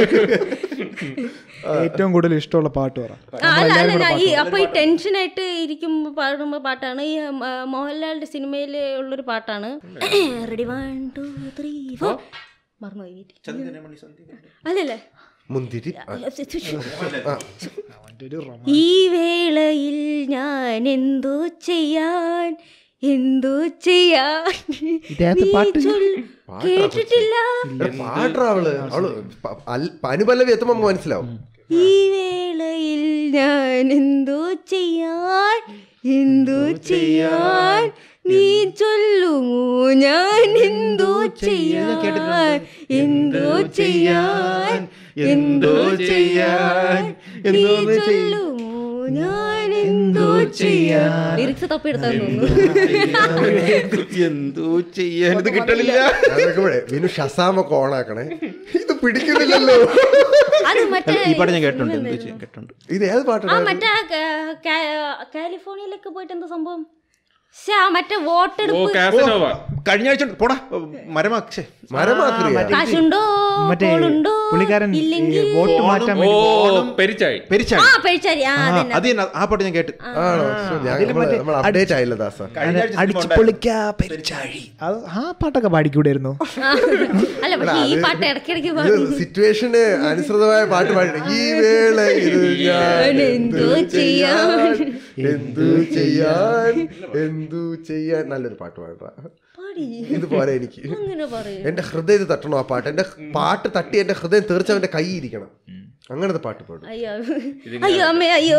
ഏറ്റവും കൂടുതൽ ഇഷ്ടമുള്ള പാട്ട് പറ ആ, അല്ല അല്ല ഞാൻ ഈ അപ്പൊ ഈ ടെൻഷനായിട്ട് ഇരിക്കുമ്പോ പാടുമ്പോ പാട്ടാണ് ഈ ആ, മോഹൻലാലിന്റെ സിനിമയിൽ ഉള്ളൊരു പാട്ടാണ് ready one two three four മറന്നുപോയി അല്ലല്ലേ മുന്തിരി ആ. ഈ വേളയിൽ ഞാൻ എന്തോ ചെയ്യാൻ എന്തോ ചെയ്യാൻ ഇതിനകത്ത് നീ പാട്ട്? ചൊല്ല്- കേട്ടിട്ടില്ല എടാ, പാട്രാ അവള് അവള് പ- അൽ- അനുപല്ലവി എത്തുമ്പോ നമുക്ക് മനസ്സിലാവും ഈ വേളയിൽ ഞാൻ എന്തോ ചെയ്യാൻ എന്തോ ചെയ്യാൻ നീ ചൊല്ലുമോ ഞാൻ എന്തോ ചെയ്യാൻ എന്തോ ചെയ്യാൻ എന്തോ ചെയ്യാൻ നീ ചൊല്ലുമോ ഞാൻ എന്തോ ചെയ്യാൻ ലിറിക്സ് തപ്പിയെടുത്താ തോന്നുന്നു എന്തോ ചെയ്യാൻ ഇത് കിട്ടണില്ല അതൊക്കെ വിനു ഷസാമൊക്കെ ഓണാക്കണേ ഇത് പിടിക്കുന്നില്ലല്ലോ അത് മറ്റേ ഈ പാട്ട് ഞാൻ കേട്ടിട്ടുണ്ട് എന്തോ ചെയ്യാൻ കേട്ടിട്ടുണ്ട് ഇത് ഏത് ആ പാട്ടാണ് മറ്റേ കാ- കാ- കാലിഫോർണിയയിലൊക്കെ പോയിട്ട് എന്താ സംഭവം ശ്ശെ, ആ മറ്റേ ഓ വോട്ടെടുപ്പ് കാസനോവ കഴിഞ്ഞ ആഴ്ച പോടാ മരമാക്ഷേ മരമാക്രിയ കാശുണ്ടോ മറ്റേ കോളുണ്ടോ പുള്ളിക്കാരൻ ഈ ഇല്ലെങ്കിൽ വോട്ട് മാറ്റാൻ ഓ വേണ്ടി പെരിച്ചായി പെരിച്ചാണ് ആ പഴിച്ചാരി ആ ആ, അതന്നെ അത് തന്നെ ആ പാട്ട് ഞാൻ കേട്ട് ആണോ ശ്ശോ, ഞാൻ നമ്മൾ അപ്ഡേറ്റ് ആയില്ല ദാസ കഴിഞ്ഞ ആഴ്ച അടിച്ചു പൊളിക്കാ പെരിച്ചാഴി അത് ആ പാട്ടൊക്കെ പാടിക്കൂടായിരുന്നു ആ, അല്ല പക്ഷെ ഈ പാട്ട് ഇടയ്ക്കിടയ്ക്ക് പാടും സിറ്റുവേഷന് അനുസൃതമായ പാട്ട് പാടി ഈ വേള ഇത് ഞാൻ എന്തോ ചെയ്യാൻ എന്തു ചെയ്യാൻ എന്തു ചെയ്യാൻ നല്ലൊരു പാട്ട് പാടാ പാടി ഇത് പോരെ എനിക്ക് അങ്ങനെ പറയും എന്റെ ഹൃദയത്തിൽ തട്ടണം ആ പാട്ട് എന്റെ പാട്ട് തട്ടി എന്റെ ഹൃദയം തീർച്ച അവന്റെ കൈ ഇരിക്കണം അങ്ങനത്തെ പാട്ട് പാടും അയ്യോ അയ്യോ അമ്മേ അയ്യോ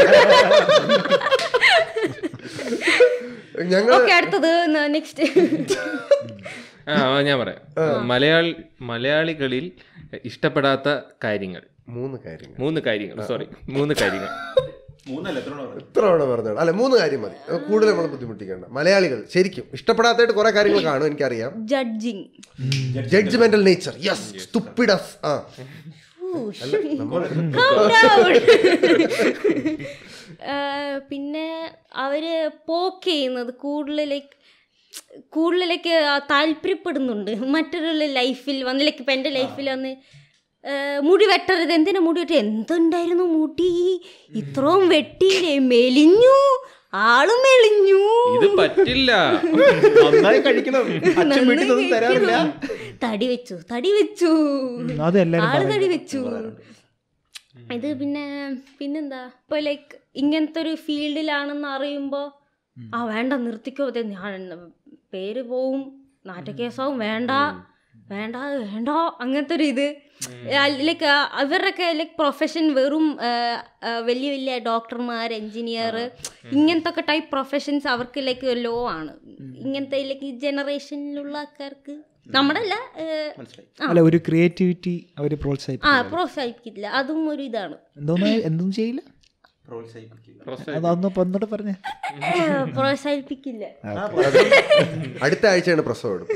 ഞങ്ങൾ ഓക്കെ അടുത്തത് നെക്സ്റ്റ് ആ ആ, ഞാൻ പറയാം മലയാളി മലയാളികളിൽ ഇഷ്ടപ്പെടാത്ത കാര്യങ്ങൾ മൂന്ന് കാര്യങ്ങൾ മൂന്ന് കാര്യങ്ങൾ സോറി മൂന്ന് കാര്യങ്ങൾ എത്ര തവണ പറഞ്ഞാണ് അല്ലെ മൂന്ന് കാര്യം മതി കൂടുതൽ നമ്മൾ ബുദ്ധിമുട്ടിക്കേണ്ട മലയാളികൾ ശരിക്കും ഇഷ്ടപ്പെടാത്തായിട്ട് കുറെ കാര്യങ്ങൾ കാണും എനിക്കറിയാം judging judgmental nature yes stupidest ആ പിന്നെ അവര് പോക്ക് ചെയ്യുന്നത് കൂടുതൽ ലൈക്ക് കൂടുതലേക്ക് താല്പര്യപ്പെടുന്നുണ്ട് മറ്റൊരു ലൈഫിൽ വന്ന് ലൈക്ക് ഇപ്പം എൻ്റെ ലൈഫിൽ വന്ന് ആ, മുടി വെട്ടരുത് എന്തിനാ മുടി വെട്ടി എന്തുണ്ടായിരുന്നു മുടി ഇത്രയും വെട്ടിയില്ലേ മെലിഞ്ഞു ആള് മെലിഞ്ഞു ഇത് പറ്റില്ല നന്നായി കഴിക്കണം അച്ഛൻ വീട്ടിൽ നിന്നും തരാറില്ല തടി വെച്ചു തടി വെച്ചു അത് എല്ലാരും ആള് തടി വെച്ചു ഇത് പിന്നെ പിന്നെന്താ ഇപ്പൊ ലൈക്ക് ഇങ്ങനത്തെ ഒരു ഫീൽഡിലാണെന്ന് അറിയുമ്പോ ആ വേണ്ട നിർത്തിക്കോ ദേ ഞാൻ പേര് പോവും നാറ്റക്കേസാവും വേണ്ട വേണ്ട വേണ്ട അങ്ങനത്തെ ഒരു ഇത് ലൈക്ക് അവരുടെയൊക്കെ ലൈക്ക് പ്രൊഫഷൻ വെറും ആ, ആ, വലിയ വലിയ ഡോക്ടർമാർ എഞ്ചിനീയർ ഇങ്ങനത്തെ ഒക്കെ ടൈപ്പ് പ്രൊഫഷൻസ് അവർക്ക് ലൈക്ക് ലോ ആണ് ഇങ്ങനത്തെ ലൈക്ക് ഈ ജനറേഷനിലുള്ള ആൾക്കാർക്ക് നമ്മുടെ അല്ല ആ, അല്ല ഒരു ക്രിയേറ്റിവിറ്റി അവർ പ്രോത്സാഹിപ്പിക്കും ആ പ്രോത്സാഹിപ്പിക്കില്ല അതും ഒരു ഇതാണ് എന്തോന്ന് എന്തും ചെയ്യില്ല അതൊന്ന് ഒന്നോട്ട് പറഞ്ഞേ പ്രോത്സാഹിപ്പിക്കില്ല അടുത്ത ആഴ്ചയാണ് പ്രസവം എടുക്കും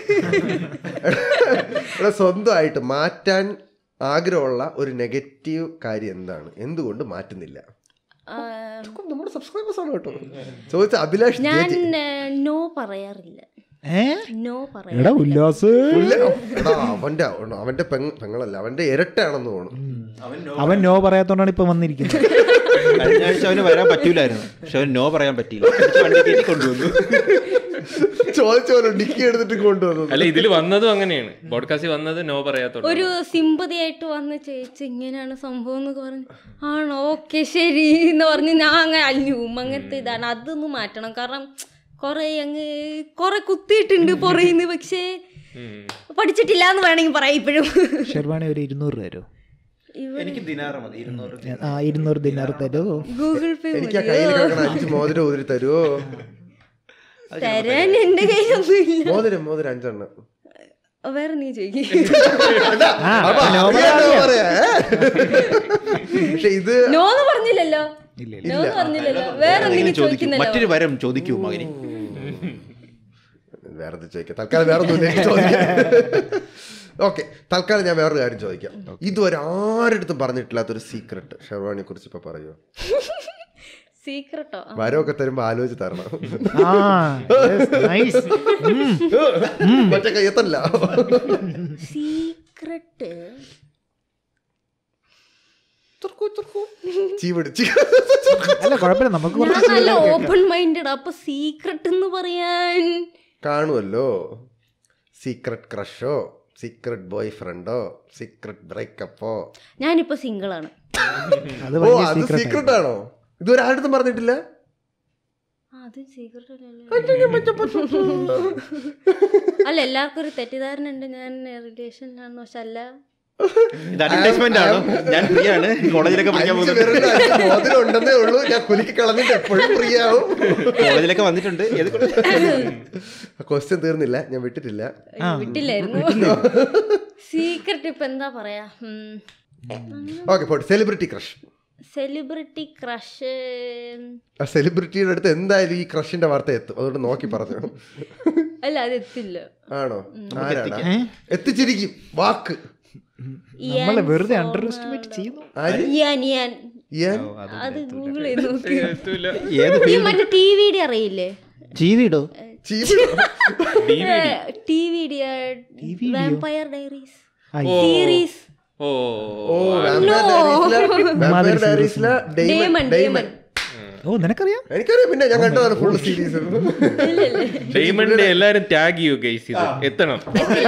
ഇവിടെ സ്വന്തമായിട്ട് മാറ്റാൻ ആഗ്രഹമുള്ള ഒരു നെഗറ്റീവ് കാര്യം എന്താണ് എന്തുകൊണ്ട് മാറ്റുന്നില്ല ആ, നമ്മുടെ സബ്സ്ക്രൈബേഴ്സ് ആണ് കേട്ടോ ചോദിച്ച അഭിലാഷ് ഞാൻ ജെ ജെ. നോ പറയാറില്ല ഏ നോ എടാ പറയാറില്ല ഉല്ലാസ് ഇല്ല, എടാ, അവന്റെ അവന്റെ പെങ് പെങ്ങളല്ല അവന്റെ ഇരട്ടാണെന്ന് തോന്നുന്നു അവൻ നോ പറയാത്തോണ്ടാണ് ഇപ്പൊ വന്നിരിക്കുന്നത് കഴിഞ്ഞ ആഴ്ച അവന് വരാൻ പറ്റൂലായിരുന്നു പക്ഷെ അവൻ നോ പറയാൻ പറ്റിയില്ല തിരിച്ച് വണ്ടി കയറ്റി കൊണ്ടുവന്നു ചോദിച്ച പോലെ ഡിക്കി എടുത്തിട്ട് കൊണ്ടുവന്നത് അല്ല ഇതിൽ വന്നതും അങ്ങനെയാണ് പോഡ്കാസ്റ്റ് വന്നത് നോ പറയാത്തോണ്ട് ഒരു സിമ്പതി ആയിട്ട് വന്ന് ചേച്ചി ഇങ്ങനെയാണ് സംഭവം എന്നൊക്കെ പറഞ്ഞു ആണോ ഓക്കെ ശരി എന്ന് പറഞ്ഞ് ഞാൻ അങ്ങനെ അല്ലും അങ്ങനത്തെ ഇതാണ് അതൊന്ന് മാറ്റണം കാരണം കുറെ അങ്ങ് കുറെ കുത്തിയിട്ടുണ്ട് പുറയുന്നു പക്ഷേ ഉം. പഠിച്ചിട്ടില്ല എന്ന് വേണമെങ്കിൽ പറയാം ഇപ്പോഴും ഷെർവാണി ഒരു ഇരുന്നൂറ് തരോ എനിക്ക് ദിനാറ് മതി ഇരുന്നൂറ് ആ ഇരുന്നൂറ് ദിനാറ് തരോ ഗൂഗിൾ പേ എനിക്ക് ആ കയ്യിൽ കിടക്കണ അഞ്ച് മോതിരം ഊതിരി തരുമോ തരാൻ എന്റെ കയ്യിലൊന്നുമില്ല മോതിരം മോതിരം അഞ്ചെണ്ണം വേറെ നീ ചോദിക്കും അപ്പൊ അറിയാലോ പറയാ, ഏ? പക്ഷെ ഇത് നോ എന്ന് പറഞ്ഞില്ലല്ലോ നോ എന്ന് പറഞ്ഞില്ലല്ലോ വേറെ എന്തെങ്കിലും ചോദിക്കൂ ചോദിക്കുന്നല്ലോ മറ്റൊരു വരം ചോദിക്കൂ മകനെ വേറെ എന്ത് ചോദിക്കാം തൽക്കാലം വേറെ ഒന്നും ചോദിക്കാം ഓക്കെ തൽക്കാലം ഞാൻ വേറൊരു കാര്യം ചോദിക്കാം ഇതുവരെ ആരടുത്തും പറഞ്ഞിട്ടില്ലാത്തൊരു സീക്രട്ട് ഷെർവാണിയെ കുറിച്ച് ഇപ്പൊ പറയോ സീക്രട്ടോ വരമൊക്കെ തരുമ്പോ ആലോചിച്ച് തരണം ആ നൈസ് മറ്റേ കയ്യത്തല്ല സീക്രട്ട് ചീവിടിച്ച് അല്ല കുഴപ്പമില്ല നമുക്ക് ഞാൻ കുറച്ച് നല്ല ഓപ്പൺ മൈൻഡഡ് അപ്പൊ സീക്രട്ട് എന്ന് പറയാൻ കാണുമല്ലോ സീക്രട്ട് ക്രഷോ സീക്രട്ട് ബോയ് ഫ്രണ്ടോ സീക്രട്ട് ബ്രേക്കപ്പോ ഞാനിപ്പോ സിംഗിൾ ആണ് അത് ഓ വലിയ അത് സീക്രട്ട് സീക്രട്ട് ആണോ ഇതുവരെ ആരുടെ പറഞ്ഞിട്ടില്ല അത് സീക്രട്ട് അല്ല എല്ലാവർക്കും ഒരു തെറ്റിദ്ധാരണ ഉണ്ട് ഞാൻ റിലേഷനിലാണെന്ന് പക്ഷെ അല്ല ഇത് അഡ്വർടൈസ്മെന്റ് ആണോ ഞാൻ ഫ്രീ ആണ് കോളേജിലൊക്കെ പഠിക്കാൻ അഞ്ച് പോകുന്നുണ്ട് പേരുടെ അഞ്ച് മോതിരം ഉണ്ടെന്നേ ഉള്ളൂ ഞാൻ കുലുക്കി കളഞ്ഞിട്ട് എപ്പോഴും ഫ്രീ ആവും കോളേജിലൊക്കെ വന്നിട്ടുണ്ട് ഏത് ക്വസ്റ്റ്യൻ തീർന്നില്ല ഞാൻ വിട്ടിട്ടില്ല വിട്ടില്ലായിരുന്നു സീക്രട്ട് ഇപ്പൊ എന്താ പറയാ ഓക്കെ പോട്ടെ സെലിബ്രിറ്റി ക്രഷ് സെലിബ്രിറ്റി ക്രഷ് ആ സെലിബ്രിറ്റിയുടെ അടുത്ത് എന്തായാലും ഈ ക്രഷിന്റെ വാർത്ത എത്തും അതുകൊണ്ട് നോക്കി പറഞ്ഞു അല്ല അത് എത്തില്ല ആണോ ആരാണ് എത്തിച്ചിരിക്കും വാക്ക് നമ്മളെ വെറുതെ അണ്ടർ എസ്റ്റിമേറ്റ് ചെയ്യുന്നു ആര് ഇയാൻ ഇയാൻ ഇയാൻ അത് ഗൂഗിൾ ചെയ്ത് നോക്കി എത്തൂല ഏത് ഈ മറ്റേ ടി വി ഡി അറിയില്ലേ ജീവിടോ ചീവ് T V D Vampire Diaries ആയി. സീരീസ് ഓ ഓ വാമ്പയർ ഡയറീസിലെ ഡേമൺ ഡേമൺ ഓ നിനക്കറിയാം എനിക്കറിയാം പിന്നെ ഞാൻ കണ്ടതാണ് ഫുൾ സീരീസ് ഡയമണ്ട് എല്ലാരും ടാഗ് ചെയ്യൂ ഗൈസ് ഇത് എത്തണം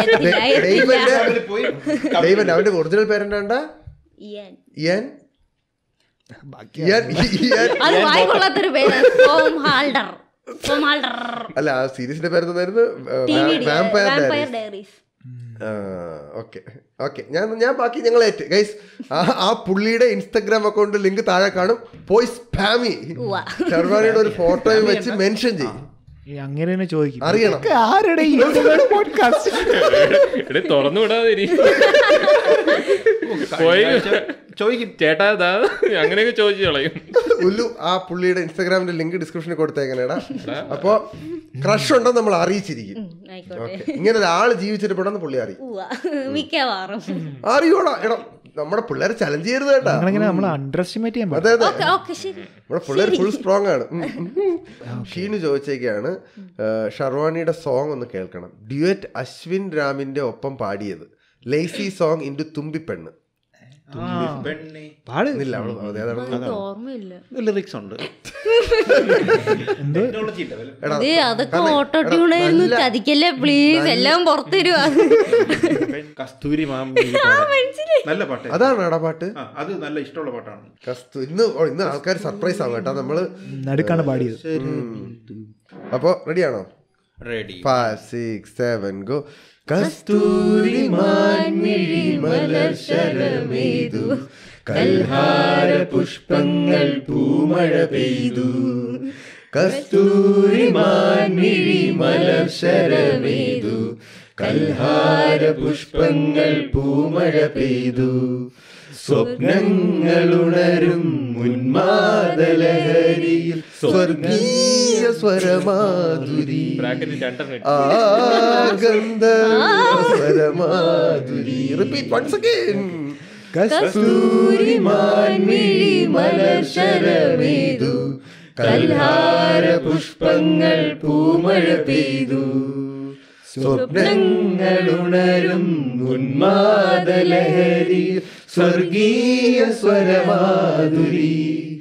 ഡേവൻ അവന്റെ ഒറിജിനൽ പേരെന്താ ഇയാൻ ഇയാൻ ഇയാൻ ഇയാൻ അത് വായിക്കൊള്ളാത്തൊരു പേര് സോം ഹാൾഡർ സോം ഹാൾഡർ അല്ല ആ സീരീസിന്റെ പേരെന്തായിരുന്നു T V D Vampire Vampire Diaries Diaries okay okay ഞാൻ ഞാൻ ബാക്കി ഞങ്ങൾ ഏറ്റ് ഗൈസ് ആ ആ പുള്ളിയുടെ ഇൻസ്റ്റഗ്രാം അക്കൗണ്ട് ലിങ്ക് താഴെ കാണും പോയി സ്പാമി ഉവ്വ. ഷർവാണിയുടെ ഒരു ഫോട്ടോയും വെച്ച് മെൻഷൻ ചെയ്യും ഈ അങ്ങനെ തന്നെ ചോദിക്കും അറിയണം. ഇതൊക്കെ ആരുടെ ഈ പോഡ്കാസ്റ്റ് എടേ തുറന്നു വിടാതെ ഇരി. പോയി ചോദിക്കും ചേട്ടാ ദാ അങ്ങനെയൊക്കെ ചോദിച്ചു കളയും ഉല്ലു ആ പുള്ളിയുടെ ഇൻസ്റ്റാഗ്രാമിന്റെ ലിങ്ക് ഡിസ്ക്രിപ്ഷനിൽ കൊടുത്തേക്കണേടാ അപ്പൊ ക്രഷ് ഉണ്ടെന്ന് നമ്മൾ അറിയിച്ചിരിക്കും ആയിക്കോട്ടെ ഓക്കെ ഇങ്ങനെ ഒരാൾ ജീവിച്ചിട്ടുണ്ടെന്ന് പുള്ളി അറിയും ഉവ്വ. മിക്കവാറും അറിയോടാ എടാ നമ്മുടെ പിള്ളേരെ ചലഞ്ച് ചെയ്യരുത് കേട്ടാ നിങ്ങളിങ്ങനെ നമ്മൾ അണ്ടർ എസ്റ്റിമേറ്റ് ചെയ്യാൻ അതെ അതെ ഓക്കെ ഓക്കെ ശരി നമ്മുടെ പിള്ളേർ ഫുൾ സ്ട്രോങ് ആണ് ഉം, ഉം. ഷീനു ചോദിച്ചേക്കാണ് ഷർവാണിയുടെ സോങ് ഒന്ന് കേൾക്കണം ഡ്യുവറ്റ് അശ്വിൻ രാമിന്റെ ഒപ്പം പാടിയത് ലേസി സോങ് ഇൻറ്റു തുമ്പിപ്പെണ്ണ് പാട് ഇല്ല അവള് അതെ, അതാണ് എനിക്ക് ഓർമ്മയില്ല ലിറിക്സ് ഉണ്ട് എന്ത് എടാ, ദേ, അതൊക്കെ കാരണം- ഓട്ടോ ട്യൂൺ ആയിരുന്നു നല്ല- ചതിക്കല്ലേ പ്ലീസ് എല്ലാം പുറത്തരുവാ കസ്തൂരി മാം നല്ല പാട്ട് അതാണ് എടാ പാട്ട് ആ, അത് നല്ല ഇഷ്ടമുള്ള പാട്ടാണ് കസ്തു ഇന്ന് ഓ, ഇന്ന് ആൾക്കാർ സർപ്രൈസ് ആവും കേട്ടോ നമ്മള് നടുക്കാണ് പാടിയത് അപ്പോ റെഡിയാണോ ready five six seven go കസ്തൂരി മാൻമിഴി മലർ ശരമെയ്തു കൽഹാര പുഷ്പങ്ങൾ പൂമഴ പെയ്തു കസ്തൂരി മാൻമിഴി മലർ ശരമെയ്തു കൽഹാര പുഷ്പങ്ങൾ പൂമഴ പെയ്തു സ്വപ്നങ്ങളുണരും ഉന്മാദലഹരിയിൽ സ്വർഗീയ സ്വരമാധുരി ബ്രാക്കറ്റിൽ രണ്ടെണ്ണം ആഗന്ധർവസ്വരമാധുരി റിപ്പീറ്റ് വൺസ് അഗൈൻ കസ്തൂരി മാൻമിഴി മലർ ശരമേതു കൽഹാര പുഷ്പങ്ങൾ പൂമഴ പെയ്തു സ്വപ്നങ്ങളുണരും ഉന്മാദലഹരി സ്വർഗീയ സ്വരമാധുരി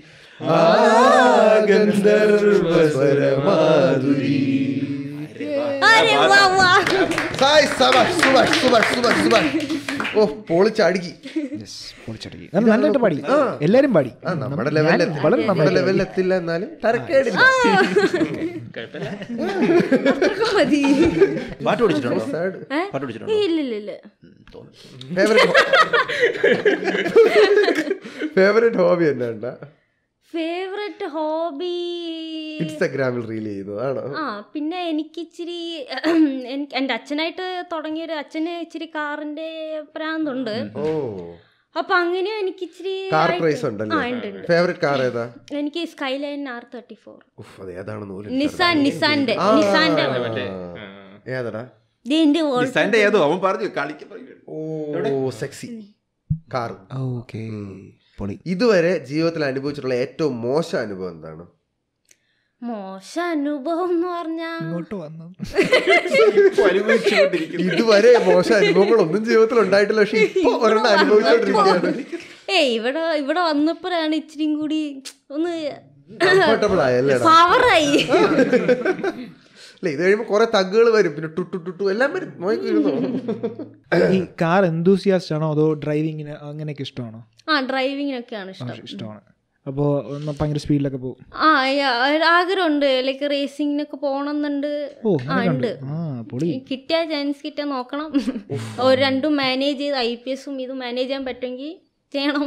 ആഗന്ധർവ സ്വരമാധുരി അരെ വാ വാ സായ് സബാഷ് സുബാഷ് സുബാഷ് സുബാഷ് സുബാഷ് ഓ പൊളിച്ചടുക്കി പൊളിച്ചടക്കി അത് നല്ലതായിട്ട് പാടി എല്ലാരും പാടി ആ നമ്മുടെ ലെവലിൽ ഞാൻ വളരെ നമ്മുടെ നന്നായിട്ട് ലെവലിൽ എത്തില്ല എന്നാലും തരക്കേടില്ല അത്രക്ക് മതി പാട്ട് പഠിച്ചിട്ടുണ്ടോ Sad. ഏ? പാട്ട് പഠിച്ചിട്ടുണ്ടോ ഇല്ല ഇല്ല ഇല്ല ഫേവറേറ്റ് ഫേവറേറ്റ് ഹോബി എന്നാ ഫേവററ്റ് ഹോബി ഇൻസ്റ്റാഗ്രാമിൽ റീൽ ചെയ്യുന്നതാണോ ആ പിന്നെ എനിക്ക് ഇച്ചിരി എനിക്ക് എൻ്റെ അച്ഛനായിട്ട് തുടങ്ങിയൊരു അച്ഛന് ഇച്ചിരി കാറിന്റെ പ്രാന്തുണ്ട് ഓ അപ്പൊ അങ്ങനെ എനിക്ക് ഇച്ചിരി കാർ ആയിട്ട്- പ്രൈസ് ആ ഉണ്ടല്ലേ ഉണ്ട് ഉണ്ട് ഫേവറേറ്റ് കാർ ഏതാ എനിക്ക് സ്കൈലൈൻ ആർ തേർട്ടി ഫോർ ഉഫ് അത് ഏതാണെന്ന് പോലും നിസാൻ നിസാന്റെ ആ, നിസാന്റെ മറ്റേ ആ. ആ. ഏതാടാ ഇത് എന്റെ wall- ഡിസൈൻ്റെ ഏതോ അവൻ പറഞ്ഞു കളിക്കാൻ ഓ സെക്സി കാർ ഓക്കെ പൊളി ഇതുവരെ ജീവിതത്തിൽ അനുഭവിച്ചിട്ടുള്ള ഏറ്റവും മോശം അനുഭവം എന്താണ് മോശം അനുഭവം എന്ന് പറഞ്ഞാ ഇങ്ങോട്ട് വന്നു ഇതുവരെ മോശം അനുഭവങ്ങളൊന്നും ജീവിതത്തിൽ ഉണ്ടായിട്ടില്ല പക്ഷെ ഇപ്പൊ ഒരെണ്ണം അനുഭവിച്ചോണ്ടിരിക്കുകയാണ് ഏയ് ഇവിടെ ഇവിടെ വന്നപ്പോഴാണ് ഇച്ചിരി കൂടി ഒന്ന് കംഫർട്ടബിൾ ആയല്ലേടാ പവറായി അല്ല ഇത് കഴിയുമ്പോ കുറെ തഗ്ഗുകൾ വരും പിന്നെ ടു ടു ടു ടു എല്ലാം വരും നോക്കിയിരുന്നു ഈ കാർ എന്തൂസിയാസ്റ്റ് ആണോ അതോ ഡ്രൈവിങ്ങിന് അങ്ങനെയൊക്കെ ഇഷ്ടമാണോ ആ ഡ്രൈവിങ്ങിനൊക്കെയാണ് ആ, ഇഷ്ടം ഇഷ്ടമാണ് അപ്പോൾ ഭയങ്കര സ്പീഡിലൊക്കെ പോകും ആ യ- ഒരു ആഗ്രഹമുണ്ട് ലൈക്ക് റേസിങ്ങിനൊക്കെ പോകണമെന്നുണ്ട് ഓ ആ ഉണ്ട് ആ പൊളി കിട്ടിയ ചാൻസ് കിട്ടിയ നോക്കണം ഒരു രണ്ടും മാനേജ് ചെയ്ത് ഐ പി എസും ഇത് മാനേജ് ചെയ്യാൻ പറ്റുമെങ്കിൽ ചെയ്യണം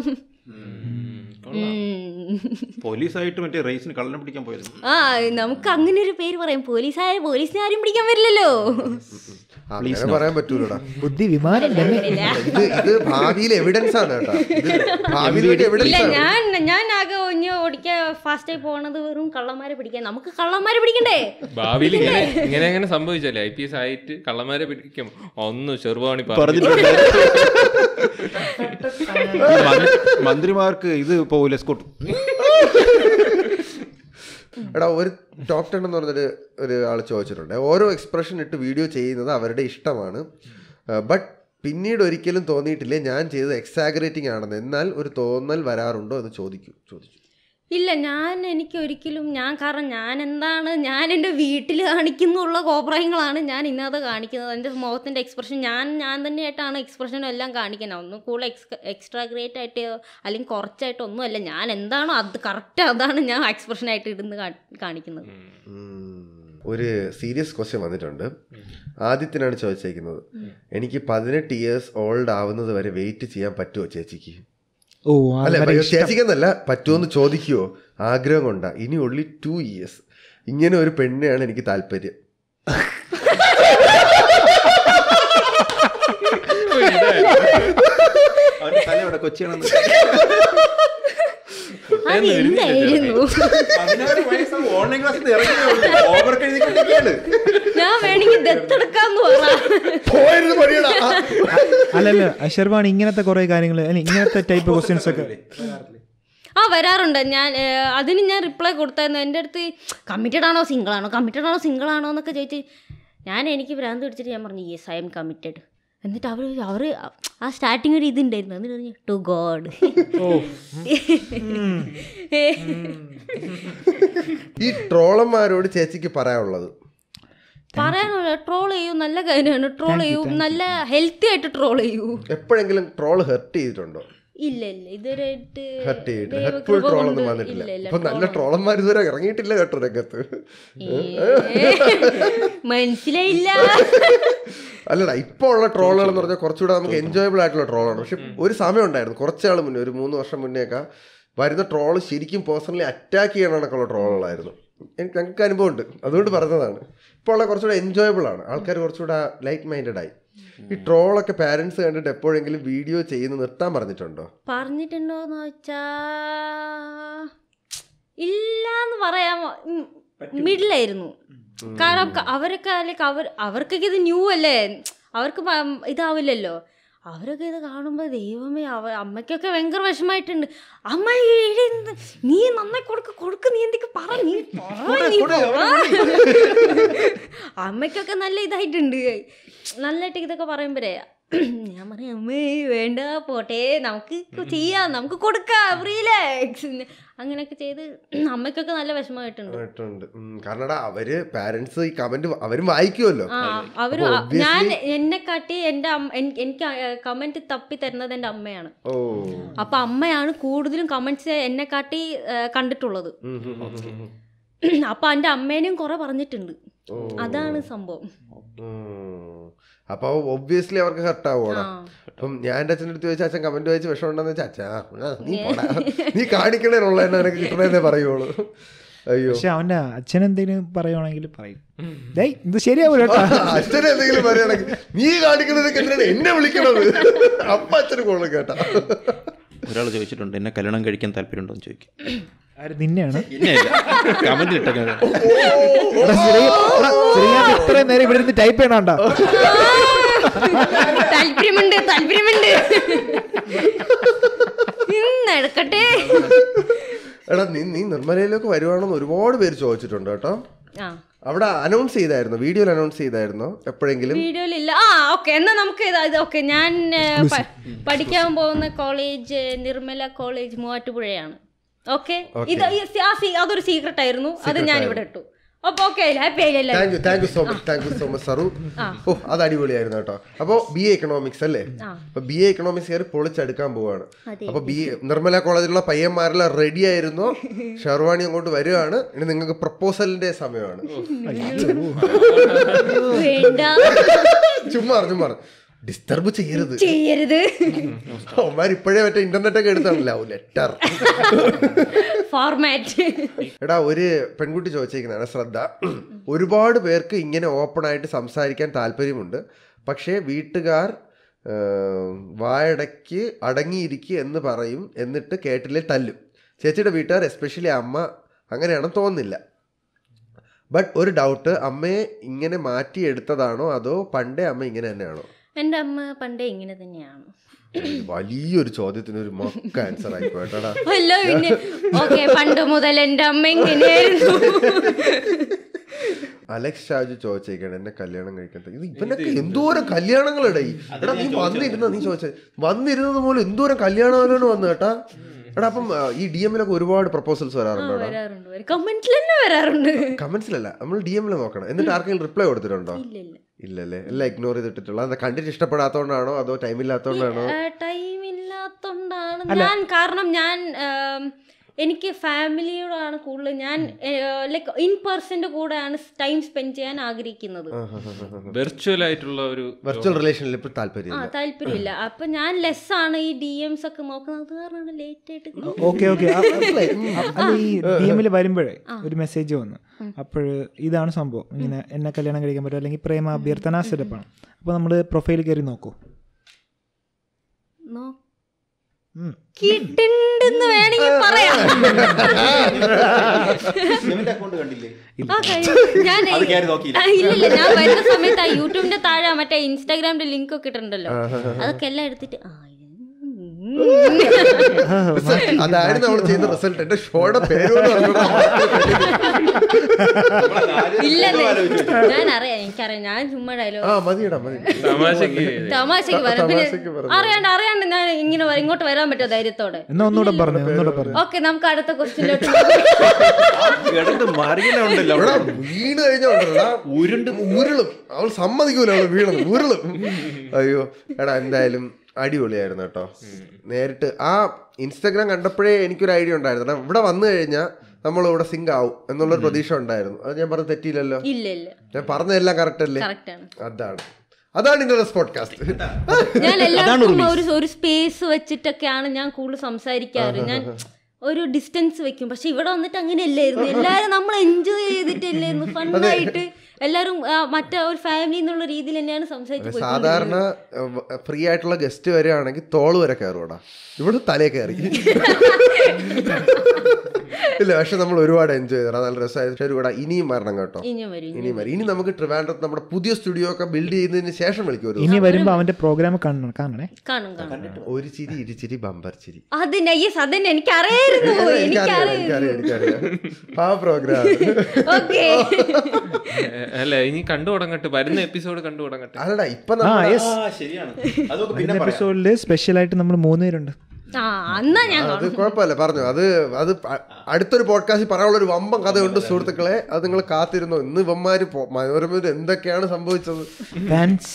ഉം. പോലീസായിട്ട് മറ്റേ റേസിന് കള്ളനെ പിടിക്കാൻ പോയത് ആ നമുക്ക് അങ്ങനെ ഒരു പേര് പറയാം പോലീസായ പോലീസിനെ ആരും പിടിക്കാൻ പറ്റില്ലല്ലോ അങ്ങനെ പറയാൻ പറ്റൂലടാ ബുദ്ധി വിമാനം തന്നെ ഇത് ഇത് ഭാവിയിലെ എവിഡൻസ് ആണ് കേട്ടോ ഇത് ഭാവിയിലെ ഇല്ല എവിഡൻസ് ആണ് ഞാൻ ഞാൻ ആകെ ഒഞ്ഞ ഓടിക്കാൻ ഫാസ്റ്റ് ആയി പോണത് വെറും കള്ളന്മാരെ പിടിക്കാൻ നമുക്ക് കള്ളന്മാരെ പിടിക്കണ്ടേ ഭാവിയിൽ ഇങ്ങനെ ഇങ്ങനെ അങ്ങനെ സംഭവിച്ചല്ലേ ഐ പി എസ് ആയിട്ട് കള്ളന്മാരെ പിടിക്കും ഒന്ന് ചെറുപാണി പറഞ്ഞു പറഞ്ഞിട്ടുണ്ട് ഈ മന്ത്രി- മന്ത്രിമാർക്ക് ഇത് പോകില്ല സ്കൂട്ട് എടാ ഒരു ടോപ്പ് ടെൻ എന്ന് പറഞ്ഞൊരു ഒരു ആൾ ചോദിച്ചിട്ടുണ്ട് ഓരോ എക്സ്പ്രഷൻ ഇട്ട് വീഡിയോ ചെയ്യുന്നത് അവരുടെ ഇഷ്ടമാണ് ബട്ട് പിന്നീട് ഒരിക്കലും തോന്നിയിട്ടില്ലേ ഞാൻ ചെയ്തത് എക്സാഗ്രേറ്റിംഗ് ആണെന്ന് എന്നാൽ ഒരു തോന്നൽ വരാറുണ്ടോ എന്ന് ചോദിക്കൂ ചോദിച്ചു ഇല്ല ഞാൻ എനിക്ക് ഒരിക്കലും ഞാൻ കാരണം ഞാൻ എന്താണ് ഞാൻ എൻ്റെ വീട്ടിൽ കാണിക്കുന്നുള്ള കോപ്രായങ്ങളാണ് ഞാൻ ഇന്നത്തെ കാണിക്കുന്നത് എൻ്റെ മുഖത്തിൻ്റെ എക്സ്പ്രഷൻ ഞാൻ ഞാൻ തന്നെയായിട്ടാണ് എക്സ്പ്രഷനും എല്ലാം കാണിക്കുന്നത് ഒന്നും കൂടുതൽ എക്സ് എക്സ്ട്രാ ഗ്രേറ്റ് ആയിട്ട് അല്ലെങ്കിൽ കുറച്ചായിട്ട് ഒന്നുമല്ല ഞാൻ എന്താണോ അത് കറക്റ്റ് അതാണ് ഞാൻ എക്സ്പ്രഷനായിട്ട് ഇടുന്ന് കാ- കാണിക്കുന്നത് ഉം. ഒരു സീരിയസ് ക്വസ്റ്റ്യൻ വന്നിട്ടുണ്ട് ആദ്യത്തിനാണ് ചോദിച്ചേക്കുന്നത് എനിക്ക് പതിനെട്ട് ഇയേഴ്സ് ഓൾഡ് ആവുന്നത് വരെ വെയിറ്റ് ചെയ്യാൻ പറ്റുമോ ചേച്ചിക്ക് ഓ അല്ല വളരെ ഇഷ്ടം. ചേച്ചിക്കെന്നല്ല പറ്റുമെന്ന് ചോദിക്കുവോ ആഗ്രഹം കൊണ്ടാ ഇനി ഒള്ളി ടു ഇയേഴ്സ് ഇങ്ങനെ ഒരു പെണ്ണിനെയാണ് എനിക്ക് താല്പര്യം അവന്റെ തല ഇവിടെ കൊച്ചിയാണെന്ന് അത് എന്തായിരുന്നു പതിനാറ് വയസ്സാണ് ഓൺലൈൻ ക്ലാസ്സിൽ ഇറങ്ങി ഓവർക്ക് എഴുതിക്കൊണ്ടിരിക്കുകയാണ് ഞാൻ വേണമെങ്കിൽ ദത്തെടുക്കാന്ന് പറ പോയിരുന്നു പണിയടാ ആ. അല്ലല്ല അഷർബാണ് ഇങ്ങനത്തെ കുറെ കാര്യങ്ങൾ അല്ല ഇങ്ങനത്തെ ടൈപ്പ് ക്വസ്റ്റ്യൻസ് ഒക്കെ ആ വരാറുണ്ട് ഞാൻ ഏഹ്, അതിന് ഞാൻ റിപ്ലൈ കൊടുത്തായിരുന്നു എൻ്റെ അടുത്ത് കമ്മിറ്റഡ് ആണോ സിംഗിൾ ആണോ കമ്മിറ്റഡ് ആണോ സിംഗിൾ ആണോ എന്നൊക്കെ ചോദിച്ച് ഞാൻ എനിക്ക് ഭ്രാന്ത് പിടിച്ചിട്ട് ഞാൻ പറഞ്ഞു യെസ് ഐ എം കമ്മിറ്റഡ് എന്നിട്ട് അവർ അവർ ആ സ്റ്റാർട്ടിങ് ഒരു ഇതുണ്ടായിരുന്നു എന്നിട്ട് പറഞ്ഞു ടു ഗോഡ് ഈ ട്രോളന്മാരോട് ചേച്ചിക്ക് പറയാനുള്ളത് പറയാനുള്ള ട്രോൾ ചെയ്യൂ നല്ല കാര്യമാണ് ട്രോൾ ചെയ്യൂ നല്ല ഹെൽത്തി ആയിട്ട് ട്രോൾ ചെയ്യൂ എപ്പോഴെങ്കിലും ട്രോൾ ഹെർട്ട് ചെയ്തിട്ടുണ്ടോ ഇല്ല ഇല്ല ഇതുവരെയായിട്ട് ഹെർട്ട് ചെയ്തിട്ട് ദൈവകൃപ ഹെർട്ട്ഫുൾ ട്രോൾ കൊണ്ട് ഒന്നും വന്നിട്ടില്ല ഇല്ല, ഇല്ല, ഇപ്പൊ നല്ല ട്രോളന്മാർ ഇതുവരെ ഇറങ്ങിയിട്ടില്ല കേട്ടോ രംഗത്ത് മനസ്സിലായില്ല അല്ലടാ ഇപ്പോൾ ഉള്ള ട്രോളുകൾ എന്ന് പറഞ്ഞാൽ കുറച്ചുകൂടെ നമുക്ക് എൻജോയബിൾ ആയിട്ടുള്ള ട്രോളാണ് പക്ഷെ ഒരു സമയം ഉണ്ടായിരുന്നു കുറച്ചാൾ മുന്നേ ഒരു മൂന്ന് വർഷം മുന്നേ ഒക്കെ വരുന്ന ട്രോള് ശരിക്കും പേഴ്സണലി അറ്റാക്ക് ചെയ്യണ കണക്കുള്ള ട്രോളുകളായിരുന്നു എനിക്ക് ഞങ്ങൾക്ക് അനുഭവം ഉണ്ട് അതുകൊണ്ട് പറഞ്ഞതാണ് ഇപ്പോൾ ഉള്ള കുറച്ചുകൂടെ എൻജോയബിൾ ആണ് ആൾക്കാർ കുറച്ചുകൂടെ ലൈറ്റ് മൈൻഡഡ് ആയി ഈ ട്രോളൊക്കെ പാരൻസ് കണ്ടിട്ട് എപ്പോഴെങ്കിലും വീഡിയോ ചെയ്യുന്ന നിർത്താൻ പറഞ്ഞിട്ടുണ്ടോ പറഞ്ഞിട്ടുണ്ടോന്ന് വെച്ചാ ഇല്ലാന്ന് പറയാൻ മിഡിലായിരുന്നു കാരണം ക- അവരൊക്കെ ലൈക്ക് അവർ അവർക്കൊക്കെ ഇത് ന്യൂ അല്ലേ അവർക്ക് പ- ഇതാവില്ലല്ലോ അവരൊക്കെ ഇത് കാണുമ്പോൾ ദൈവമേ അവ അമ്മയ്ക്കൊക്കെ ഭയങ്കര വിഷമായിട്ടുണ്ട് അമ്മ എടി എന്ത് നീ നന്നായി കൊടുക്ക് കൊടുക്ക് നീ എന്തൊക്കെ പറ നീ പറ, നീ പറ." അമ്മയ്ക്കൊക്കെ നല്ല ഇതായിട്ടുണ്ട് നല്ലതായിട്ട് ഇതൊക്കെ പറയുമ്പോഴേ ഞാൻ പറയാം അമ്മേ വേണ്ട പോട്ടെ നമുക്ക് ചെയ്യാം നമുക്ക് കൊടുക്കാം റിലാക്സ് അങ്ങനെയൊക്കെ ചെയ്ത് അമ്മയ്ക്കൊക്കെ നല്ല വിഷമമായിട്ടുണ്ട് ആയിട്ടുണ്ട് ഉം, കാരണം എടാ അവര് പാരന്റ്സ് ഈ കമന്റ് അവരും വായിക്കുമല്ലോ ആ അവര് അപ്പൊ ആ- obviously- ഞാൻ എന്നെ കാട്ടി എൻ്റെ അമ്മ എൻ- എനിക്ക് കമന്റ് തപ്പി തരുന്നത് എൻ്റെ അമ്മയാണ് ഓ അപ്പൊ അമ്മയാണ് കൂടുതലും കമന്റ്സ് എന്നെ കാട്ടി ആ, കണ്ടിട്ടുള്ളത് ഉം, ഉം, ഉം, ഉം. അപ്പൊ എൻ്റെ അമ്മേനെയും കുറെ പറഞ്ഞിട്ടുണ്ട് അതാണ് സംഭവം അപ്പൊ ഒബ്വിയസ്ലി അവർക്ക് ഹർട്ട് ആവുകയാണ് ആ. അപ്പം ഞാൻ എൻ്റെ അച്ഛൻ്റെ അടുത്ത് ചോദിച്ചാൽ അച്ഛൻ കമന്റ് വായിച്ച് വിഷം ഉണ്ടെന്ന് വെച്ചാൽ അച്ഛാ ആ, നീ പോടാ നീ കാണിക്കണേനുള്ള എന്നെ എനിക്ക് കിട്ടണേന്നേ പറയുള്ളൂ അയ്യോ പക്ഷെ അവന്റെ അച്ഛൻ എന്തെങ്കിലും പറയുവാണെങ്കിൽ പറയും ഡേയ് ഇത് ശരിയാവൂല കേട്ടോ അച്ഛനെ എന്തെങ്കിലും പറയുകയാണെങ്കിൽ നീ കാണിക്കണതൊക്കെ എന്തിനാണ് എന്നെ വിളിക്കണത് അപ്പ അച്ഛന് കൊള്ളും കേട്ടാ ഒരാൾ ചോദിച്ചിട്ടുണ്ട് എന്നെ കല്യാണം കഴിക്കാൻ താല്പര്യമുണ്ടോ എന്ന് ചോദിക്കും ആര് നിന്നെയാണ് കമന്റിൽ ഇട്ടേക്കുന്നത് എടാ, ശ്രീ- എടാ, ശ്രീകാന്ത് ഇത്രയും നേരം ഇവിടെ ഇരുന്ന് ടൈപ്പ് ചെയ്യണോണ്ടാ താല്പര്യമുണ്ട് താല്പര്യമുണ്ട് ഇന്ന് എടുക്കട്ടെ എടാ നീ നീ നിർമ്മലയിലേക്ക് വരുവാണെന്ന് ഒരുപാട് പേര് ചോദിച്ചിട്ടുണ്ട് കേട്ടോ ആ അവിടെ അനൗൺസ് ചെയ്തായിരുന്നു വീഡിയോയിൽ അനൗൺസ് ചെയ്തായിരുന്നോ എപ്പോഴെങ്കിലും വീഡിയോയിലില്ല ആ ഓക്കെ എന്നാ നമുക്ക് ഇത് ഇത് ഓക്കെ ഞാൻ ഏ, പ- പഠിക്കാൻ പോകുന്ന കോളേജ് നിർമ്മല കോളേജ് മൂവാറ്റുപുഴയാണ് ഓക്കെ ഇത് ഈ സി- ആ സീ- അതൊരു സീക്രട്ട് ആയിരുന്നു അത് ഞാൻ ഇവിടെ ഇട്ടു അപ്പൊ ഓക്കെ ഹാപ്പി ആയില്ലേ thank you thank you so much thank you so much സറു ഓ അത് അടിപൊളിയായിരുന്നു കേട്ടോ അപ്പോൾ ബി എ എക്കണോമിക്സ് അല്ലേ അപ്പൊ ബി എ എക്കണോമിക്സ് കയറി പൊളിച്ചെടുക്കാൻ പോവാണ് അപ്പൊ ബി നിർമ്മല കോളേജിലുള്ള പയ്യന്മാരെല്ലാം റെഡി ആയിരുന്നു ഷെർവാണി അങ്ങോട്ട് വരികയാണ് ഇനി നിങ്ങൾക്ക് പ്രപ്പോസലിന്റെ സമയമാണ് വേണ്ട ചുമ്മാ ചുമ്മാ ഡിസ്റ്റർബ് ചെയ്യരുത് ചെയ്യരുത് അവന്മാർ ഇപ്പോഴേ മറ്റേ ഇന്റർനെറ്റ് ഒക്കെ എടുത്താണല്ലോ ലെറ്റർ ഫോർമാറ്റ് എടാ ഒരു പെൺകുട്ടി ചോദിച്ചിരിക്കുന്നതാണ് ശ്രദ്ധ ഒരുപാട് പേർക്ക് ഇങ്ങനെ ഓപ്പൺ ആയിട്ട് സംസാരിക്കാൻ താല്പര്യമുണ്ട് പക്ഷേ വീട്ടുകാർ ആ, വായടയ്ക്ക് അടങ്ങിയിരിക്കുക എന്ന് പറയും എന്നിട്ട് കേട്ടില്ലേ തല്ലും ചേച്ചിയുടെ വീട്ടുകാർ എസ്പെഷ്യലി അമ്മ അങ്ങനെയാണെന്ന് തോന്നുന്നില്ല ബട്ട് ഒരു ഡൗട്ട് അമ്മയെ ഇങ്ങനെ മാറ്റിയെടുത്തതാണോ അതോ പണ്ടേ അമ്മ ഇങ്ങനെ തന്നെയാണോ എൻ്റെ അമ്മ പണ്ടേ ഇങ്ങനെ തന്നെയാണ് വലിയൊരു ചോദ്യത്തിന് ഒരു മൊക്ക ആൻസർ ആയി പോയിട്ടാ അല്ല പിന്നെ ഓക്കെ പണ്ട് മുതൽ എൻ്റെ അമ്മ ഇങ്ങനെയായിരുന്നു അലക്സ് ഷാജു ചോദിച്ചേക്കാണ് എന്നെ കല്യാണം കഴിക്കാൻ ഇത് ഇവനൊക്കെ എന്തോരം കല്യാണങ്ങളെടാ ഈ എടാ നീ വന്നിരുന്ന നീ ചോദിച്ചത് വന്നിരുന്നത് പോലെ എന്തോരം കല്യാണങ്ങളാണ് വന്നു കേട്ടാ എടാ അപ്പം ആ, ഈ ഡി എമ്മിലൊക്കെ ഒരുപാട് പ്രപ്പോസൽസ് വരാറുണ്ടോ എടാ വരാറുണ്ട് കമന്റിൽ തന്നെ വരാറുണ്ട് കമന്റ്സിലല്ല നമ്മൾ ഡി എമ്മിൽ നോക്കണം എന്നിട്ട് ആർക്കെങ്കിലും റിപ്ലൈ കൊടുത്തിട്ടുണ്ടോ ഇല്ല ഇല്ല ഇല്ലല്ലേ എല്ലാം ഇഗ്നോർ ചെയ്തിട്ടുള്ള അത് കണ്ടിട്ട് ഇഷ്ടപ്പെടാത്തോണ്ടാണോ അതോ ടൈം ഇല്ലാത്തോണ്ടാണോ ടൈം ഇല്ലാത്തോണ്ടാണ് ഞാൻ കാരണം ഞാൻ ആം, എനിക്ക് ഫാമിലിയോടാണ് കൂടുതൽ ഞാൻ ലൈക്ക് ഇൻ പേഴ്സന്റെ കൂടെയാണ് ടൈം സ്പെൻഡ് ചെയ്യാൻ ആഗ്രഹിക്കുന്നത് വെർച്വൽ ആയിട്ടുള്ള ഒരു വെർച്വൽ റിലേഷനിൽ ഇപ്പോൾ താല്പര്യം ആ താല്പര്യമില്ല അപ്പൊ ഞാൻ ലെസ് ആണ് ഈ ഡി എംസ് ഒക്കെ നോക്കുന്നത് അത് കാരണമാണ് ലേറ്റ് ആയിട്ട് ഓക്കെ ഓക്കെ അല്ല ഈ ഡി എമ്മിൽ വരുമ്പോഴേ ഒരു മെസ്സേജ് വന്നു അപ്പോൾ ഇതാണ് സംഭവം ഇങ്ങനെ എന്നെ കല്യാണം കഴിക്കാൻ പറ്റും അല്ലെങ്കിൽ പ്രേമ അഭ്യർത്ഥന സെറ്റപ്പാണ് അപ്പോൾ നമ്മൾ പ്രൊഫൈൽ കയറി നോക്കൂ നോ ഉം. കിട്ടുണ്ടെന്ന് വേണമെങ്കിൽ പറയാം അക്കൗണ്ട് കണ്ടില്ലേ ആ, കഴിഞ്ഞു. ഞാൻ അത് കയറി നോക്കിയില്ല. ആ, ഇല്ലില്ല ഞാൻ വരുന്ന സമയത്ത് ആ യൂട്യൂബിന്റെ താഴെ മറ്റേ ഇൻസ്റ്റാഗ്രാമിന്റെ ലിങ്ക് ഒക്കെ ഇട്ടിട്ടുണ്ടല്ലോ അതൊക്കെ എല്ലാം എടുത്തിട്ട് ആ ഇത് അതായിരുന്നു നമ്മൾ ചെയ്ത റിസൾട്ട് എന്റെ ഷോയുടെ പേരോട് ഇല്ലെന്നേ ഞാൻ അറിയാം എനിക്കറിയാം ഞാൻ ചുമ്മാ ഡയലോഗ് ആ മതിയടാ മതി തമാശക്ക് തമാശക്ക് പറയാം പിന്നെ തമാശക്ക് പറഞ്ഞു. അറിയാണ്ട് അറിയാണ്ട് ഞാൻ ഇങ്ങനെ വ- ഇങ്ങോട്ട് വരാൻ പറ്റുമോ ധൈര്യത്തോടെ എന്നാ ഒന്നുകൂടെ പറഞ്ഞു ഒന്നുകൂടെ പറഞ്ഞു ഓക്കെ നമുക്ക് അടുത്ത ക്വസ്റ്റ്യനിലോട്ട് കിടന്ന് മറിയലുണ്ടല്ലോ എടാ വീണ് കഴിഞ്ഞോണ്ടല്ല ഉരുണ്ട് ഉരുളും അവൾ സമ്മതിക്കൂല അവള് വീണത് ഉരുളും അയ്യോ എടാ എന്തായാലും അടിപൊളിയായിരുന്നു കേട്ടോ നേരിട്ട് ആ ഇൻസ്റ്റാഗ്രാം കണ്ടപ്പോഴേ എനിക്കൊരു ഐഡിയ ഉണ്ടായിരുന്നു എടാ ഇവിടെ വന്നു കഴിഞ്ഞാൽ നമ്മൾ ഇവിടെ സിങ്ക് ആവും എന്നുള്ളൊരു പ്രതീക്ഷ ഉണ്ടായിരുന്നു അത് ഞാൻ പറഞ്ഞ തെറ്റിയില്ലല്ലോ ഇല്ല ഇല്ല ഞാൻ പറഞ്ഞതെല്ലാം കറക്റ്റ് അല്ലേ കറക്റ്റ് ആണ് അതാണ് അതാണ് ഇന്നത്തെ പോഡ്കാസ്റ്റ് ഞാൻ എല്ലാവർക്കും ഒരു ഒരു സ്പേസ് വെച്ചിട്ടൊക്കെയാണ് ഞാൻ കൂടുതൽ സംസാരിക്കാറ് ഞാൻ ഒരു ഡിസ്റ്റൻസ് വെക്കും പക്ഷെ ഇവിടെ വന്നിട്ട് അങ്ങനെയല്ലായിരുന്നു എല്ലാരും നമ്മൾ എൻജോയ് ചെയ്തിട്ടല്ലായിരുന്നു ഫണ്ണായിട്ട് എല്ലാരും ആ, മറ്റേ ഒരു ഫാമിലി എന്നുള്ള രീതിയിൽ തന്നെയാണ് സംസാരിച്ച് സാധാരണ ഫ്രീ ആയിട്ടുള്ള ഗസ്റ്റ് വരികയാണെങ്കിൽ തോള് വരെ കയറുവാടാ ഇവിടെ തലേ കയറി ഇല്ല പക്ഷെ നമ്മൾ ഒരുപാട് എൻജോയ് ചെയ്തടാ നല്ല രസമായിരുന്നു പക്ഷേ ഒരുപാട് ഇനിയും വരണം കേട്ടോ ഇനിയും വരും ഇനിയും വരും ഇനി നമുക്ക് ട്രിവാൻഡ്രത്ത് നമ്മുടെ പുതിയ സ്റ്റുഡിയോ ഒക്കെ ബിൽഡ് ചെയ്യുന്നതിന് ശേഷം വിളിക്കും ഒരു ഇനി വരുമ്പോൾ അവന്റെ പ്രോഗ്രാം കാണണം കാണണേ കാണും കാണും ദിവസം. ഒരു ചിരി ഇരുചിരി ബമ്പർ ചിരി അതിന്റെ യെസ് അതന്നെ എനിക്കറിയായിരുന്നു എനിക്കറിയാം എനിക്കറിയായിരുന്നു എനിക്കറിയാം എനിക്കറിയാം ആ പ്രോഗ്രാം ഓക്കെ അല്ല ഇനി കണ്ടു തുടങ്ങട്ടെ വരുന്ന എപ്പിസോഡ് കണ്ടു തുടങ്ങട്ടെ അല്ലടാ ഇപ്പൊ ആ നമ്മൾ യെസ് ശരിയാണ് അതൊക്കെ ഇന്ന എപ്പിസോഡിൽ സ്പെഷ്യലായിട്ട് നമ്മൾ മൂന്ന് പേരുണ്ട് ആ അന്നാ ഞാൻ അത് കുഴപ്പമില്ല പറഞ്ഞു അത് അത് അ- അടുത്തൊരു പോഡ്കാസ്റ്റിൽ പറയാനുള്ള ഒരു വമ്പം കഥയുണ്ട് സുഹൃത്തുക്കളെ അത് നിങ്ങൾ കാത്തിരുന്നു ഇന്ന് ഇവന്മാര് പോ- മനോരമയിൽ എന്തൊക്കെയാണ് സംഭവിച്ചത് ഫാൻസ്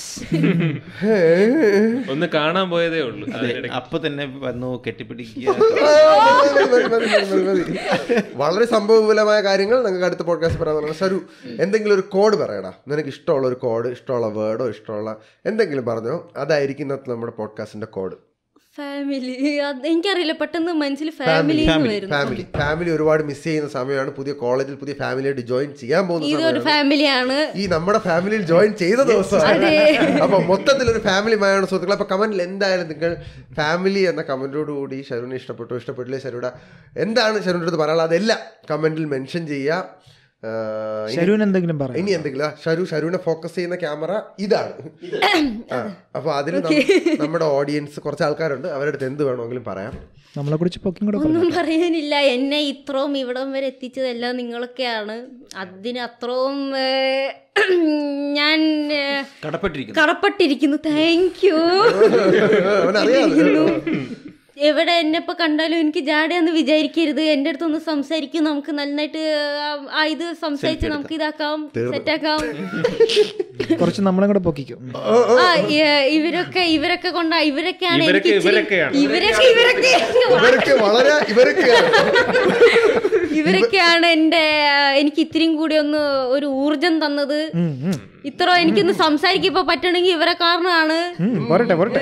ഒന്ന് കാണാൻ പോയതേ ഉള്ളൂ അതിനിടയ്ക്ക് അപ്പൊ തന്നെ വന്നു കെട്ടിപ്പിടിക്കുക ആ, മതി മതി മതി മതി മതി വളരെ സംഭവവിപുലമായ കാര്യങ്ങൾ നിങ്ങൾക്ക് അടുത്ത പോഡ്കാസ്റ്റ് പറയാൻ സരു എന്തെങ്കിലും ഒരു കോഡ് പറയടാ നിനക്ക് ഇഷ്ടമുള്ള ഒരു കോഡ് ഇഷ്ടമുള്ള വേർഡോ ഇഷ്ടമുള്ള എന്തെങ്കിലും പറഞ്ഞോ അതായിരിക്കും ഇന്നത്തെ നമ്മുടെ പോഡ്കാസ്റ്റിന്റെ കോഡ് ഫാമിലി അത് എനിക്കറിയില്ല പെട്ടെന്ന് മനസ്സിൽ ഫാമിലി എന്ന് വരുന്നു ഫാമിലി ഫാമിലി ഒരുപാട് മിസ് ചെയ്യുന്ന സമയമാണ് പുതിയ കോളേജിൽ പുതിയ ഫാമിലിയായിട്ട് ജോയിൻ ചെയ്യാൻ പോകുന്ന ഇതൊരു സമയമാണ് ഫാമിലിയാണ് ഈ നമ്മുടെ ഫാമിലിയിൽ ജോയിൻ ചെയ്ത ദിവസമാണ് അപ്പൊ മൊത്തത്തിൽ ഒരു ഫാമിലി മയാണ് സുഹൃത്തുക്കൾ അപ്പൊ കമന്റിൽ എന്തായാലും നിങ്ങൾ ഫാമിലി എന്ന കമന്റോട് കൂടി ഷരുവിനെ ഇഷ്ടപ്പെട്ടു ഇഷ്ടപ്പെട്ടില്ലേ ഷരുയുടെ എന്താണ് ഷരുവിൻ്റെ അടുത്ത് പറയാനുള്ളത് അതെല്ലാം കമന്റിൽ മെൻഷൻ ചെയ്യുക ആ, ഇനി- ഷരൂൻ എന്തെങ്കിലും പറയാം ഇനി എന്തെങ്കിലും ആ, ഷരു ഷരുവിനെ ഫോക്കസ് ചെയ്യുന്ന ക്യാമറ ഇതാണ് ആ അപ്പൊ അതിൽ നമ്മുടെ ഓഡിയൻസ് കുറച്ച് ആൾക്കാരുണ്ട് അവരുടെ അടുത്ത് എന്ത് വേണമെങ്കിലും പറയാം നമ്മളെ കുറിച്ച് പൊക്കും കൂടെ ഒന്നും പറയാനില്ല എന്നെ ഇത്രയും ഇവിടം വരെ എത്തിച്ചതെല്ലാം നിങ്ങളൊക്കെയാണ് അതിന് അത്രയും ഏഹ്, ഞാൻ ഏഹ്, കടപ്പെട്ടിരിക്കുന്നു കടപ്പെട്ടിരിക്കുന്നു താങ്ക് യു അവനറിയാം എവിടെ എന്നെ ഇപ്പൊ കണ്ടാലും എനിക്ക് ജാടയെന്ന് വിചാരിക്കരുത് എൻ്റെ അടുത്തൊന്ന് സംസാരിക്കും നമുക്ക് നന്നായിട്ട് ആ- ആ ഇത് സംസാരിച്ച് നമുക്ക് ഇതാക്കാം സെറ്റാക്കാം കുറച്ച് നമ്മളെ കൂടെ പൊക്കിക്കും ആ ഇ- ഇവരൊക്കെ ഇവരൊക്കെ കൊണ്ടാ ഇവരൊക്കെയാണ് ഇവരൊക്കെ എനിക്ക് ഇച്ചിരി- ഇവരൊക്കെയാണ്. ഇവരൊക്കെ ഇവരൊക്കെ ഇവരൊക്കെ വളരെ ഇവരൊക്കെ ഇവരൊക്കെയാണ് എൻ്റെ ആ, എനിക്ക് ഇത്തിരിയും കൂടി ഒന്ന് ഒരു ഊർജം തന്നത് ഇത്ര എനിക്കൊന്ന് സംസാരിക്കുമ്പോ പറ്റണമെങ്കിൽ ഇവരെ കാരണമാണ് പോരട്ടെ പോരട്ടെ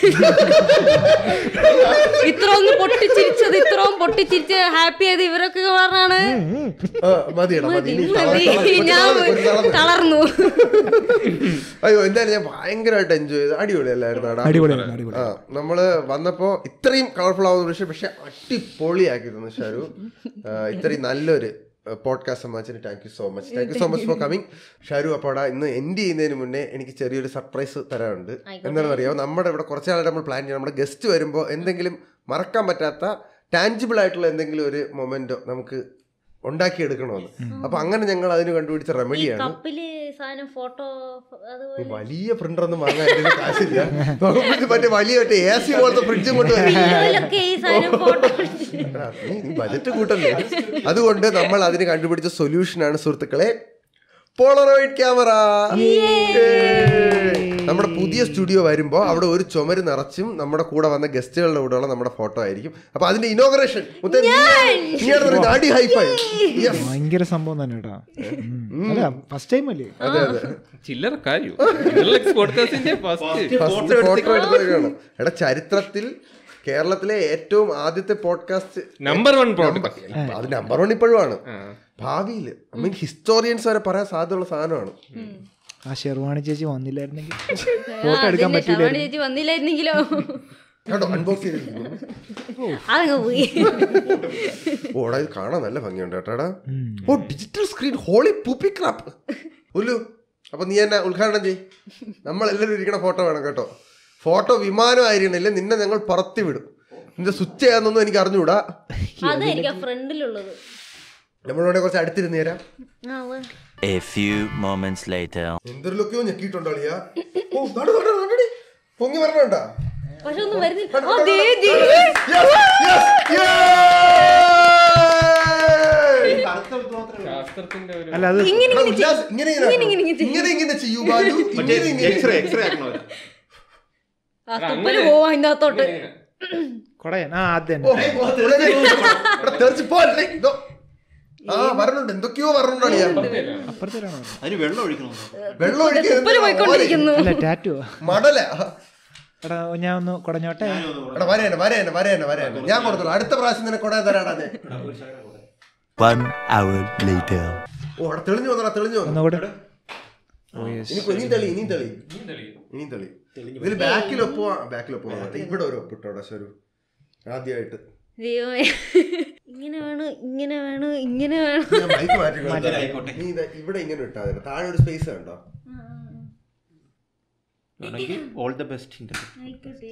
ഇത്ര ഒന്ന് പൊട്ടിച്ചിരിച്ചത് ഇത്രയും പൊട്ടിച്ചിരിച്ച് ഹാപ്പി ആയത് ഇവരൊക്കെ കാരണമാണ് ആ, മതിയെടാ മതി ഇനി തള- മതി. തള- ഒരു ഞാൻ തള- ഒരു തള- തളർന്നു അയ്യോ എന്തായാലും ഞാൻ ഭയങ്കരമായിട്ട് എൻജോയ് ചെയ്തു അടിപൊളി അല്ലായിരുന്നു ആടാ അടിപൊളിയായിരുന്നു അടിപൊളി ആ നമ്മള് വന്നപ്പോ ഇത്രയും കളർഫുൾ ആവുന്ന പക്ഷേ പക്ഷെ അടിപൊളിയാക്കി തന്നു ഷാരു ആ, ഇത്രയും നല്ലൊരു പോഡ്കാസ്റ്റ് സമ്മാനിച്ചതിന് thank you so much thank you so much for coming Sharu അപ്പോടാ ഇന്ന് എൻഡ് ചെയ്യുന്നതിന് മുന്നേ എനിക്ക് ചെറിയൊരു സർപ്രൈസ് തരാനുണ്ട് എന്താണെന്ന് അറിയാമോ നമ്മുടെ ഇവിടെ കുറച്ച് നാളായിട്ട് നമ്മൾ പ്ലാൻ ചെയ്യണം നമ്മുടെ ഗസ്റ്റ് വരുമ്പോൾ എന്തെങ്കിലും മറക്കാൻ പറ്റാത്ത ടാഞ്ചിബിൾ ആയിട്ടുള്ള എന്തെങ്കിലും ഒരു മൊമെന്റോ നമുക്ക് ഉണ്ടാക്കിയെടുക്കണമെന്ന് അപ്പൊ അങ്ങനെ ഞങ്ങൾ അതിന് കണ്ടുപിടിച്ച റെമഡിയാണ് കപ്പില് സാധനം ഫോട്ടോ അതുപോലെ ഈ വലിയ പ്രിന്റർ ഒന്നും വാങ്ങാൻ എൻ്റെ കയ്യിൽ കാശില്ല നമുക്ക് മറ്റേ വലിയ മറ്റേ എ സി പോലത്തെ ഫ്രിഡ്ജും കൊണ്ട് വരും. പില്ലോയിലൊക്കെ ഈ സാധനം ഫോട്ടോ ആ, നീ നീ ബജറ്റ് കൂട്ടല്ലേ അതുകൊണ്ട് നമ്മൾ അതിന് കണ്ടുപിടിച്ച സൊല്യൂഷനാണ് സുഹൃത്തുക്കളെ പോളറോയിഡ് ക്യാമറ നമ്മുടെ പുതിയ സ്റ്റുഡിയോ വരുമ്പോൾ അവിടെ ഒരു ചുമര് നിറച്ചും നമ്മുടെ കൂടെ വന്ന ഗസ്റ്റുകളുടെ കൂടെയുള്ള നമ്മുടെ ഫോട്ടോ ആയിരിക്കും അപ്പൊ അതിന്റെ ഇനോഗ്രേഷൻ അടി ഹൈഫൈ യെസ് ഭയങ്കര സംഭവം തന്നെ കേട്ടോ ഉം. അല്ല ഫസ്റ്റ് ടൈം അല്ലേ അതെ അതെ ചില്ലറ കാര്യം പോഡ്കാസ്റ്റിന്റെ ഫസ്റ്റ് ഫസ്റ്റ് ഫോട്ടോ എടുത്തേക്കാണ് എടാ ചരിത്രത്തിൽ കേരളത്തിലെ ഏറ്റവും ആദ്യത്തെ പോഡ്കാസ്റ്റ് നമ്പർ വൺ പോഡ്കാസ്റ്റ് അത് നമ്പർ വൺ ഇപ്പോഴുമാണ് ഭാവിയിൽ ഐ മീൻ ഹിസ്റ്റോറിയൻസ് വരെ പറയാൻ സാധ്യതയുള്ള സാധനമാണ് ആ ഷെർവാണി ചേച്ചി വന്നില്ലായിരുന്നെങ്കിൽ ഫോട്ടോ എടുക്കാൻ പറ്റില്ല ശവണ ചേച്ചി വന്നില്ലായിരുന്നെങ്കിലോ കേട്ടോ അൺബോക്സ് ചെയ്തിരിക്കുന്നു അതങ്ങ് പോയി ഓടാ ഇത് കാണാൻ നല്ല ഭംഗിയുണ്ട് കേട്ടാടാ ഓ digital screen holy poopy crap ഉല്ലു അപ്പൊ നീ എന്നെ ഉദ്ഘാടനം ചെയ് നമ്മൾ എല്ലാവരും ഇരിക്കണ ഫോട്ടോ വേണം കേട്ടോ ഫോട്ടോ വിമാനമായിരിക്കണില്ല നിന്നെ ഞങ്ങൾ പറത്തി വിടും നിന്റെ സ്വിച്ച് ചെയ്യാന്നൊന്നും എനിക്ക് അറിഞ്ഞുകൂടാ അതായിരിക്കും ഫ്രണ്ടിലുള്ളത് നമ്മളോടെ കുറച്ച് അടുത്തിരുന്ന് തരാം ആ വാ. A few moments later. എന്തൊരു ലൊക്കെയോ ഞെക്കിയിട്ടുണ്ടോ അളിയാ ഓ നടു നടു നടടി പൊങ്ങി വരണോണ്ടാ പക്ഷെ ഒന്നും വരുന്നില്ല ആ, ദേ, ദേ. ശാസ്ത്രത്തിന്റെ ഒരു അല്ല അത് ഇങ്ങനെ ഇങ്ങനെ ചെയ്യ്. ഇങ്ങനെ ഇങ്ങനെ ഇങ്ങനെ ചെയ്യ്. ഇങ്ങനെ ഇങ്ങനെ ചെയ്യൂ ബാലു ഇങ്ങനെ ഇങ്ങനെ എക്സ്റേ എക്സ്റേ ആക്കണോ ആ തുപ്പല് പോവാ അതിന്റെ അകത്തോട്ട് കൊടയൻ ആ അത് തന്നെ ഓ, ഇവിടെ തെറിച്ച് പോ, അല്ലേ, ഇതോ. ആ വരണുണ്ട് എന്തൊക്കെയോ വരണുണ്ട് അളിയാ അപ്പുറത്തേരാണോ അതിന് വെള്ളം ഒഴിക്കണോ വെള്ളം ഒഴിക്കാൻ തുപ്പല് പോയിക്കൊണ്ടിരിക്കുന്നു അല്ല ടാറ്റു മടല എടാ ഞാൻ ഒന്ന് കുടഞ്ഞോട്ടെ എടാ വരേന വരേന വരേന വരേന ഞാൻ കൊടുത്തോളൂ അടുത്ത പ്രാവശ്യം നിന്നെ കൊട തരാടാ ഞാൻ. One hour later. ഓ അവിടെ തെളിഞ്ഞു വന്നടാ തെളിഞ്ഞു വന്നു ഒന്നുകൂടെ ഇനി ഇനിയും തെളി ഇനിയും തെളി ഇനിയും തെളി ഇതിൽ ബാക്കിൽ ഒപ്പുവാ ബാക്കിൽ ഒപ്പുവാ മറ്റേ ഇവിടെ ഒരു ഒപ്പിട്ടോടാ ശരു ആദ്യമായിട്ട് ദൈവമേ ഇങ്ങനെ വേണം ഇങ്ങനെ വേണം ഇങ്ങനെ വേണം ഞാൻ ബൈക്ക് മാറ്റി കൊടുത്തരാം. നീ ഇതാ ഇവിടെ ഇങ്ങനെ ഇട്ടാ മതി. താഴെ ഒരു സ്പേസ് കണ്ടോ ആണെങ്കിൽ ഓൾ ദ ബെസ്റ്റ് ആയിക്കോട്ടെ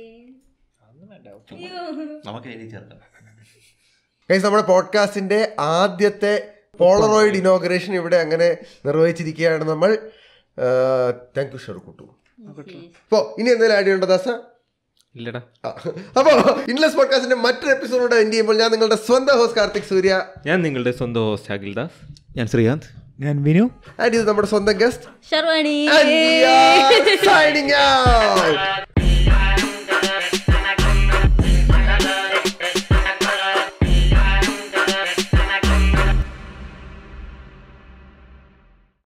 നമുക്ക് എഴുതി ചേർക്കാം ഗൈസ് നമ്മുടെ പോഡ്കാസ്റ്റിന്റെ ആദ്യത്തെ പോളറോയിഡ് ഇനോഗ്രേഷൻ ഇവിടെ അങ്ങനെ നിർവഹിച്ചിരിക്കുകയാണ് നമ്മൾ താങ്ക് യു ഷെറു കുട്ടു അപ്പോ ഇനി എന്തെങ്കിലും ആഡ് ചെയ്യേണ്ടോ ദാസ ഇല്ലടാ ആ. അപ്പോ ഇൻലെസ് പോഡ്കാസ്റ്റിന്റെ മറ്റൊരു എപ്പിസോഡോടെ എൻഡ് ചെയ്യുമ്പോൾ ഞാൻ നിങ്ങളുടെ സ്വന്തം ഹോസ്റ്റ് കാർത്തിക് സൂര്യ ഞാൻ നിങ്ങളുടെ സ്വന്തം ഹോസ്റ്റ് അഖിൽദാസ് ഞാൻ ശ്രീകാന്ത് ഞാൻ വിനു ആൻഡ് ഇത് നമ്മുടെ സ്വന്തം ഗസ്റ്റ് ശർവാണി സൈനിങ് ഔട്ട്